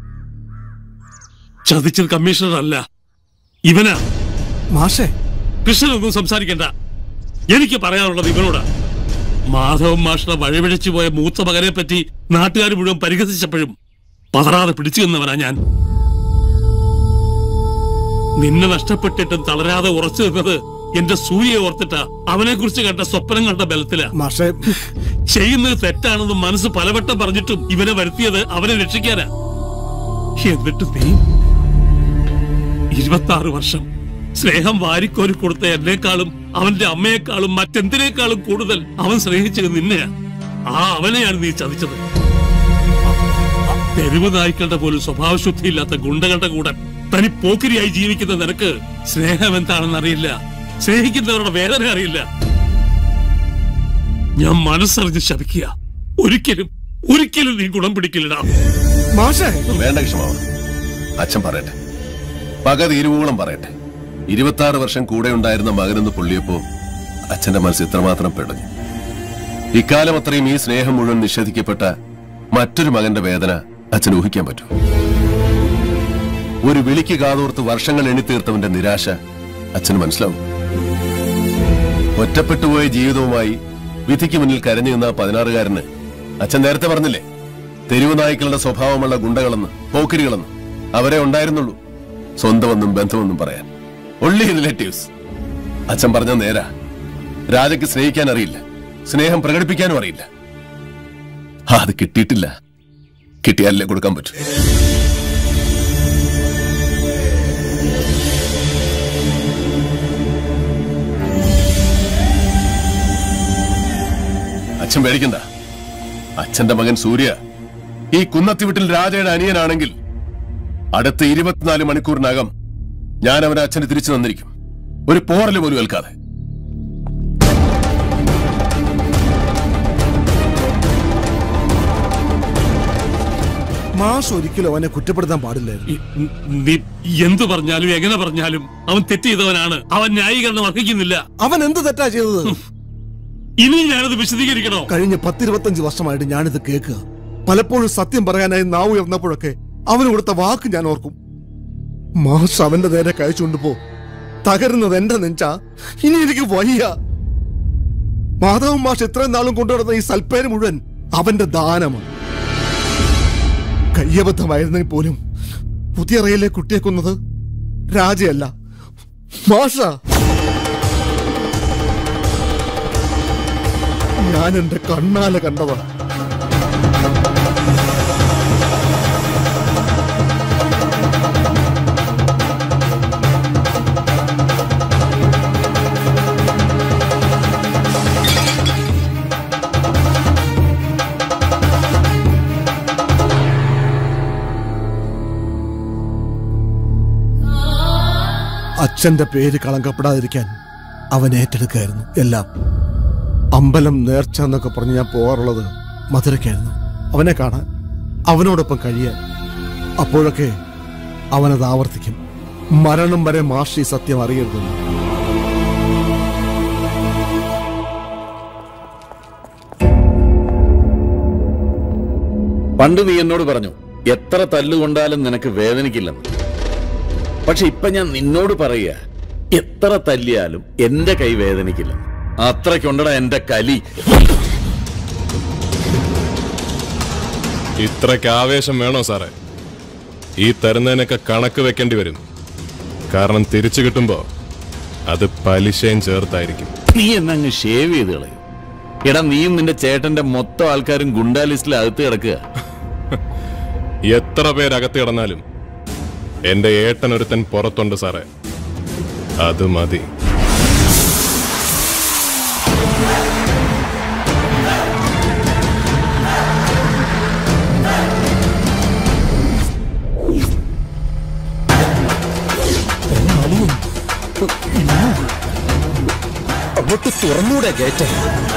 ചതിച്ചത് കമ്മീഷണർ അല്ല ഇവനാ മാഷേ കൃഷ്ണനൊന്നും സംസാരിക്കണ്ട എനിക്ക് പറയാനുള്ളത് ഇവനോടാ മാധവൻ മാഷിനെ വഴിപിഴച്ചു പോയ മൂത്ത മകനെ പറ്റി നാട്ടുകാർ മുഴുവൻ പരിഹസിച്ചപ്പോഴും പതറാതെ പിടിച്ചു നിന്നവനാ ഞാൻ നിന്നെ നഷ്ടപ്പെട്ടിട്ടും തളരാതെ ഉറച്ചു നിന്നത് എന്റെ സൂര്യയെ ഓർത്തിട്ടാ അവനെ കുറിച്ച് കണ്ട സ്വപ്നം കണ്ട ബലത്തിലാ മാഷേ ചെയ്യുന്നത് തെറ്റാണെന്ന് മനസ്സ് പലവട്ടം പറഞ്ഞിട്ടും ഇവനെ വരുത്തിയത് അവനെ രക്ഷിക്കാനാ എന്നിട്ട് നീ ഇരുപത്തി ആറ് വർഷം സ്നേഹം വാരിക്കോരി കൊടുത്ത എന്നെക്കാളും അവന്റെ അമ്മയെക്കാളും മറ്റെന്തിനേക്കാളും കൂടുതൽ അവൻ സ്നേഹിച്ചത് നിന്നെയാ ആ അവനെയാണ് നീ ചതിച്ചത് തെരുവ് നായ്ക്കളുടെ പോലും സ്വഭാവശുദ്ധിയില്ലാത്ത ഗുണ്ടകളുടെ കൂടെ തനി പോക്കിരിയായി ജീവിക്കുന്ന നിനക്ക് സ്നേഹം എന്താണെന്ന് അറിയില്ല സ്നേഹിക്കുന്നവരുടെ വേദന അറിയില്ല ഞാൻ മനസ്സറിഞ്ഞ് ശപിക്കുക ഒരിക്കലും ഒരിക്കലും നീ ഗുണം പിടിക്കില്ലടാ മാഷേ വേണ്ട കൃഷ്ണമാവ അച്ഛൻ പറയട്ടെ പക തീരുവോളം പറയട്ടെ ഇരുപത്തി ആറ് വർഷം കൂടെ ഉണ്ടായിരുന്ന മകനെന്ന് പൊള്ളിയപ്പോ അച്ഛന്റെ മനസ്സ് ഇത്രമാത്രം പിടഞ്ഞു ഇക്കാലം അത്രയും ഈ സ്നേഹം മുഴുവൻ നിഷേധിക്കപ്പെട്ട മറ്റൊരു മകന്റെ വേദന അച്ഛൻ ഊഹിക്കാൻ പറ്റൂ ഒരു വിളിക്ക് കാതോർത്ത് വർഷങ്ങൾ എണ്ണിത്തീർത്തവന്റെ നിരാശ അച്ഛന് മനസ്സിലാവും ഒറ്റപ്പെട്ടുപോയ ജീവിതവുമായി വിധിക്ക് മുന്നിൽ കരഞ്ഞു നിന്ന ആ പതിനാറുകാരന് അച്ഛൻ നേരത്തെ പറഞ്ഞില്ലേ തെരുവ് നായ്ക്കളുടെ സ്വഭാവമുള്ള ഗുണ്ടകളെന്ന് പോക്കിരികളെന്ന് അവരെ ഉണ്ടായിരുന്നുള്ളൂ സ്വന്തമെന്നും ബന്ധമെന്നും പറയാൻ ഒള്ളി റിലേറ്റീവ്സ് അച്ഛൻ പറഞ്ഞ നേരാ രാജയ്ക്ക് സ്നേഹിക്കാൻ അറിയില്ല സ്നേഹം പ്രകടിപ്പിക്കാനും അറിയില്ല ആ, അത് കിട്ടിയിട്ടില്ല കിട്ടിയാലേ കൊടുക്കാൻ പറ്റൂ അച്ഛൻ പേടിക്കണ്ട അച്ഛന്റെ മകൻ സൂര്യ ഈ കുന്നത്തി വീട്ടിൽ രാജയുടെ അനിയനാണെങ്കിൽ അടുത്ത ഇരുപത്തിനാല് മണിക്കൂറിനകം ഞാൻ അവനെ അച്ഛന് തിരിച്ചു തന്നിരിക്കും ഒരു പോറല് പോലും ഏൽക്കാതെ മാഷ് ഒരിക്കലും അവനെ കുറ്റപ്പെടുത്താൻ പാടില്ലായിരുന്നു നീ എന്തു പറഞ്ഞാലും എങ്ങനെ പറഞ്ഞാലും അവൻ തെറ്റ് ചെയ്തവനാണ് അവൻ ന്യായീകരണം അർഹിക്കുന്നില്ല അവൻ എന്ത് തെറ്റാ ചെയ്തത് ഇനി ഞാനത് വിശദീകരിക്കണോ കഴിഞ്ഞ പത്തിരുപത്തഞ്ച് വർഷമായിട്ട് ഞാനിത് കേൾക്കുക പലപ്പോഴും സത്യം പറയാനായി നാവ് ഉയർന്നപ്പോഴൊക്കെ അവന് കൊടുത്ത വാക്ക് ഞാൻ ഓർക്കും മാഷ് അവന്റെ നേരെ കഴിച്ചുകൊണ്ട് പോ തകരുന്നത് എന്റെ നെഞ്ചാ ഇനി എനിക്ക് വയ്യ മാധവൻ മാഷ് ഇത്രയും നാളും കൊണ്ടുവരുന്ന ഈ സൽപ്പേര് മുഴുവൻ അവന്റെ ദാനമാണ് കയ്യബദ്ധമായിരുന്നെങ്കിൽ പോലും പുതിയ റയിലെ കുട്ടിയെ കൊന്നത് രാജയല്ല മാഷ ഞാൻ എന്റെ കണ്ണാലെ കണ്ടതാ അച്ഛന്റെ പേര് കളങ്കപ്പെടാതിരിക്കാൻ അവൻ ഏറ്റെടുക്കായിരുന്നു എല്ലാം അമ്പലം നേർച്ച എന്നൊക്കെ പറഞ്ഞ് ഞാൻ പോകാറുള്ളത് മധുരയ്ക്കായിരുന്നു അവനെ കാണാൻ അവനോടൊപ്പം കഴിയാൻ അപ്പോഴൊക്കെ അവനത് ആവർത്തിക്കും മരണം വരെ മാഷ് ഈ സത്യം അറിയരുതെന്ന് പണ്ട് നീ എന്നോട് പറഞ്ഞു എത്ര തല്ലുകൊണ്ടാലും നിനക്ക് വേദനിക്കില്ലെന്ന് പക്ഷെ ഇപ്പൊ ഞാൻ നിന്നോട് പറയുക എത്ര തല്ലിയാലും എന്റെ കൈ വേദനിക്കില്ല അത്രയ്ക്കുണ്ടടാ എന്റെ കലി ഇത്രയ്ക്ക് ആവേശം വേണോ സാറേ ഈ തരുന്നതിനൊക്കെ കണക്ക് വെക്കേണ്ടി വരും കാരണം തിരിച്ചു കിട്ടുമ്പോ അത് പലിശയും ചേർത്തായിരിക്കും നീ എന്നങ്ങ് ഷേവ് ചെയ്ത് കളയും എടാ നീയും നിന്റെ ചേട്ടന്റെ മൊത്തം ആൾക്കാരും ഗുണ്ടാ ലിസ്റ്റിൽ അകത്ത് കിടക്കുക എത്ര പേരകത്ത് കിടന്നാലും എന്റെ ഏട്ടനൊരുത്തൻ പുറത്തുണ്ട് സാറേ അത് മതി അങ്ങോട്ട് തുറന്നൂടെ ഗേറ്റ്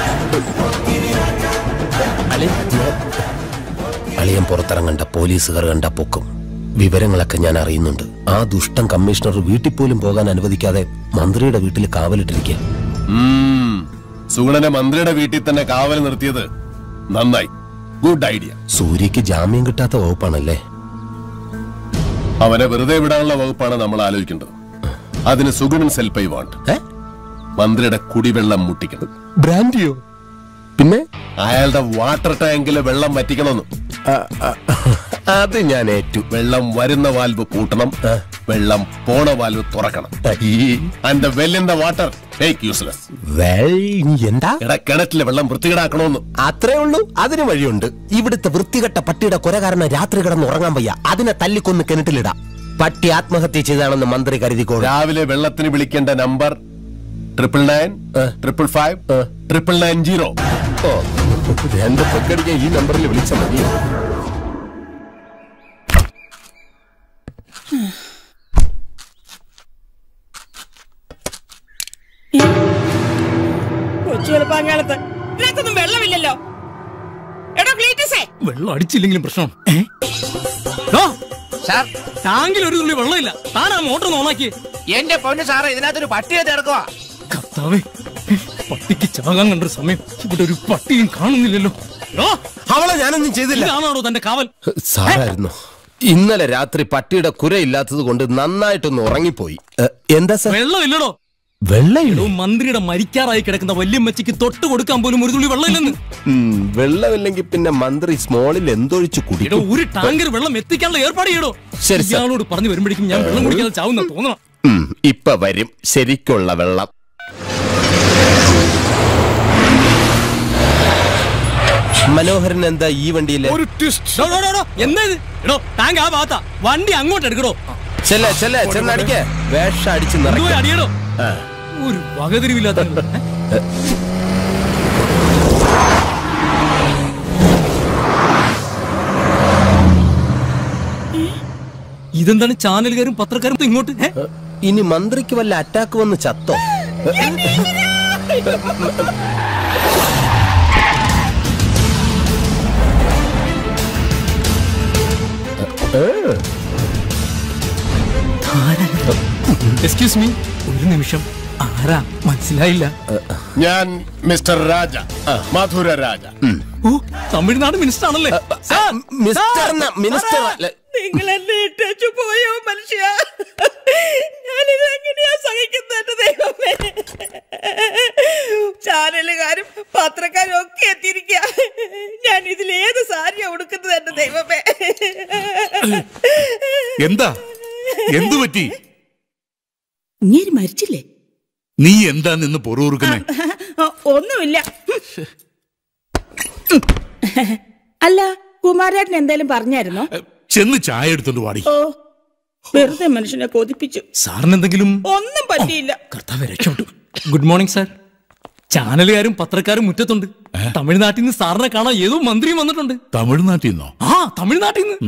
അളിയൻ പുറത്തിറങ്ങണ്ട പോലീസുകാർ കണ്ട പൊക്കും വിവരങ്ങളൊക്കെ ഞാൻ അറിയുന്നുണ്ട് ആ ദുഷ്ടൻ കമ്മീഷണർ വീട്ടിൽ പോലും പോകാൻ അനുവദിക്കാതെ മന്ത്രിയുടെ വീട്ടിൽ കാവലിട്ടിരിക്കുക സുഗുണനെ മന്ത്രിയുടെ വീട്ടിൽ തന്നെ കാവൽ നിർത്തിയത് നന്നായി ഗുഡ് ഐഡിയ സൂര്യക്ക് ജാമ്യം കിട്ടാത്ത വകുപ്പാണല്ലേ അവനെ വെറുതെ വിടാനുള്ള വകുപ്പാണ് നമ്മൾ ആലോചിക്കേണ്ടത് അതിന് സുഗുണൻ സെൽഫ് ഐ വാണ്ട് മന്ത്രിയുടെ കുടിവെള്ളം മുട്ടിക്കണം ബ്രാൻഡിയോ പിന്നെ അയാളുടെ വാട്ടർ ടാങ്കില് വെള്ളം വറ്റിക്കണമെന്ന് അത് ഞാൻ ഏറ്റു വെള്ളം വരുന്ന വാൽവ് പൂട്ടണം വെള്ളം പോണ വാൽവ് തുറക്കണം and well in the water take useless എന്താ എടാ കിണറ്റിലെ വെള്ളം വൃത്തികേടാക്കണമെന്ന് അത്രേ ഉള്ളൂ അതിന് വഴിയുണ്ട് ഇവിടുത്തെ വൃത്തികെട്ട പട്ടിയുടെ കൊല കാരണം രാത്രി കിടന്ന് ഉറങ്ങാൻ വയ്യ അതിനെ തല്ലിക്കൊന്ന് കിണറ്റിലിടാം പട്ടി ആത്മഹത്യ ചെയ്താണെന്ന് മന്ത്രി കരുതിക്കോളൂ രാവിലെ വെള്ളത്തിന് വിളിക്കേണ്ട number triple nine triple five triple nine zero ഓ രണ്ട് പെക്കടിക്കാൻ ഈ നമ്പറിൽ വിളിച്ചാൽ മതി കൊച്ചു എളുപ്പാങ്കാലത്ത് ഇതിനകത്തൊന്നും വെള്ളമില്ലല്ലോ എടോ ക്ലീറ്റസേ വെള്ളം അടിച്ചില്ലെങ്കിലും പ്രശ്നം ടാങ്കിൽ ഒരു തുള്ളി വെള്ളമില്ല താനാ മോട്ടർ ഓണാക്കിയേ എന്റെ പൊന്നു സാറേ ഇതിനകത്തൊരു പട്ടിയെ തിറക്കുവാ കർത്താവേ പട്ടിക്ക് ചാകാൻ കണ്ടൊരു സമയം ഇവിടെ ഒരു പട്ടിയും കാണുന്നില്ലല്ലോ അവളെ ഞാനൊന്നും ചെയ്തില്ല ഇതാണോ തന്റെ കാവൽ സാറായിരുന്നു ഇന്നലെ രാത്രി പട്ടിയുടെ കുരയില്ലാത്തത് കൊണ്ട് നന്നായിട്ടൊന്ന് ഉറങ്ങിപ്പോയി ഏ, എന്താ സാർ വെള്ളമില്ലടോ വെള്ളയിടോ മന്ത്രിയുടെ മരിക്കാറായി കിടക്കുന്ന വല്യമ്മച്ചിക്ക് തൊട്ട് കൊടുക്കാൻ പോലും ഒരു തുള്ളി വെള്ളമില്ലെന്ന് വെള്ളമില്ലെങ്കിൽ പിന്നെ മന്ത്രി സ്മോളിൽ എന്തൊഴിച്ചു എടോ കുടിക്കും ഒരു ടാങ്കർ വെള്ളം എത്തിക്കാനുള്ള ഏർപ്പാട് ചെയ്യടോ ശരി, സർ. ഇയാളോട് പറഞ്ഞു വരുമ്പോഴേക്കും ഞാൻ വെള്ളം കുടിക്കാതെ ചാവുന്ന തോന്നണം ഉം, ഇപ്പൊ വരും ശരിക്കുള്ള വെള്ളം മനോഹരൻ എന്താ ഈ വണ്ടിയിലെ ഒരു ട്വിസ്റ്റ് എന്താ ഇത് എടോ ടാങ്ക് ആ ഭാഗത്താ വണ്ടി അങ്ങോട്ട് എടുക്കടോ ചെല്ല ചെല്ല ചെന്നടിക്ക വേഷം അടിച്ച് ഇതുപോലെ നിറയ്ക്ക. അടിയടോ ആ. ഒരു വകതിരിവില്ലാത്ത ഇതെന്താണ് ചാനലുകാരും പത്രക്കാരും ഇങ്ങോട്ട് ഏ? ഇനി മന്ത്രിക്ക് വല്ല അറ്റാക്ക് വന്ന് ചത്തോ എക്സ്ക്യൂസ് മീ ഒരു നിമിഷം ആരാ മനസ്സിലായില്ല ഞാൻ മിസ്റ്റർ രാജ മധുര രാജ ഓ തമിഴ്നാട് മിനിസ്റ്റർ ആണല്ലേ സാർ, മിസ്റ്റർ സാർ, മിനിസ്റ്റർ സാറേ. നിങ്ങൾ എന്നെ ഇട്ടു പോയോ മനുഷ്യ ഞാനിത് എങ്ങനെയാ സഹിക്കുന്നത് എന്റെ ദൈവമേ ചാനലുകാരും പത്രക്കാരും ഒക്കെ എത്തിയിരിക്കുക ഞാൻ ഇതിൽ ഏത് സാരിയാ ഉടുക്കുന്നത് എന്റെ ദൈവമേ എന്താ എന്തു പറ്റി ഇങ്ങനെ മരിച്ചില്ലേ നീ എന്താ നിന്ന് പൊറുറുക്കുന്നേ ഒന്നുമില്ല അല്ല കുമാരേട്ടൻ എന്തായാലും പറഞ്ഞായിരുന്നോ ചെന്ന് ചായ എടുത്തോണ്ട് വാടി ഓ വെറുതെ മനുഷ്യനെ കൊതിപ്പിച്ചു സാറിന് എന്തെങ്കിലും ഒന്നും പറ്റിയില്ല കർത്താവ് രക്ഷപ്പെട്ടു ഗുഡ് മോർണിംഗ് സാർ ചാനലുകാരും പത്രക്കാരും മുറ്റത്തുണ്ട് തമിഴ്നാട്ടിൽ നിന്ന് സാറിനെ കാണാൻ ഏതോ മന്ത്രിയും വന്നിട്ടുണ്ട് തമിഴ്നാട്ടിൽ നിന്നോ ആ തമിഴ്നാട്ടിൽ നിന്ന്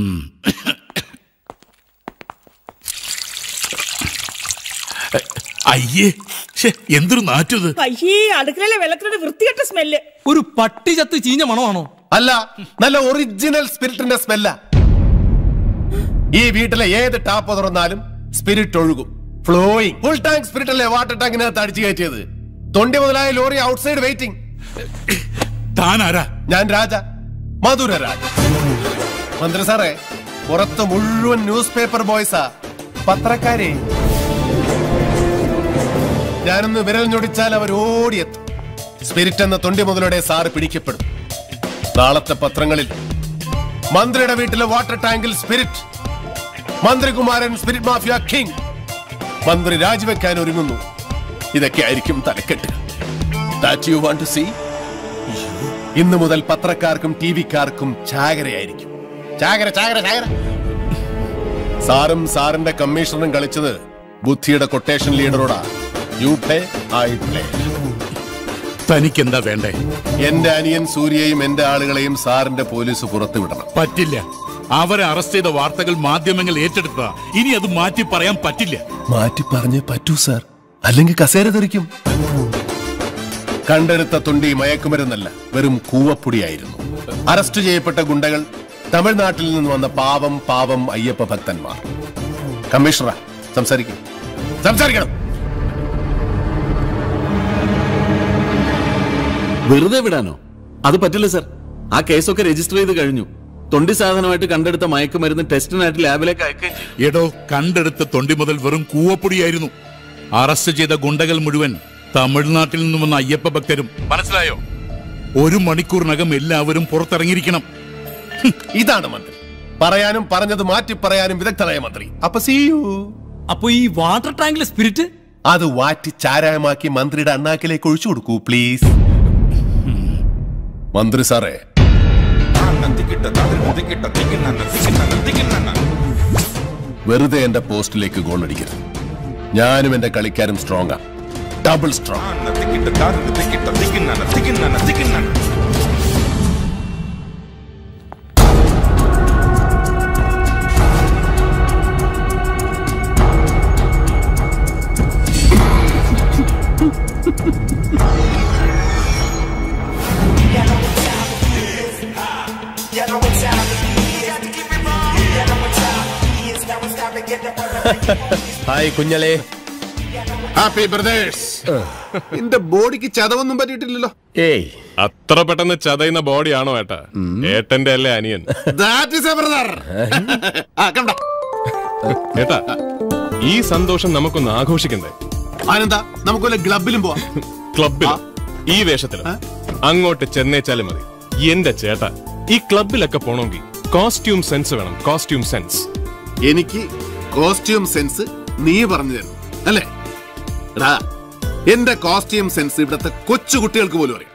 അയ്യേ ശ്ശെ, എന്തൊരു നാറ്റത് അയ്യേ അടുക്കളയിലെ വെള്ളത്തിനോട് വൃത്തികെട്ട സ്മെല്ല് ഒരു പട്ടി ചത്ത് ചീഞ്ഞ മണമാണോ അല്ല നല്ല ഒറിജിനൽ സ്പിരിറ്റിന്റെ സ്മെല്ല ഈ വീട്ടിലെ ഏത് ടാപ്പ് തുറന്നാലും സ്പിരിറ്റ് ഒഴുകും ഫ്ലോയിങ് ഫുൾ ടാങ്ക് സ്പിരിറ്റ് അല്ലേ വാട്ടർ ടാങ്കിനകത്ത് അടിച്ചു കയറ്റിയത് തൊണ്ടി മുതലായ ലോറി ഔട്ട്സൈഡ് വെയിറ്റിംഗ് താനാരാ ഞാൻ രാജ മധുര രാജ മന്ത്രി സാറേ പുറത്ത് മുഴുവൻ ന്യൂസ് പേപ്പർ ബോയ്സാ പത്രക്കാരെ ഞാനൊന്ന് വിരൽ ഞൊടിച്ചാൽ അവർ ഓടിയെത്തും സ്പിരിറ്റ് എന്ന തൊണ്ടി മുതലോടെ സാറ് പിടിക്കപ്പെടും നാളത്തെ പത്രങ്ങളിൽ മന്ത്രിയുടെ വീട്ടിലെ വാട്ടർ ടാങ്കിൽ സ്പിരിറ്റ് മന്ത്രികുമാരൻ സ്പിരിറ്റ് മാഫിയ കിങ് മന്ത്രി രാജിവെക്കാൻ ഒരുങ്ങുന്നു ഇതൊക്കെ ആയിരിക്കും തലക്കെട്ട് that you want to see ഇന്ന് മുതൽ പത്രക്കാർക്കും ടി വിക്കാർക്കും ചാകരയായിരിക്കും ചാകര ചാകര ചാകര സാറും സാറിന്റെ കമ്മീഷണറും കളിച്ചത് ബുദ്ധിയുടെ കൊട്ടേഷൻ ലീഡറോടാ യു പ്ലേ ഐ പ്ലേ തനിക്ക് എന്താ വേണ്ടേ എന്റെ അനിയൻ സൂര്യയും എന്റെ ആളുകളെയും സാറിന്റെ പോലീസ് പുറത്തുവിടണം പറ്റില്ല അവരെ അറസ്റ്റ് ചെയ്ത വാർത്തകൾ മാധ്യമങ്ങൾ ഏറ്റെടുത്തതാ ഇനി അത് മാറ്റി പറയാൻ പറ്റില്ല മാറ്റി പറഞ്ഞേ പറ്റൂ സാർ അല്ലെങ്കിൽ കസേര തെറിക്കും കണ്ടെടുത്ത തൊണ്ടി മയക്കുമരുന്നല്ല വെറും കൂവപ്പൊടിയായിരുന്നു അറസ്റ്റ് ചെയ്യപ്പെട്ട ഗുണ്ടകൾ തമിഴ്നാട്ടിൽ നിന്ന് വന്ന പാവം പാവം അയ്യപ്പ ഭക്തന്മാർ കമ്മീഷണറാ സംസാരിക്കും സംസാരിക്കണം വെറുതെ വിടാനോ അത് പറ്റില്ല സർ ആ കേസൊക്കെ രജിസ്റ്റർ ചെയ്ത് കഴിഞ്ഞു തൊണ്ടി സാധനമായിട്ട് കണ്ടെടുത്ത മയക്കുമരുന്ന് ടെസ്റ്റിനായിട്ട് ലാബിലേക്ക് അയക്കുകയും ചെയ്തു എടോ കണ്ടെടുത്ത തൊണ്ടി മുതൽ വെറും കൂവപ്പൊടിയായിരുന്നു അറസ്റ്റ് ചെയ്ത ഗുണ്ടകൾ മുഴുവൻ തമിഴ്നാട്ടിൽ നിന്ന് വന്ന അയ്യപ്പ ഭക്തരും മനസ്സിലായോ ഒരു മണിക്കൂറിനകം എല്ലാവരും പുറത്തിറങ്ങിയിരിക്കണം ഇതാണ് മന്ത്രി പറയാനും പറഞ്ഞത് മാറ്റി പറയാനും വിദഗ്ധനായ മന്ത്രി അപ്പൊ സിയു അപ്പൊ ഈ വാട്ടർ ടാങ്കിലെ സ്പിരിറ്റ് അത് വാറ്റി ചാരായമാക്കി മന്ത്രിയുടെ അണ്ണാക്കിലേക്ക് ഒഴിച്ചു കൊടുക്കൂ പ്ലീസ് മന്ത്രി സാറേ വെറുതെ എന്റെ പോസ്റ്റിലേക്ക് ഗോൾ അടിക്കരുത് ഞാനും എന്റെ കളിക്കാരും സ്ട്രോങ് ആ double strong You know what time it is. You have to keep it wrong. You know what time it is. Now it's time to get up on the hi കുഞ്ഞളെ happy brothers നിന്റെ ബോഡിക്ക് ചതവൊന്നും പറ്റിയിട്ടില്ലല്ലോ ഏയ് അത്ര പെട്ടെന്ന് ചതയുന്ന ബോഡിയാണോ ഏട്ടാ ഏട്ടന്റെ അല്ലേ അനിയൻ ദാറ്റ് ഇസ് എ ബ്രദർ ആ കണ്ട ഏട്ടാ ഈ സന്തോഷം നമുക്കൊന്ന് ആഘോഷിക്കണ്ടേ ആനന്ദ നമുക്ക് വല്ല ക്ലബിലും പോവാം ക്ലബിൽ ഈ വേഷത്തിൽ അങ്ങോട്ട് ചെന്നേച്ചാലും മതി എന്റെ ചേട്ടാ ഈ ക്ലബിലൊക്കെ പോണമെങ്കിൽ കോസ്റ്റ്യൂം സെൻസ് വേണം കോസ്റ്റ്യൂം സെൻസ് എനിക്ക് കോസ്റ്റ്യൂം സെൻസ് നീ പറഞ്ഞു തരണം അല്ലേ എടാ എന്റെ കോസ്റ്റ്യൂം സെൻസ് ഇവിടത്തെ കൊച്ചു കുട്ടികൾക്ക് പോലും അറിയാം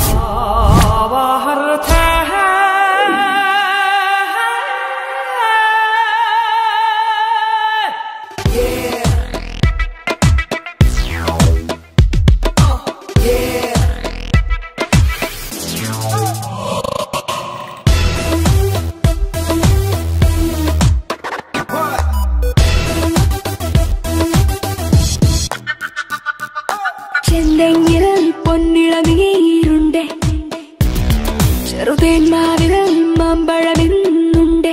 ചെന്തെങ്ങിൽ പൊന്നിളനീരുണ്ട് ചെറുതേന്മാവിൽ മാമ്പഴമെന്നുണ്ട്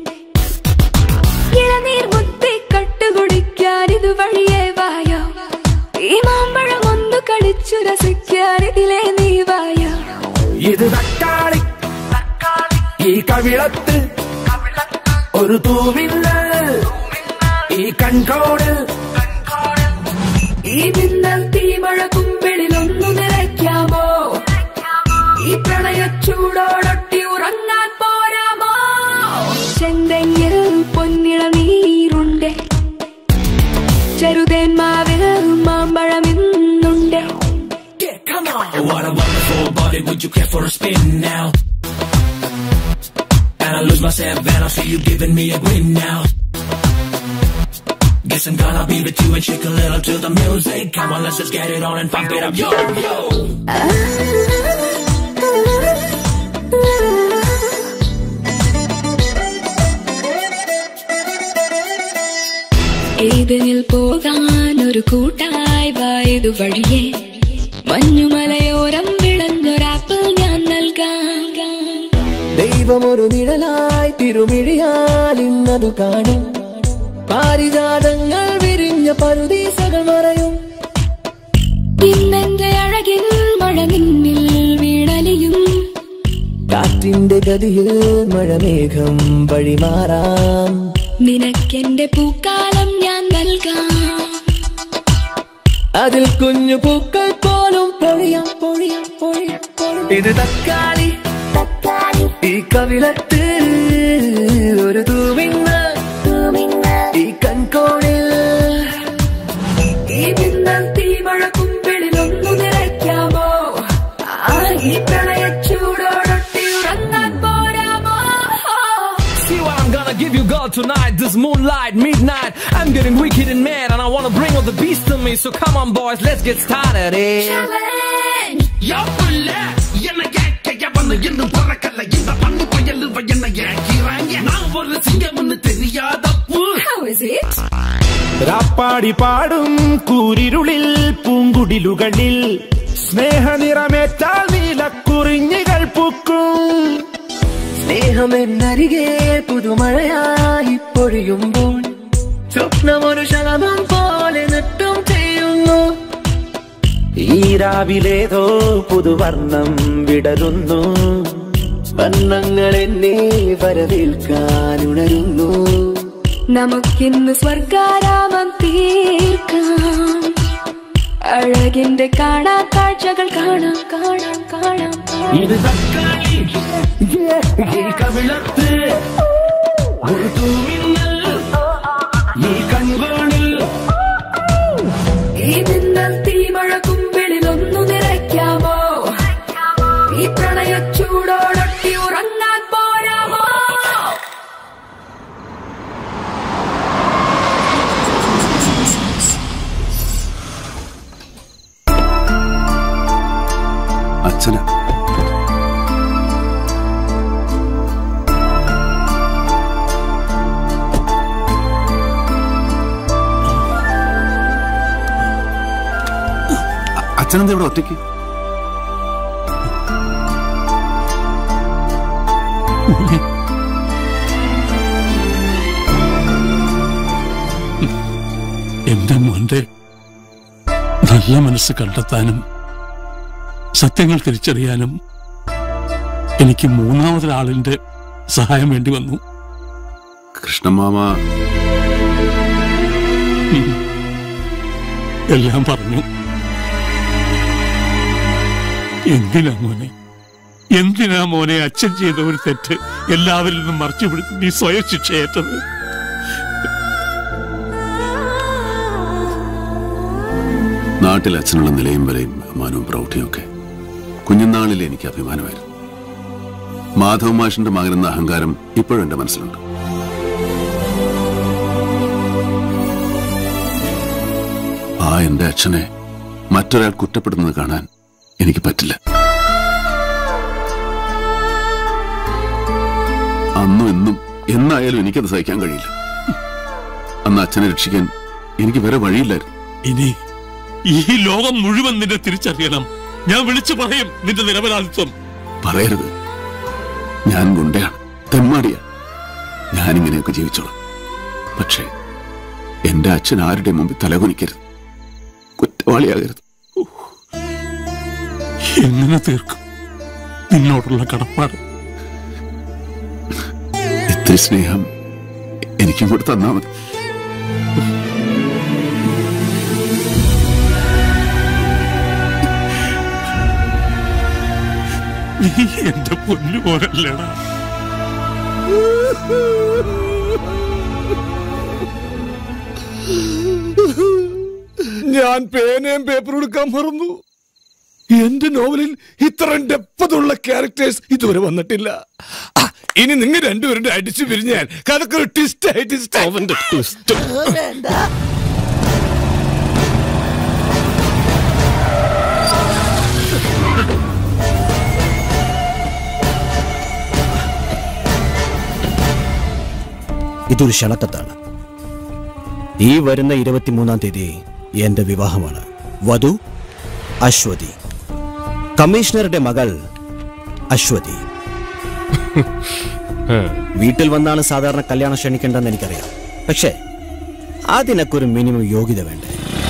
ഇളനീർ മുത്തി കട്ടുകുടിക്കാൻ ഇത് വഴിയേ വായോ ഈ മാമ്പഴം ഒന്ന് കടിച്ചു രസിക്കാൻ ഇതിലെ നീ വായോ ഇത് തക്കാളി ഈ കവിളത്ത് ഒരു തൂവില്ല ഈ കൺകോട് ഈ മിന്നൽ തീമഴ കുമ്പിളിലൊന്നു നിറയ്ക്കാമോ ഈ പ്രണയച്ചൂടോടൊട്ടി ഉറങ്ങാൻ പോരാമോ ചെന്തെങ്ങിൽ പൊന്നിളനീരുണ്ട് ചെറുതേന്മാവിൽ മാമ്പഴമെന്നുണ്ട് Oh, what a wonderful body, would you care for a spin now? And I lose myself and I see you giving me a grin now. Guess I'm gonna be with you and shake a little to the music. Come on, let's just get it on and pump it up, yo, yo. ഏതിനിൽ പോകാൻ ഒരു കൂട്ടായി വായതു വഴിയേ മഞ്ഞുമലയോരം വിളഞ്ഞൊരാപ്പിൾ ഞാൻ നൽകാം ദൈവമൊരു നിഴലായി തിരുമിഴിയാൽ ഇന്നതു കാണും പാരിജാതങ്ങൾ വിരിഞ്ഞ പരുദീസകൾ മറയും ഇന്നെന്റെ അഴകിൽ മഴ നിന്നിൽ വീണലിയും കാറ്റിന്റെ ഗതിയിൽ മഴമേഘം വഴിമാറാം നിനക്കെന്റെ പൂക്കാലം ഞാൻ നൽകാം അതിൽ കുഞ്ഞു പൂക്കൾ പോലും പൊഴിയാം പൊഴിയാം പൊഴിയാം പൊഴിയാം. ഇത് തക്കാളി ഈ കവിളത്ത് ഒരു തൂവിന്ന ഈ കൺകോണിൽ ഈ മിന്നൽ തീമഴ കുമ്പിളിൽ ഒന്നു നിറയ്ക്കാമോ ആ ഈ പ്രളയച്ചൂടോടൊട്ടി ഉറങ്ങാൻ പോരാമോ See what I'm gonna give you, girl, tonight. This moonlight, midnight. I'm getting wicked and mad, and I wanna bring all the beast to me. So come on, boys, let's get started. Eh? என்ன கேட்க வந்து இன்னும் பிறக்கல இந்த பண்ணு பயலு என்ன ஏக்கிறாங்க நான் ஒரு சிங்கம்னு தெரியாதப்பு രാപ്പാടി പാടും കൂരിരുളിൽ പൂങ്കുടിലുകളിൽ സ്നേഹനിറമേറ്റാൽ നീലക്കുറിഞ്ഞികൾ പൂക്കും സ്നേഹമെന്നരികെ പുതുമഴയായി പൊഴിയുമ്പോൾ സ്വപ്നമൊരു ശലഭം പോലെ നൃത്തം ചെയ്യുന്നു ഈ രാവിലേതോ പുതുവർണ്ണം വിടരുന്നു വർണ്ണങ്ങൾ എന്നെ വരവേൽക്കാൻ ഉണരുന്നു നമുക്കിന്ന് സ്വർഗാരാമം തീർക്കാം അഴകിന്റെ കാണാ കാഴ്ചകൾ കാണാം കാണാം കാണാം ഇത് തക്കാളി ഈ കവിളത്ത് ഒരു തൂമിന്നൽ ഈ കൺകോണിൽ ഈ മിന്നൽ തീമഴ കുമ്പിളിൽ ഒന്നു നിറയ്ക്കാമോ ഈ പ്രളയച്ചൂടോടൊട്ടി ഉറങ്ങാൻ പോരാമോ അച്ഛന അച്ഛനെന്താ ഇവിടെ ഒറ്റയ്ക്ക് എന്റെ മോന്റെ നല്ല മനസ്സ് കണ്ടെത്താനും സത്യങ്ങൾ തിരിച്ചറിയാനും എനിക്ക് മൂന്നാമതൊരാളിന്റെ സഹായം വേണ്ടി വന്നു കൃഷ്ണമാമ ഉം. എല്ലാം പറഞ്ഞു എന്തിനാ മോനെ എന്തിനാ മോനെ അച്ഛൻ ചെയ്ത ഒരു തെറ്റ് എല്ലാവരിൽ നിന്നും മറച്ചു പിടിച്ച് നീ സ്വയം ശിക്ഷയേറ്റത് നാട്ടിൽ അച്ഛനുള്ള നിലയും വരെയും ബഹുമാനവും പ്രൗഢിയും ഒക്കെ കുഞ്ഞുനാളിൽ എനിക്ക് അഭിമാനമായിരുന്നു മാധവ മാഷിന്റെ മകനെന്ന അഹങ്കാരം ഇപ്പോഴും എന്റെ മനസ്സിലുണ്ട് ആ എന്റെ അച്ഛനെ മറ്റൊരാൾ കുറ്റപ്പെടുന്നത് കാണാൻ എനിക്ക് പറ്റില്ല അന്നും എന്നും എന്നായാലും എനിക്കത് സഹിക്കാൻ കഴിയില്ല അന്ന് അച്ഛനെ രക്ഷിക്കാൻ എനിക്ക് വേറെ വഴിയില്ലായിരുന്നു ഇനി ഈ ലോകം മുഴുവൻ നിന്നെ തിരിച്ചറിയണം ഞാൻ വിളിച്ചു പറയും നിന്റെ നിരപരാധിത്വം പറയരുത് ഞാൻ ഗുണ്ടയാണ് തെമ്മാടിയാണ് ഞാനിങ്ങനെയൊക്കെ ജീവിച്ചോളാം പക്ഷേ എന്റെ അച്ഛൻ ആരുടെ മുമ്പിൽ തലകുനിക്കരുത് കുറ്റവാളിയാകരുത് എങ്ങനെ തീർക്കും നിന്നോടുള്ള കടപ്പാട് ഇത്തിരി സ്നേഹം എനിക്കും കൂടെ തന്നാ മതി നീ എന്റെ പൊന്നു പോലല്ലേടാ ഞാൻ പേനയും പേപ്പറും എടുക്കാൻ മറന്നു എന്റെ നോവലിൽ ഇത്രയും ഡെപ്പതുള്ള ക്യാരക്ടേഴ്സ് ഇതുവരെ വന്നിട്ടില്ല ആ, ഇനി നിങ്ങൾ രണ്ടുപേരുടെ അടിച്ചു പിരിഞ്ഞാൽ കഥക്കൊരു ട്വിസ്റ്റ് ആയി ട്വിസ്റ്റ് അവന്റെ ട്വിസ്റ്റ് ഇതൊരു ക്ഷണക്കത്താണ് ഈ വരുന്ന ഇരുപത്തിമൂന്നാം തീയതി എന്റെ വിവാഹമാണ് വധു അശ്വതി കമ്മീഷണറുടെ മകൾ അശ്വതി വീട്ടിൽ വന്നാണ് സാധാരണ കല്യാണം ക്ഷണിക്കേണ്ടതെന്ന് എനിക്കറിയാം പക്ഷേ അതിനൊക്കെ ഒരു മിനിമം യോഗ്യത വേണ്ടേ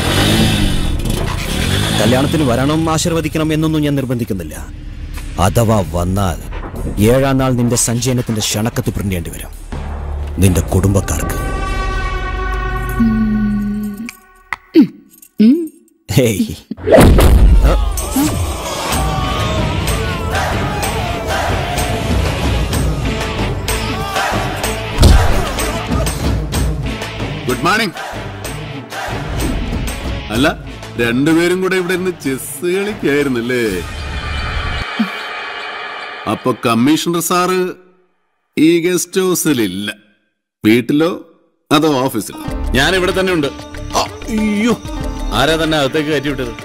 കല്യാണത്തിന് വരണം ആശീർവദിക്കണം എന്നൊന്നും ഞാൻ നിർബന്ധിക്കുന്നില്ല അഥവാ വന്നാൽ ഏഴാം നാൾ നിന്റെ സഞ്ചയനത്തിന്റെ ക്ഷണക്കത്ത് പ്രിന്റേണ്ടി വരും നിന്റെ കുടുംബക്കാർക്ക് ഹേയ് ഗുഡ് മോർണിംഗ് അല്ല രണ്ടുപേരും കൂടെ ഇവിടെ ഇരുന്ന് ചെസ് കളിക്കായിരുന്നല്ലേ അപ്പൊ കമ്മീഷണർ സാറ് ഈ ഗസ്റ്റ് ഹൗസിലില്ല വീട്ടിലോ അതോ ഓഫീസിലോ ഞാൻ ഇവിടെ തന്നെ ഉണ്ട് അയ്യോ ആരാ തന്നെ അകത്തേക്ക് കയറ്റി വിട്ടത്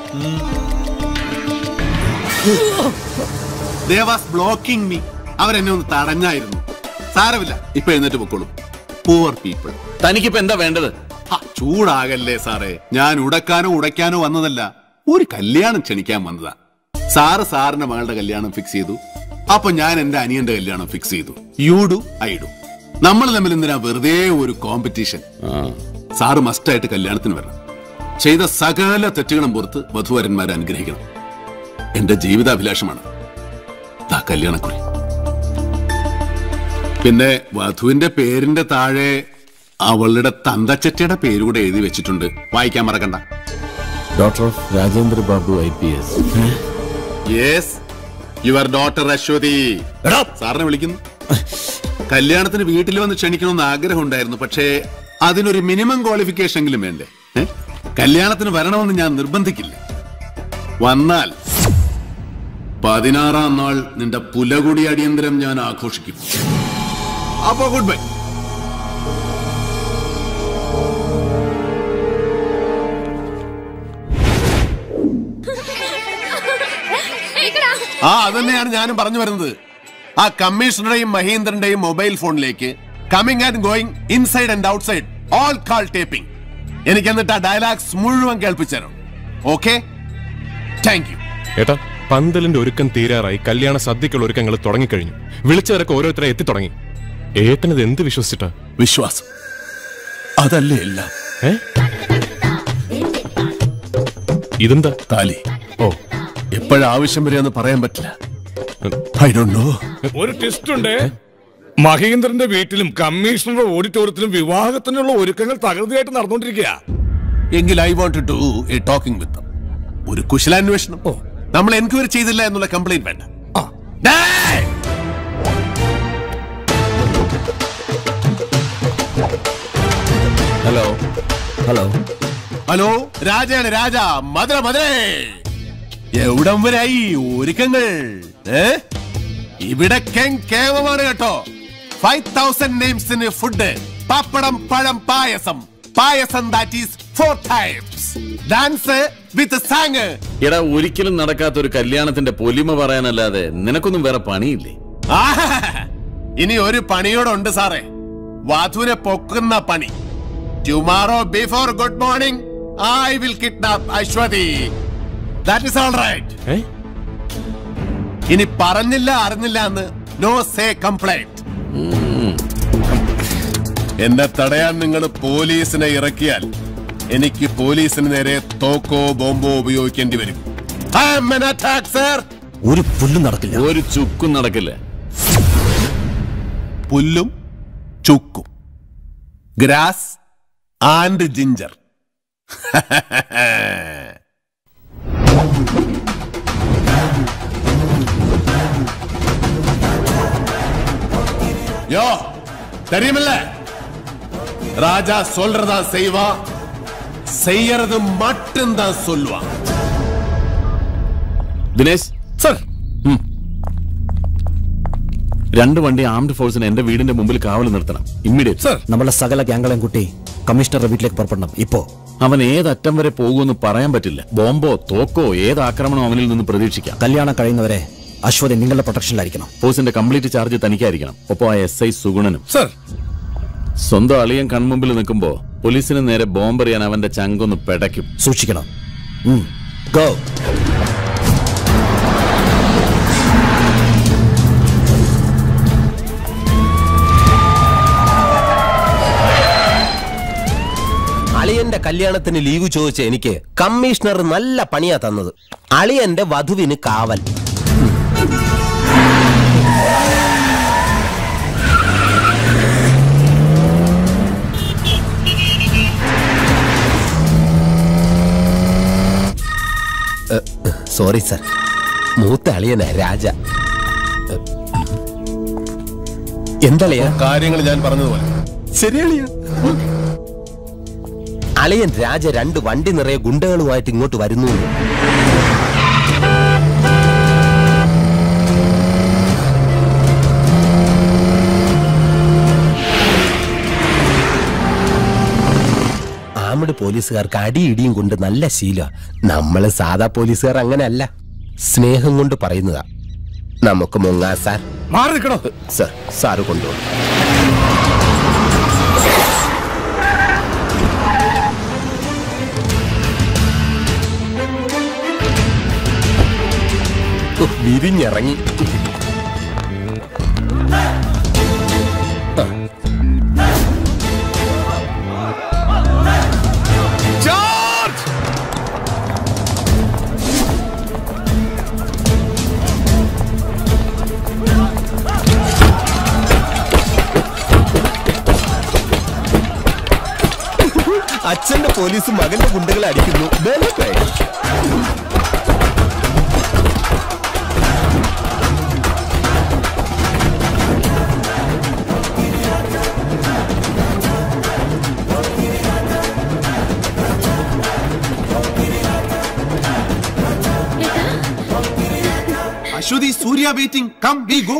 ദേവാസ് ബ്ലോക്കിംഗ് മീ അവരെന്നെ ഒന്ന് തടഞ്ഞായിരുന്നു സാരമില്ല ഇപ്പൊ എഴുന്നേറ്റ് പൊക്കോളും പൂവർ പീപ്പിൾ തനിക്കിപ്പോ എന്താ വേണ്ടത് ചൂടാകല്ലേ സാറേ ഞാൻ ഉടക്കാനോ ഉടയ്ക്കാനോ വന്നതല്ല ഒരു കല്യാണം ക്ഷണിക്കാൻ വന്നതാ സാറ് സാറിന്റെ മകളുടെ കല്യാണം ഫിക്സ് ചെയ്തു അപ്പൊ ഞാൻ എന്റെ അനിയന്റെ കല്യാണം ഫിക്സ് ചെയ്തു യു ഡു ഐ ഡു നമ്മൾ തമ്മിൽ എന്തിനാ വെറുതെ ഒരു കോമ്പറ്റീഷൻ സാറ് മസ്റ്റായിട്ട് കല്യാണത്തിന് വരണം ചെയ്ത സകല തെറ്റുകളും പുറത്ത് വധുവരന്മാരെ അനുഗ്രഹിക്കണം എന്റെ ജീവിതാഭിലാഷമാണ് ദാ കല്യാണക്കുറി പിന്നെ വധുവിന്റെ പേരിന്റെ താഴെ അവളുടെ തന്തച്ചറ്റയുടെ പേരുകൂടെ എഴുതി വെച്ചിട്ടുണ്ട് വായിക്കാൻ മറക്കണ്ട doctor of Rajendra Babu I P S yes your daughter Ashwathi സാറിനെ വിളിക്കുന്നു കല്യാണത്തിന് വീട്ടിൽ വന്ന് ക്ഷണിക്കണമെന്ന് ആഗ്രഹം ഉണ്ടായിരുന്നു പക്ഷേ അതിനൊരു മിനിമം ക്വാളിഫിക്കേഷൻ എങ്കിലും വേണ്ടേ ഏ? കല്യാണത്തിന് വരണമെന്ന് ഞാൻ നിർബന്ധിക്കില്ല വന്നാൽ പതിനാറാം നാൾ നിന്റെ പുലകുടി അടിയന്തരം ഞാൻ ആഘോഷിക്കും അപ്പോ ഗുഡ് ബൈ ആ അതന്നെയാണ് ഞാനും പറഞ്ഞു വരുന്നത് ആ കമ്മീഷണറുടെയും മഹീന്ദ്രന്റെയും മൊബൈൽ ഫോണിലേക്ക് coming and going inside and outside all call taping എനിക്ക് എന്നിട്ട് ആ ഡയലോഗ്സ് മുഴുവൻ കേൾപ്പിച്ചു തരണം ഓക്കെ താങ്ക് യു ഏട്ടാ പന്തലിന്റെ ഒരുക്കം തീരാറായി കല്യാണ സദ്യക്കുള്ള ഒരുക്കങ്ങൾ തുടങ്ങിക്കഴിഞ്ഞു വിളിച്ചവരൊക്കെ ഓരോരുത്തരെ എത്തി തുടങ്ങി ഏട്ടനത് എന്ത് വിശ്വസിച്ചിട്ടാ വിശ്വാസം അതല്ലേ എല്ലാം ഏ ഇതെന്താ താലി ഓ എപ്പോഴാവശ്യം വരികയെന്ന് പറയാൻ പറ്റില്ല ഐ ഡോണ്ട് നോ ഒരു ടെസ്റ്റ് ഉണ്ട് മഹേന്ദ്രന്റെ വീട്ടിലും കമ്മീഷണറുടെ ഓഡിറ്റോറിയത്തിലും വിവാഹത്തിനുള്ള ഒരുക്കങ്ങൾ തകൃതിയായിട്ട് നടന്നുകൊണ്ടിരിക്കുക എങ്കിൽ I want to a talking with ഒരു കുശലാന്വേഷണം നമ്മൾ എൻക്വയറി ചെയ്തില്ല എന്നുള്ള കംപ്ലൈന്റ് വേണ്ട ഡേയ്! ഹലോ ഹലോ ഹലോ രാജയാണ് രാജ മധുര മധുരേ എവിടം വരായി ഒരുക്കങ്ങൾ ഏ ഇവിടെ കേമമാണ് കേട്ടോ ഫൈവ് തൗസൻഡ് നെയിംസിന് ഫുഡ് പപ്പടം പഴം പായസം പായസം that is for times dance with song എടാ ഒരിക്കലും നടക്കാത്ത ഒരു കല്യാണത്തിന്റെ പൊലിമ പറയാനല്ലാതെ നിനക്കൊന്നും വേറെ പണിയില്ലേ ഇനി ഒരു പണിയോടുണ്ട് സാറേ വധുവിനെ പൊക്കുന്ന പണി tomorrow before good morning I will kidnap Ashwathi that is all right ഇനി പറഞ്ഞില്ല അറിഞ്ഞില്ല എന്ന് നോ സേ കംപ്ലൈന്റ് എന്നെ തടയാൻ നിങ്ങൾ പോലീസിനെ ഇറക്കിയാൽ എനിക്ക് പോലീസിന് നേരെ തോക്കോ ബോംബോ ഉപയോഗിക്കേണ്ടി വരും I am an attack, sir. ഒരു പുല്ലും നടക്കില്ല ഒരു ചുക്കും നടക്കില്ല പുല്ലും ചുക്കും ഗ്രാസ് ആൻഡ് ജിഞ്ചർ யோ தெரியுமில்ல ராஜா சொல்றதா செய்வா செய்யறது மட்டும்தான் சொல்லுவான் ദിനേശ് സർ രണ്ട് വണ്ടി ആംഡ് ഫോഴ്സിന് എന്റെ വീടിന്റെ മുമ്പിൽ കാവൽ നിർത്തണം ഇമ്മീഡിയറ്റ് സർ നമ്മളെ സകല ഗ്യാങ്കളെയും കൂട്ടി കമ്മീഷണറുടെ വീട്ടിലേക്ക് പുറപ്പെടണം ഇപ്പോ അവൻ ഏതറ്റം വരെ പോകുമെന്ന് പറയാൻ പറ്റില്ല ബോംബോ തോക്കോ ഏത് ആക്രമണം അവനിൽ നിന്ന് പ്രതീക്ഷിക്കാം കല്യാണം കഴിയുന്നവരെ അശ്വതി നിങ്ങളുടെ പ്രൊട്ടക്ഷനിലായിരിക്കണം ഫോഴ്സിന്റെ കംപ്ലീറ്റ് ചാർജ് തനിക്കായിരിക്കണം ഒപ്പം ആ എസ് ഐ സുഗുണനും സർ സ്വന്തം അളിയൻ കൺമുമ്പിൽ നിൽക്കുമ്പോ പോലീസിന് നേരെ ബോംബെറിയാൻ അവന്റെ ചങ്കൊന്ന് പെടയ്ക്കും സൂക്ഷിക്കണം ഗോ അളിയന്റെ കല്യാണത്തിന് ലീവ് ചോദിച്ച എനിക്ക് കമ്മീഷണർ നല്ല പണിയാ തന്നത് അളിയന്റെ വധുവിന് കാവൽ സോറി സർ മൂത്ത അളിയനാ രാജ എന്തളിയ കാര്യങ്ങൾ ഞാൻ പറഞ്ഞതുപോലെ ശരിയളിയ അളിയൻ രാജ രണ്ട് വണ്ടി നിറയെ ഗുണ്ടകളുമായിട്ട് ഇങ്ങോട്ട് വരുന്നു എന്ന്. ആമഡ് പോലീസുകാർക്ക് അടിയിടിയും കൊണ്ട് നല്ല ശീല നമ്മള് സാധാ പോലീസുകാർ അങ്ങനെയല്ല സ്നേഹം കൊണ്ട് പറയുന്നതാ നമുക്ക് മുങ്ങാ സാർ മാറി നിൽക്കണോ സാർ സാറ് കൊണ്ടുപോകും വിരിഞ്ഞിറങ്ങി ജോർജ് അച്ഛന്റെ പോലീസ് മകന്റെ ഗുണ്ടകളെ അടിക്കുന്നു ബലപ്പേ. Ashwathi Surya waiting come we go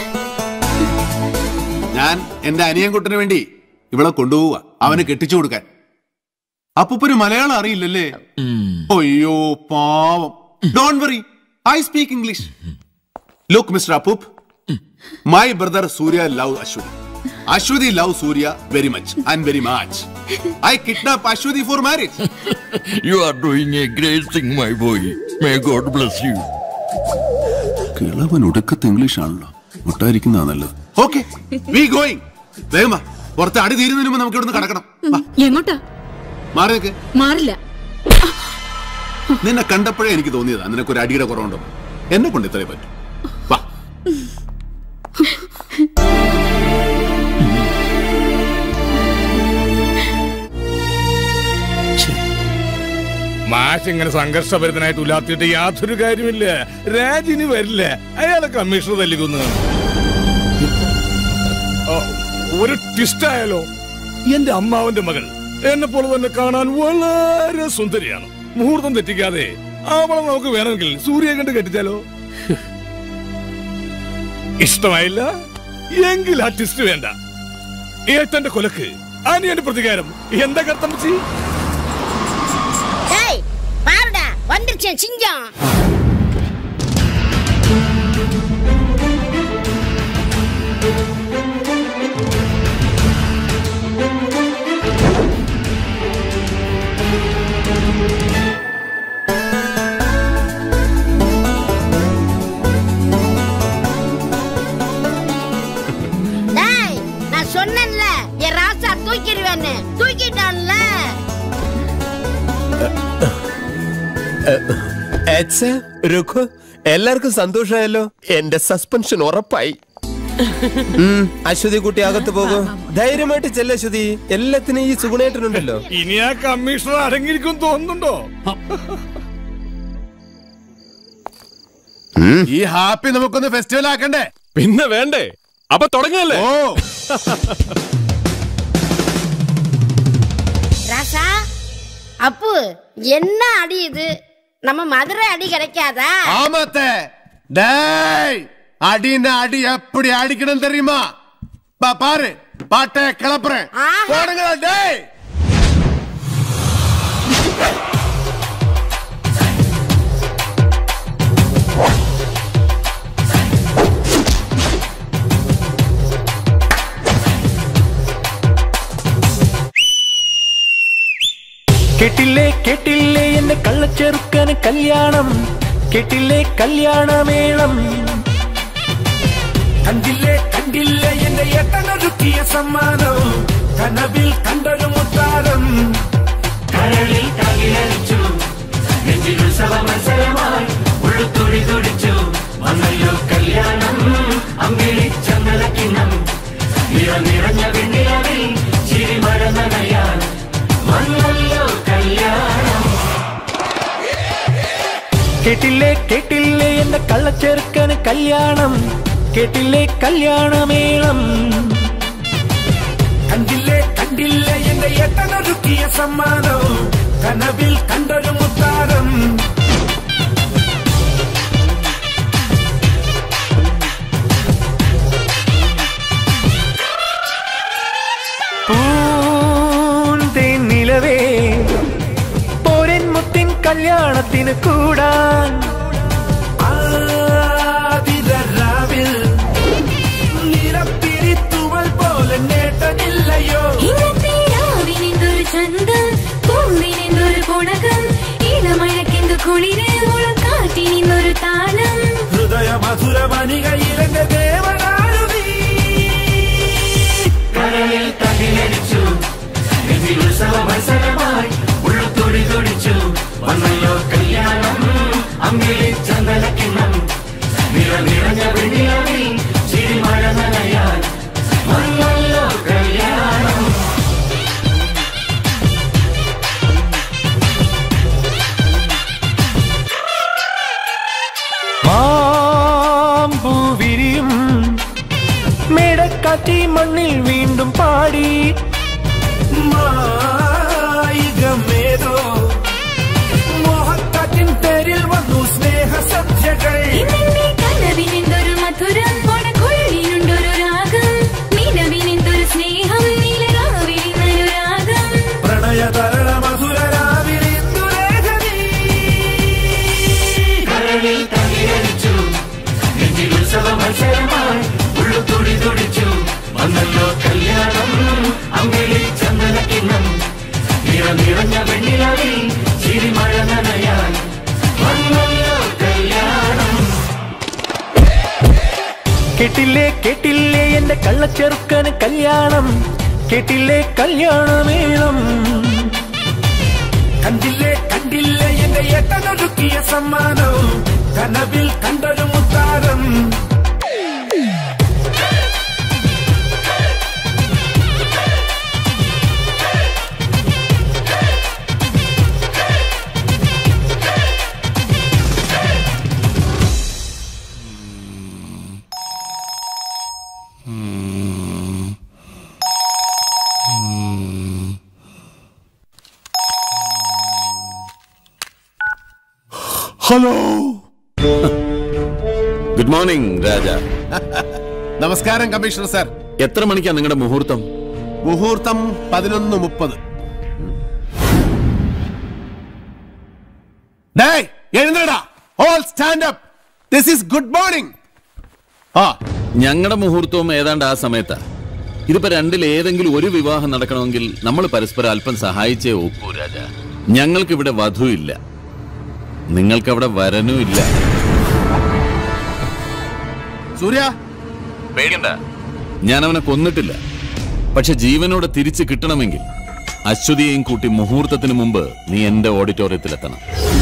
ഞാൻ എന്റെ അനിയൻകുട്ടന് വേണ്ടി ഇവളെ കൊണ്ടുപോവുക അവന് കെട്ടിച്ചു കൊടുക്കാൻ അപ്പൂപ്പന് മലയാളം അറിയില്ലല്ലേ അയ്യോ പാവം don't worry I speak English look mister അപ്പൂപ്പ് my brother Surya love Ashwathi Ashwathi love Surya very much and very much I kidnap Ashwathi for marriage You are doing a great thing, my boy. May God bless you. കിളവൻ ഒടുക്കത്തെ English ആണല്ലോ മുട്ടായിരിക്കുന്നതാ നല്ലത് okay we going വേഗം വാ. പുറത്ത് അടി തീരുന്നതിന് മുമ്പ് നമുക്ക് ഇവിടുന്ന് കടക്കണം വാ, എങ്ങോട്ടാ മാറി നിൽക്ക് മാറില്ല നിന്നെ കണ്ടപ്പോഴേ എനിക്ക് തോന്നിയതാ നിനക്കൊരു അടിയുടെ കുറവുണ്ടോ എന്നെ കൊണ്ട് ഇത്രേ പറ്റും വാ മാഷ് ഇങ്ങനെ സംഘർഷഭരിതനായിട്ട് ഉലാത്തിയിട്ട് യാതൊരു കാര്യമില്ല രാജിനി വരില്ല അയാളെ കമ്മീഷണർ തല്ലിക്കുന്നു ഓ, ഒരു ട്വിസ്റ്റ് ആയാലോ എന്റെ അമ്മാവന്റെ മകൾ എന്നെ പോലെ തന്നെ കാണാൻ വളരെ സുന്ദരിയാണ് മുഹൂർത്തം തെറ്റിക്കാതെ അവളെ നമുക്ക് വേണമെങ്കിൽ സൂര്യ കണ്ട് കെട്ടിച്ചാലോ ഇഷ്ടമായില്ല എങ്കിൽ ആ ട്വിസ്റ്റ് വേണ്ട ഏട്ടന്റെ കൊലക്ക് അനിയന്റെ പ്രതികാരം എന്താ കർത്തമ്മച്ചി டேய் பாருடா வந்துருச்சேன் சிங்கம் டேய் நான் சொன்னேன்ல என் ராசா தூக்கிடுவேன்னு தூக்கிட்டான்ல അച്ഛാ രുഖു എല്ലാവർക്കും സന്തോഷമായല്ലോ എന്റെ സസ്പെൻഷൻ ഉറപ്പായി ഉം, അശ്വതി കുട്ടി അകത്ത് പോകും ധൈര്യമായിട്ട് ചെല്ല അശ്വതി എല്ലാത്തിനും ഈ സുഗുണേട്ടനുണ്ടല്ലോ ഇനി ആ കമ്മീഷണർ അടങ്ങിയിരിക്കും തോന്നുന്നുണ്ടോ ഈ ഹാപ്പി നമുക്കൊന്ന് ഫെസ്റ്റിവൽ ആക്കണ്ടേ പിന്നെ വേണ്ടേ അപ്പൊ തുടങ്ങല്ലേ ഓ ராசா அப்பு என்ன அடி இது நம்ம மதுரை அடி கிடைக்காதா ஆமாத்தே டேய் அடின அடி எப்படி அடிக்கணும் தெரியுமா பா பாரு பாட்டை கிளப்புறேன் போடுங்களா டேய் കേട്ടില്ലേ കേട്ടില്ലേ എന്റെ കള്ളച്ചെറുക്കന് കല്യാണം കേട്ടില്ലേ കല്യാണമേളം കണ്ടില്ലേ കണ്ടില്ലേ എന്റെ ഏട്ടനൊരുക്കിയ സമ്മാനം കനവിൽ കണ്ടൊരു മുത്താരം കരളിൽ തകിലടിച്ചു നെഞ്ചിൽ ഉത്സവ മത്സരമായി ഉള്ളുത്തുടി തുടിച്ചു വന്നല്ലോ കല്യാണം അമ്പിളി ചന്ദനക്കിണ്ണം നിറ നിറഞ്ഞ വെണ്ണിലവിൽ ചിരിമഴ നനയാൻ വന്നല്ലോ കല്യാണം കേട്ടില്ലേ കേട്ടില്ലേ എന്റെ കള്ളച്ചെറുക്കന് കല്യാണം കേട്ടില്ലേ കല്യാണമേളം കണ്ടില്ലേ കണ്ടില്ലേ എന്റെ ഏട്ടനൊരുക്കിയ സമ്മാനം കനവിൽ കണ്ടൊരു മുത്താരം പൂന്തേൻ നിലവേ പോരൻ മുത്തിൻ കല്യാണത്തിന് കൂടാൻ ആതിരരാവിൽ നിറത്തിരിത്തുവൽ പോലെ നേട്ടനില്ലയോ ഇന്നത്തേരാവിനെന്തൊരു ചന്തം പൂവിനെന്തൊരു പുണകം ഇളമഴക്കെന്തു കുളിര് മുളക്കാറ്റിനിന്നൊരു താളം ഹൃദയ മധുര മണികയിലെന്റെ ദേവനാരുതി കരളിൽ തകിലടിച്ചു നെഞ്ചിൽ ഉത്സവ മത്സരമായി ഉള്ളുത്തുടി തുടിച്ചു വന്നല്ലോ കല്യാണം അമ്പിളി ചന്ദനക്കിണ്ണം നിറ നിറഞ്ഞ വെണ്ണിലവിൽ ചിരിമഴ നനയാൻ വന്നല്ലോ കല്യാണം മാമ്പൂവിരിയും മേടക്കാറ്റി മണ്ണിൽ വീണ്ടും പാടി മായികമേതോ മോഹക്കാറ്റിൻ പേരിൽ വന്നു സ്നേഹ സദ്യകൾ ഇന്നെന്റെ കനവിനെന്തൊരു മധുരം ഓണക്കുഴലിനുണ്ടൊരു രാഗം നിലവിനെന്തൊരു സ്നേഹം നീലരാവിലിന്നൊരു രാഗം പ്രണയതരണ മധുര കരളിൽ തകിലടിച്ചു നെഞ്ചിൽ ഉത്സവ മത്സരമായി ഉള്ളുത്തുടി തുടിച്ചു വന്നല്ലോ കല്യാണം അമ്പിളി ചന്ദനക്കിണ്ണം നിറ നിറഞ്ഞ വെണ്ണിലവിൽ ചിരിമഴ നനയാൻ വന്നല്ലോ കല്യാണം കേട്ടില്ലേ കേട്ടില്ലേ എന്റെ കള്ളച്ചെറുക്കന് കല്യാണം കേട്ടില്ലേ കല്യാണമേളം കണ്ടില്ലേ കണ്ടില്ലേ എന്റെ ഏട്ടനൊരുക്കിയ സമ്മാനം കനവിൽ കണ്ടൊരു മുത്താരം ഹലോ ഗുഡ് മോർണിംഗ് രാജ നമസ്കാരം കമ്മീഷണർ സാർ എത്ര മണിക്കാ നിങ്ങളുടെ മുഹൂർത്തം മുഹൂർത്തം പതിനൊന്ന് മുപ്പത് എഴുന്നേടാ all stand up this is good morning ആ ഞങ്ങളുടെ മുഹൂർത്തവും ഏതാണ്ട് ആ സമയത്താ ഇതിപ്പോ രണ്ടിൽ ഏതെങ്കിലും ഒരു വിവാഹം നടക്കണമെങ്കിൽ നമ്മൾ പരസ്പരം അല്പം സഹായിച്ചേ ഒക്കൂ രാജ ഞങ്ങൾക്കിവിടെ വധു ഇല്ല നിങ്ങൾക്കവിടെ വരനും ഇല്ല സൂര്യ പേടിയണ്ട ഞാൻ അവനെ കൊന്നിട്ടില്ല പക്ഷെ ജീവനോടെ തിരിച്ചു കിട്ടണമെങ്കിൽ അശ്വതിയെയും കൂട്ടി മുഹൂർത്തത്തിന് മുമ്പ് നീ എന്റെ ഓഡിറ്റോറിയത്തിലെത്തണം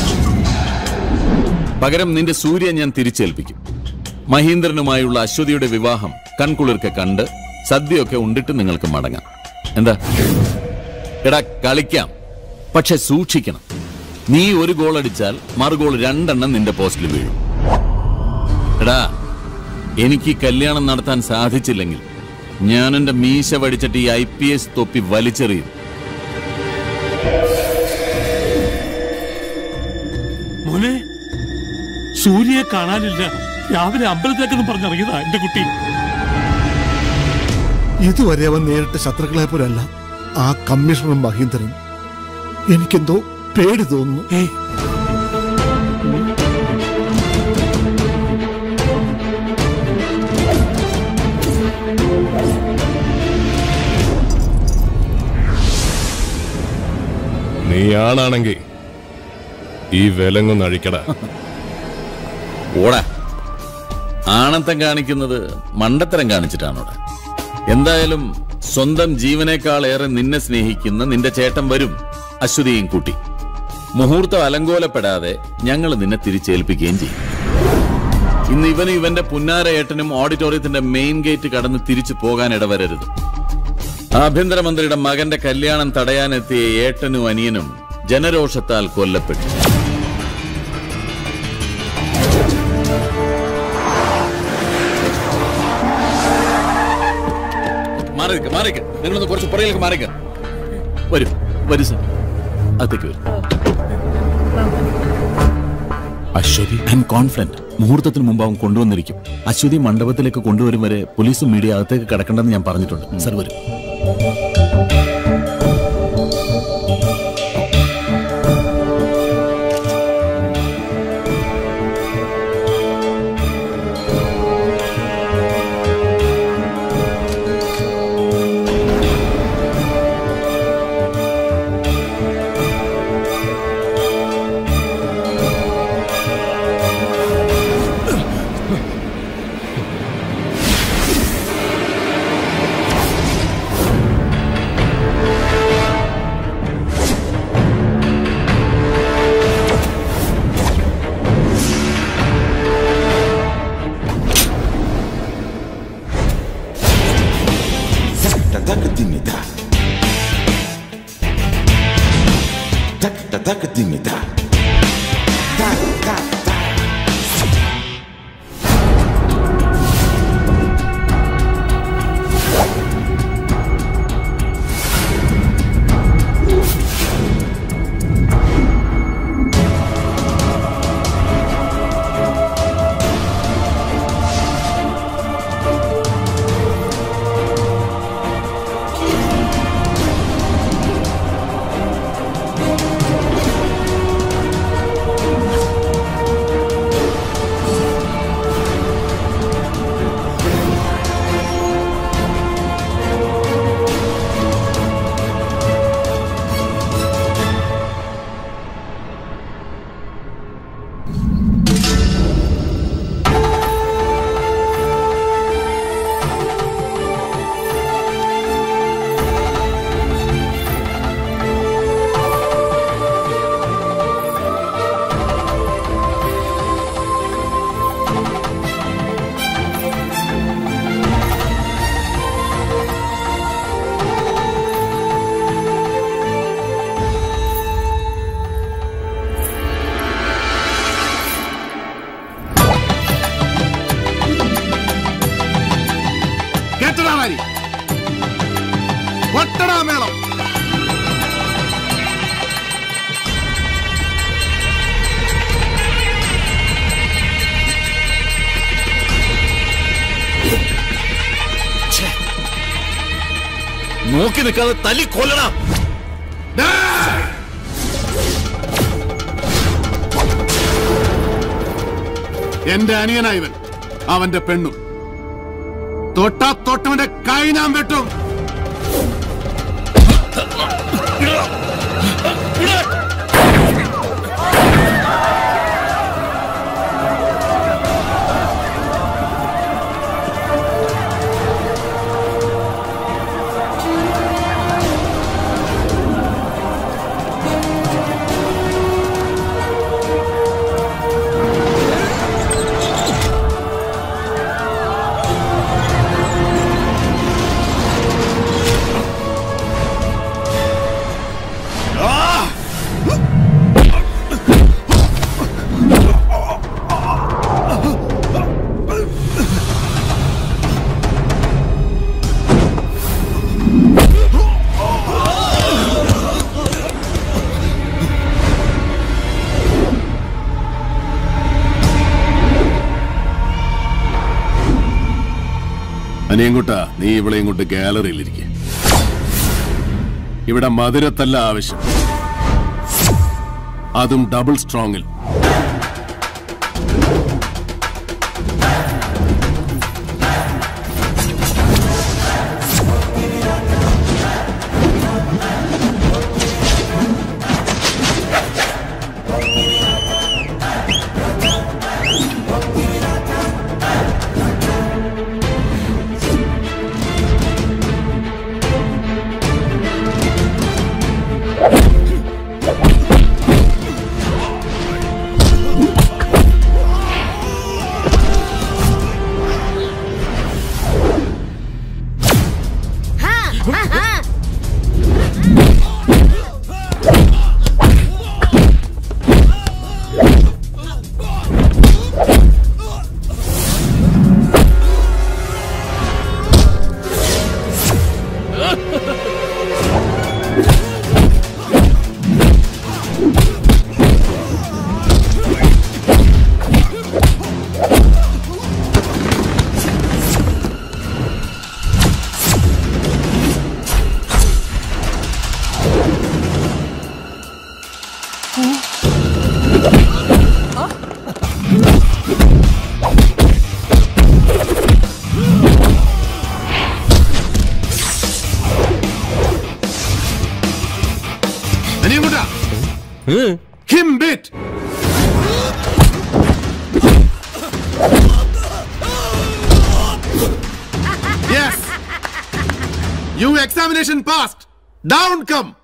പകരം നിന്റെ സൂര്യ ഞാൻ തിരിച്ചേൽപ്പിക്കും മഹീന്ദ്രനുമായുള്ള അശ്വതിയുടെ വിവാഹം കൺകുളിർക്കെ കണ്ട് സദ്യയൊക്കെ ഉണ്ടിട്ട് നിങ്ങൾക്ക് മടങ്ങാം എന്താ എടാ കളിക്കാം പക്ഷെ സൂക്ഷിക്കണം നീ ഒരു ഗോൾ അടിച്ചാൽ മറുഗോൾ രണ്ടെണ്ണം നിന്റെ പോസ്റ്റിൽ വീഴും എടാ എനിക്ക് ഈ കല്യാണം നടത്താൻ സാധിച്ചില്ലെങ്കിൽ ഞാൻ എന്റെ മീശ വടിച്ചിട്ട് ഈ ഐ പി എസ് തൊപ്പി വലിച്ചെറിയും മോനെ സൂര്യയെ കാണാനില്ല രാവിലെ അമ്പലത്തിലേക്കെന്ന് പറഞ്ഞിറങ്ങിയതാ എന്റെ കുട്ടി ഇതുവരെ അവൻ നേരിട്ട ശത്രുക്കളെ പോലല്ല ആ കമ്മീഷണർ മഹീന്ദ്രൻ എനിക്കെന്തോ പേടി തോന്നുന്നു നീ ആണാണെങ്കിൽ ഈ വിലങ്ങൊന്ന് അഴിക്കട ഓടാ ആണത്തം കാണിക്കുന്നത് മണ്ടത്തരം കാണിച്ചിട്ടാണോടാ എന്തായാലും സ്വന്തം ജീവനേക്കാൾ ഏറെ നിന്നെ സ്നേഹിക്കുന്ന നിന്റെ ചേട്ടൻ വരും അശ്വതിയും കൂട്ടി മുഹൂർത്തം അലങ്കോലപ്പെടാതെ ഞങ്ങൾ നിന്നെ തിരിച്ചേൽപ്പിക്കുകയും ചെയ്യും ഇന്ന് ഇവനും ഇവന്റെ പുന്നാര ഏട്ടനും ഓഡിറ്റോറിയത്തിന്റെ മെയിൻ ഗേറ്റ് കടന്ന് തിരിച്ചു പോകാൻ ഇടവരരുത് ആഭ്യന്തരമന്ത്രിയുടെ മകന്റെ കല്യാണം തടയാനെത്തിയ ഏട്ടനും അനിയനും ജനരോഷത്താൽ കൊല്ലപ്പെട്ടു മാറിക്ക മാറിക്ക നിങ്ങളൊന്ന് കുറച്ച് പുറകിലേക്ക് മാറിക്ക വരൂ വരൂ സർ അകത്തേക്ക് വരും അശ്വതി ഐ എം കോൺഫിഡന്റ് മുഹൂർത്തത്തിന് മുമ്പ് അവൻ കൊണ്ടുവന്നിരിക്കും അശ്വതി മണ്ഡപത്തിലേക്ക് കൊണ്ടുവരും വരെ പോലീസും മീഡിയ അകത്തേക്ക് കടക്കണ്ടെന്ന് ഞാൻ പറഞ്ഞിട്ടുണ്ട് സർ വരും Tac-tac-ding-da. Tac-tac-ding-da. Tac-tac-tac. കേട്ടടാ മാരി ഒട്ടടാ മേളം നോക്കി നിൽക്കാതെ തല്ലി കൊല്ലണം എന്റെ അനിയനായവൻ അവന്റെ പെണ്ണും തൊട്ടാ തൊട്ടവന്റെ കൈ ഞാൻ വെട്ടും അനിയൻകുട്ട നീ ഇവിടെ ഇങ്ങോട്ട് ഗാലറിയിലിരിക്കെ ഇവിടെ മധുരത്തല്ല ആവശ്യം അതും ഡബിൾ സ്ട്രോങ്ങിൽ Kimbit! Yes! You examination passed! Down come!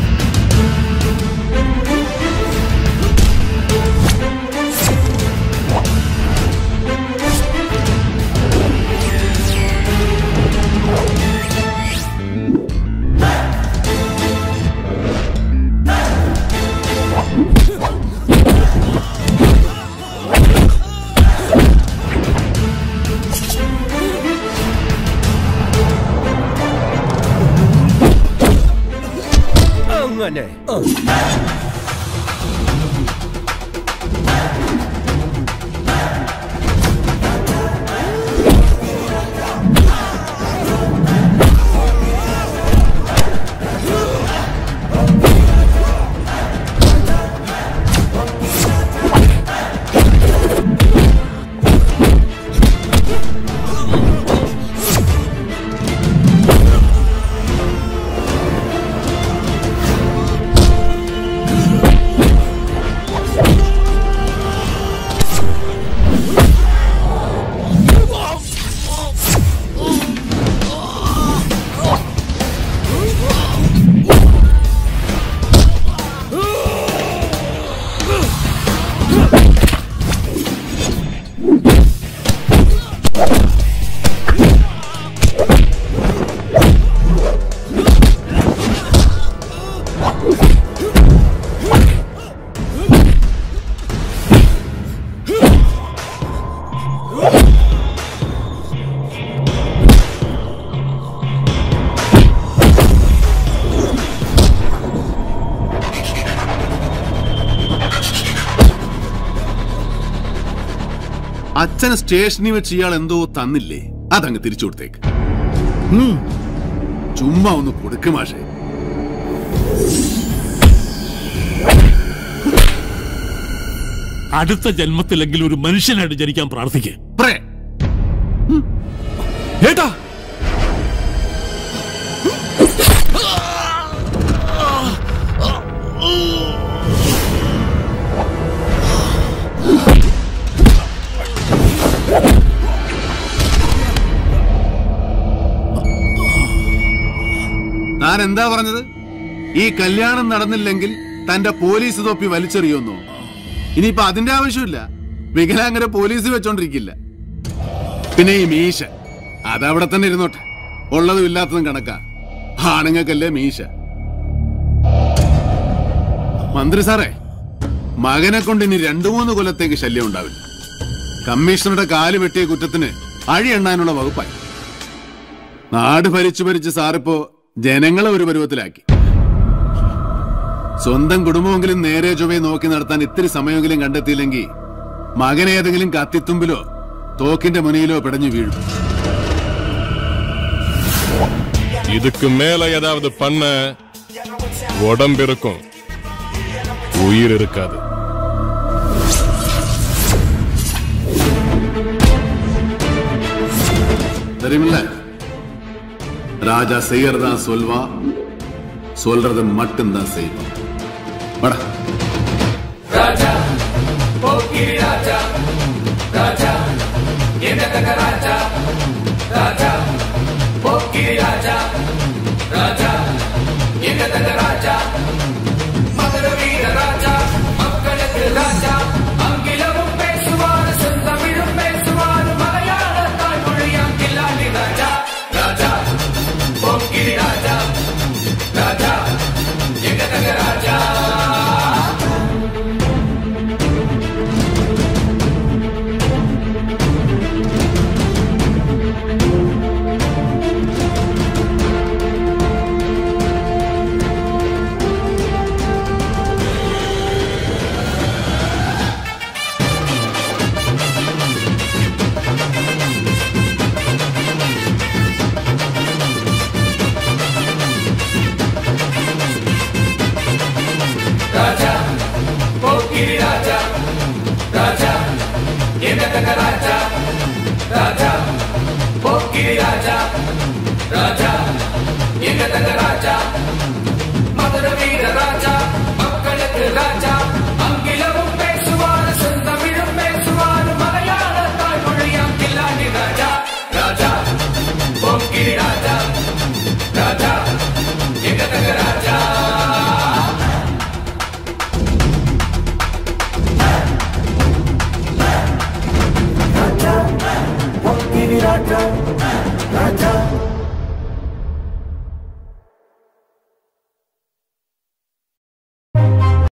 അങ്ങനെ അച്ഛന് സ്റ്റേഷനിൽ വെച്ച് ഇയാൾ എന്തോ തന്നില്ലേ അതങ്ങ് തിരിച്ചു കൊടുത്തേക്ക് ഉം. ചുമ്മാ ഒന്ന് കൊടുക്ക് മാഷേ അടുത്ത ജന്മത്തിലെങ്കിലും ഒരു മനുഷ്യനായിട്ട് ജനിക്കാൻ പ്രാർത്ഥിക്കേ പ്രേ ഏട്ടാ താൻ എന്താ പറഞ്ഞത് ഈ കല്യാണം നടന്നില്ലെങ്കിൽ തന്റെ പോലീസ് തൊപ്പി വലിച്ചെറിയുന്നോ ഇനിയിപ്പോ അതിന്റെ ആവശ്യമില്ല വികലാംഗരെ പോലീസ് വെച്ചോണ്ടിരിക്കില്ല പിന്നെ ഈ മീശ അതവിടെ തന്നെ ഇരുന്നോട്ടെ ഉള്ളതും ഇല്ലാത്തതും കണക്കാ ആണുങ്ങൾക്കല്ലേ മീശ മന്ത്രി സാറേ മകനെ കൊണ്ട് ഇനി രണ്ടു മൂന്ന് കൊല്ലത്തേക്ക് ശല്യം ഉണ്ടാവില്ല കമ്മീഷണറുടെ കാല് വെട്ടിയ കുറ്റത്തിന് അഴി എണ്ണാനുള്ള വകുപ്പായി നാട് ഭരിച്ചു ഭരിച്ച് സാറിപ്പോ ജനങ്ങളെ ഒരു പരുവത്തിലാക്കി സ്വന്തം കുടുംബമെങ്കിലും നേരെ ചൊവ്വയെ നോക്കി നടത്താൻ ഇത്തിരി സമയമെങ്കിലും കണ്ടെത്തിയില്ലെങ്കിൽ മകൻ ഏതെങ്കിലും കത്തിത്തുമ്പിലോ തോക്കിന്റെ മുനയിലോ പിടഞ്ഞു വീഴും இதுக்கு மேல ஏதாவது பண்ண உடம்பு இருக்கும் உயிர் இருக்காது தெரியுமில்ல ராஜா செய்யறதான் சொல்வா சொல்றது மட்டும்தான் செய்வான் வாடா ராஜா போக்கிரி ராஜா ராஜா எந்தக ராஜா ராஜா போக்கிரி ராஜா ராஜா எந்தக ராஜா மதுர வீர ராஜா மக்களுக்கு ராஜா ஆங்கிலமும் பேசுவார் செந்தமிழும் பேசுவார் மலையாள தாய்மொழியாம் கில்லாடி ராஜா ராஜா போக்கிரி ராஜா ராஜா எந்தக ராஜா ராஜா போக்கிரி ராஜா ராஜா எந்தக ராஜா ராஜா போக்கிரி ராஜா ராஜா எந்தக ராஜா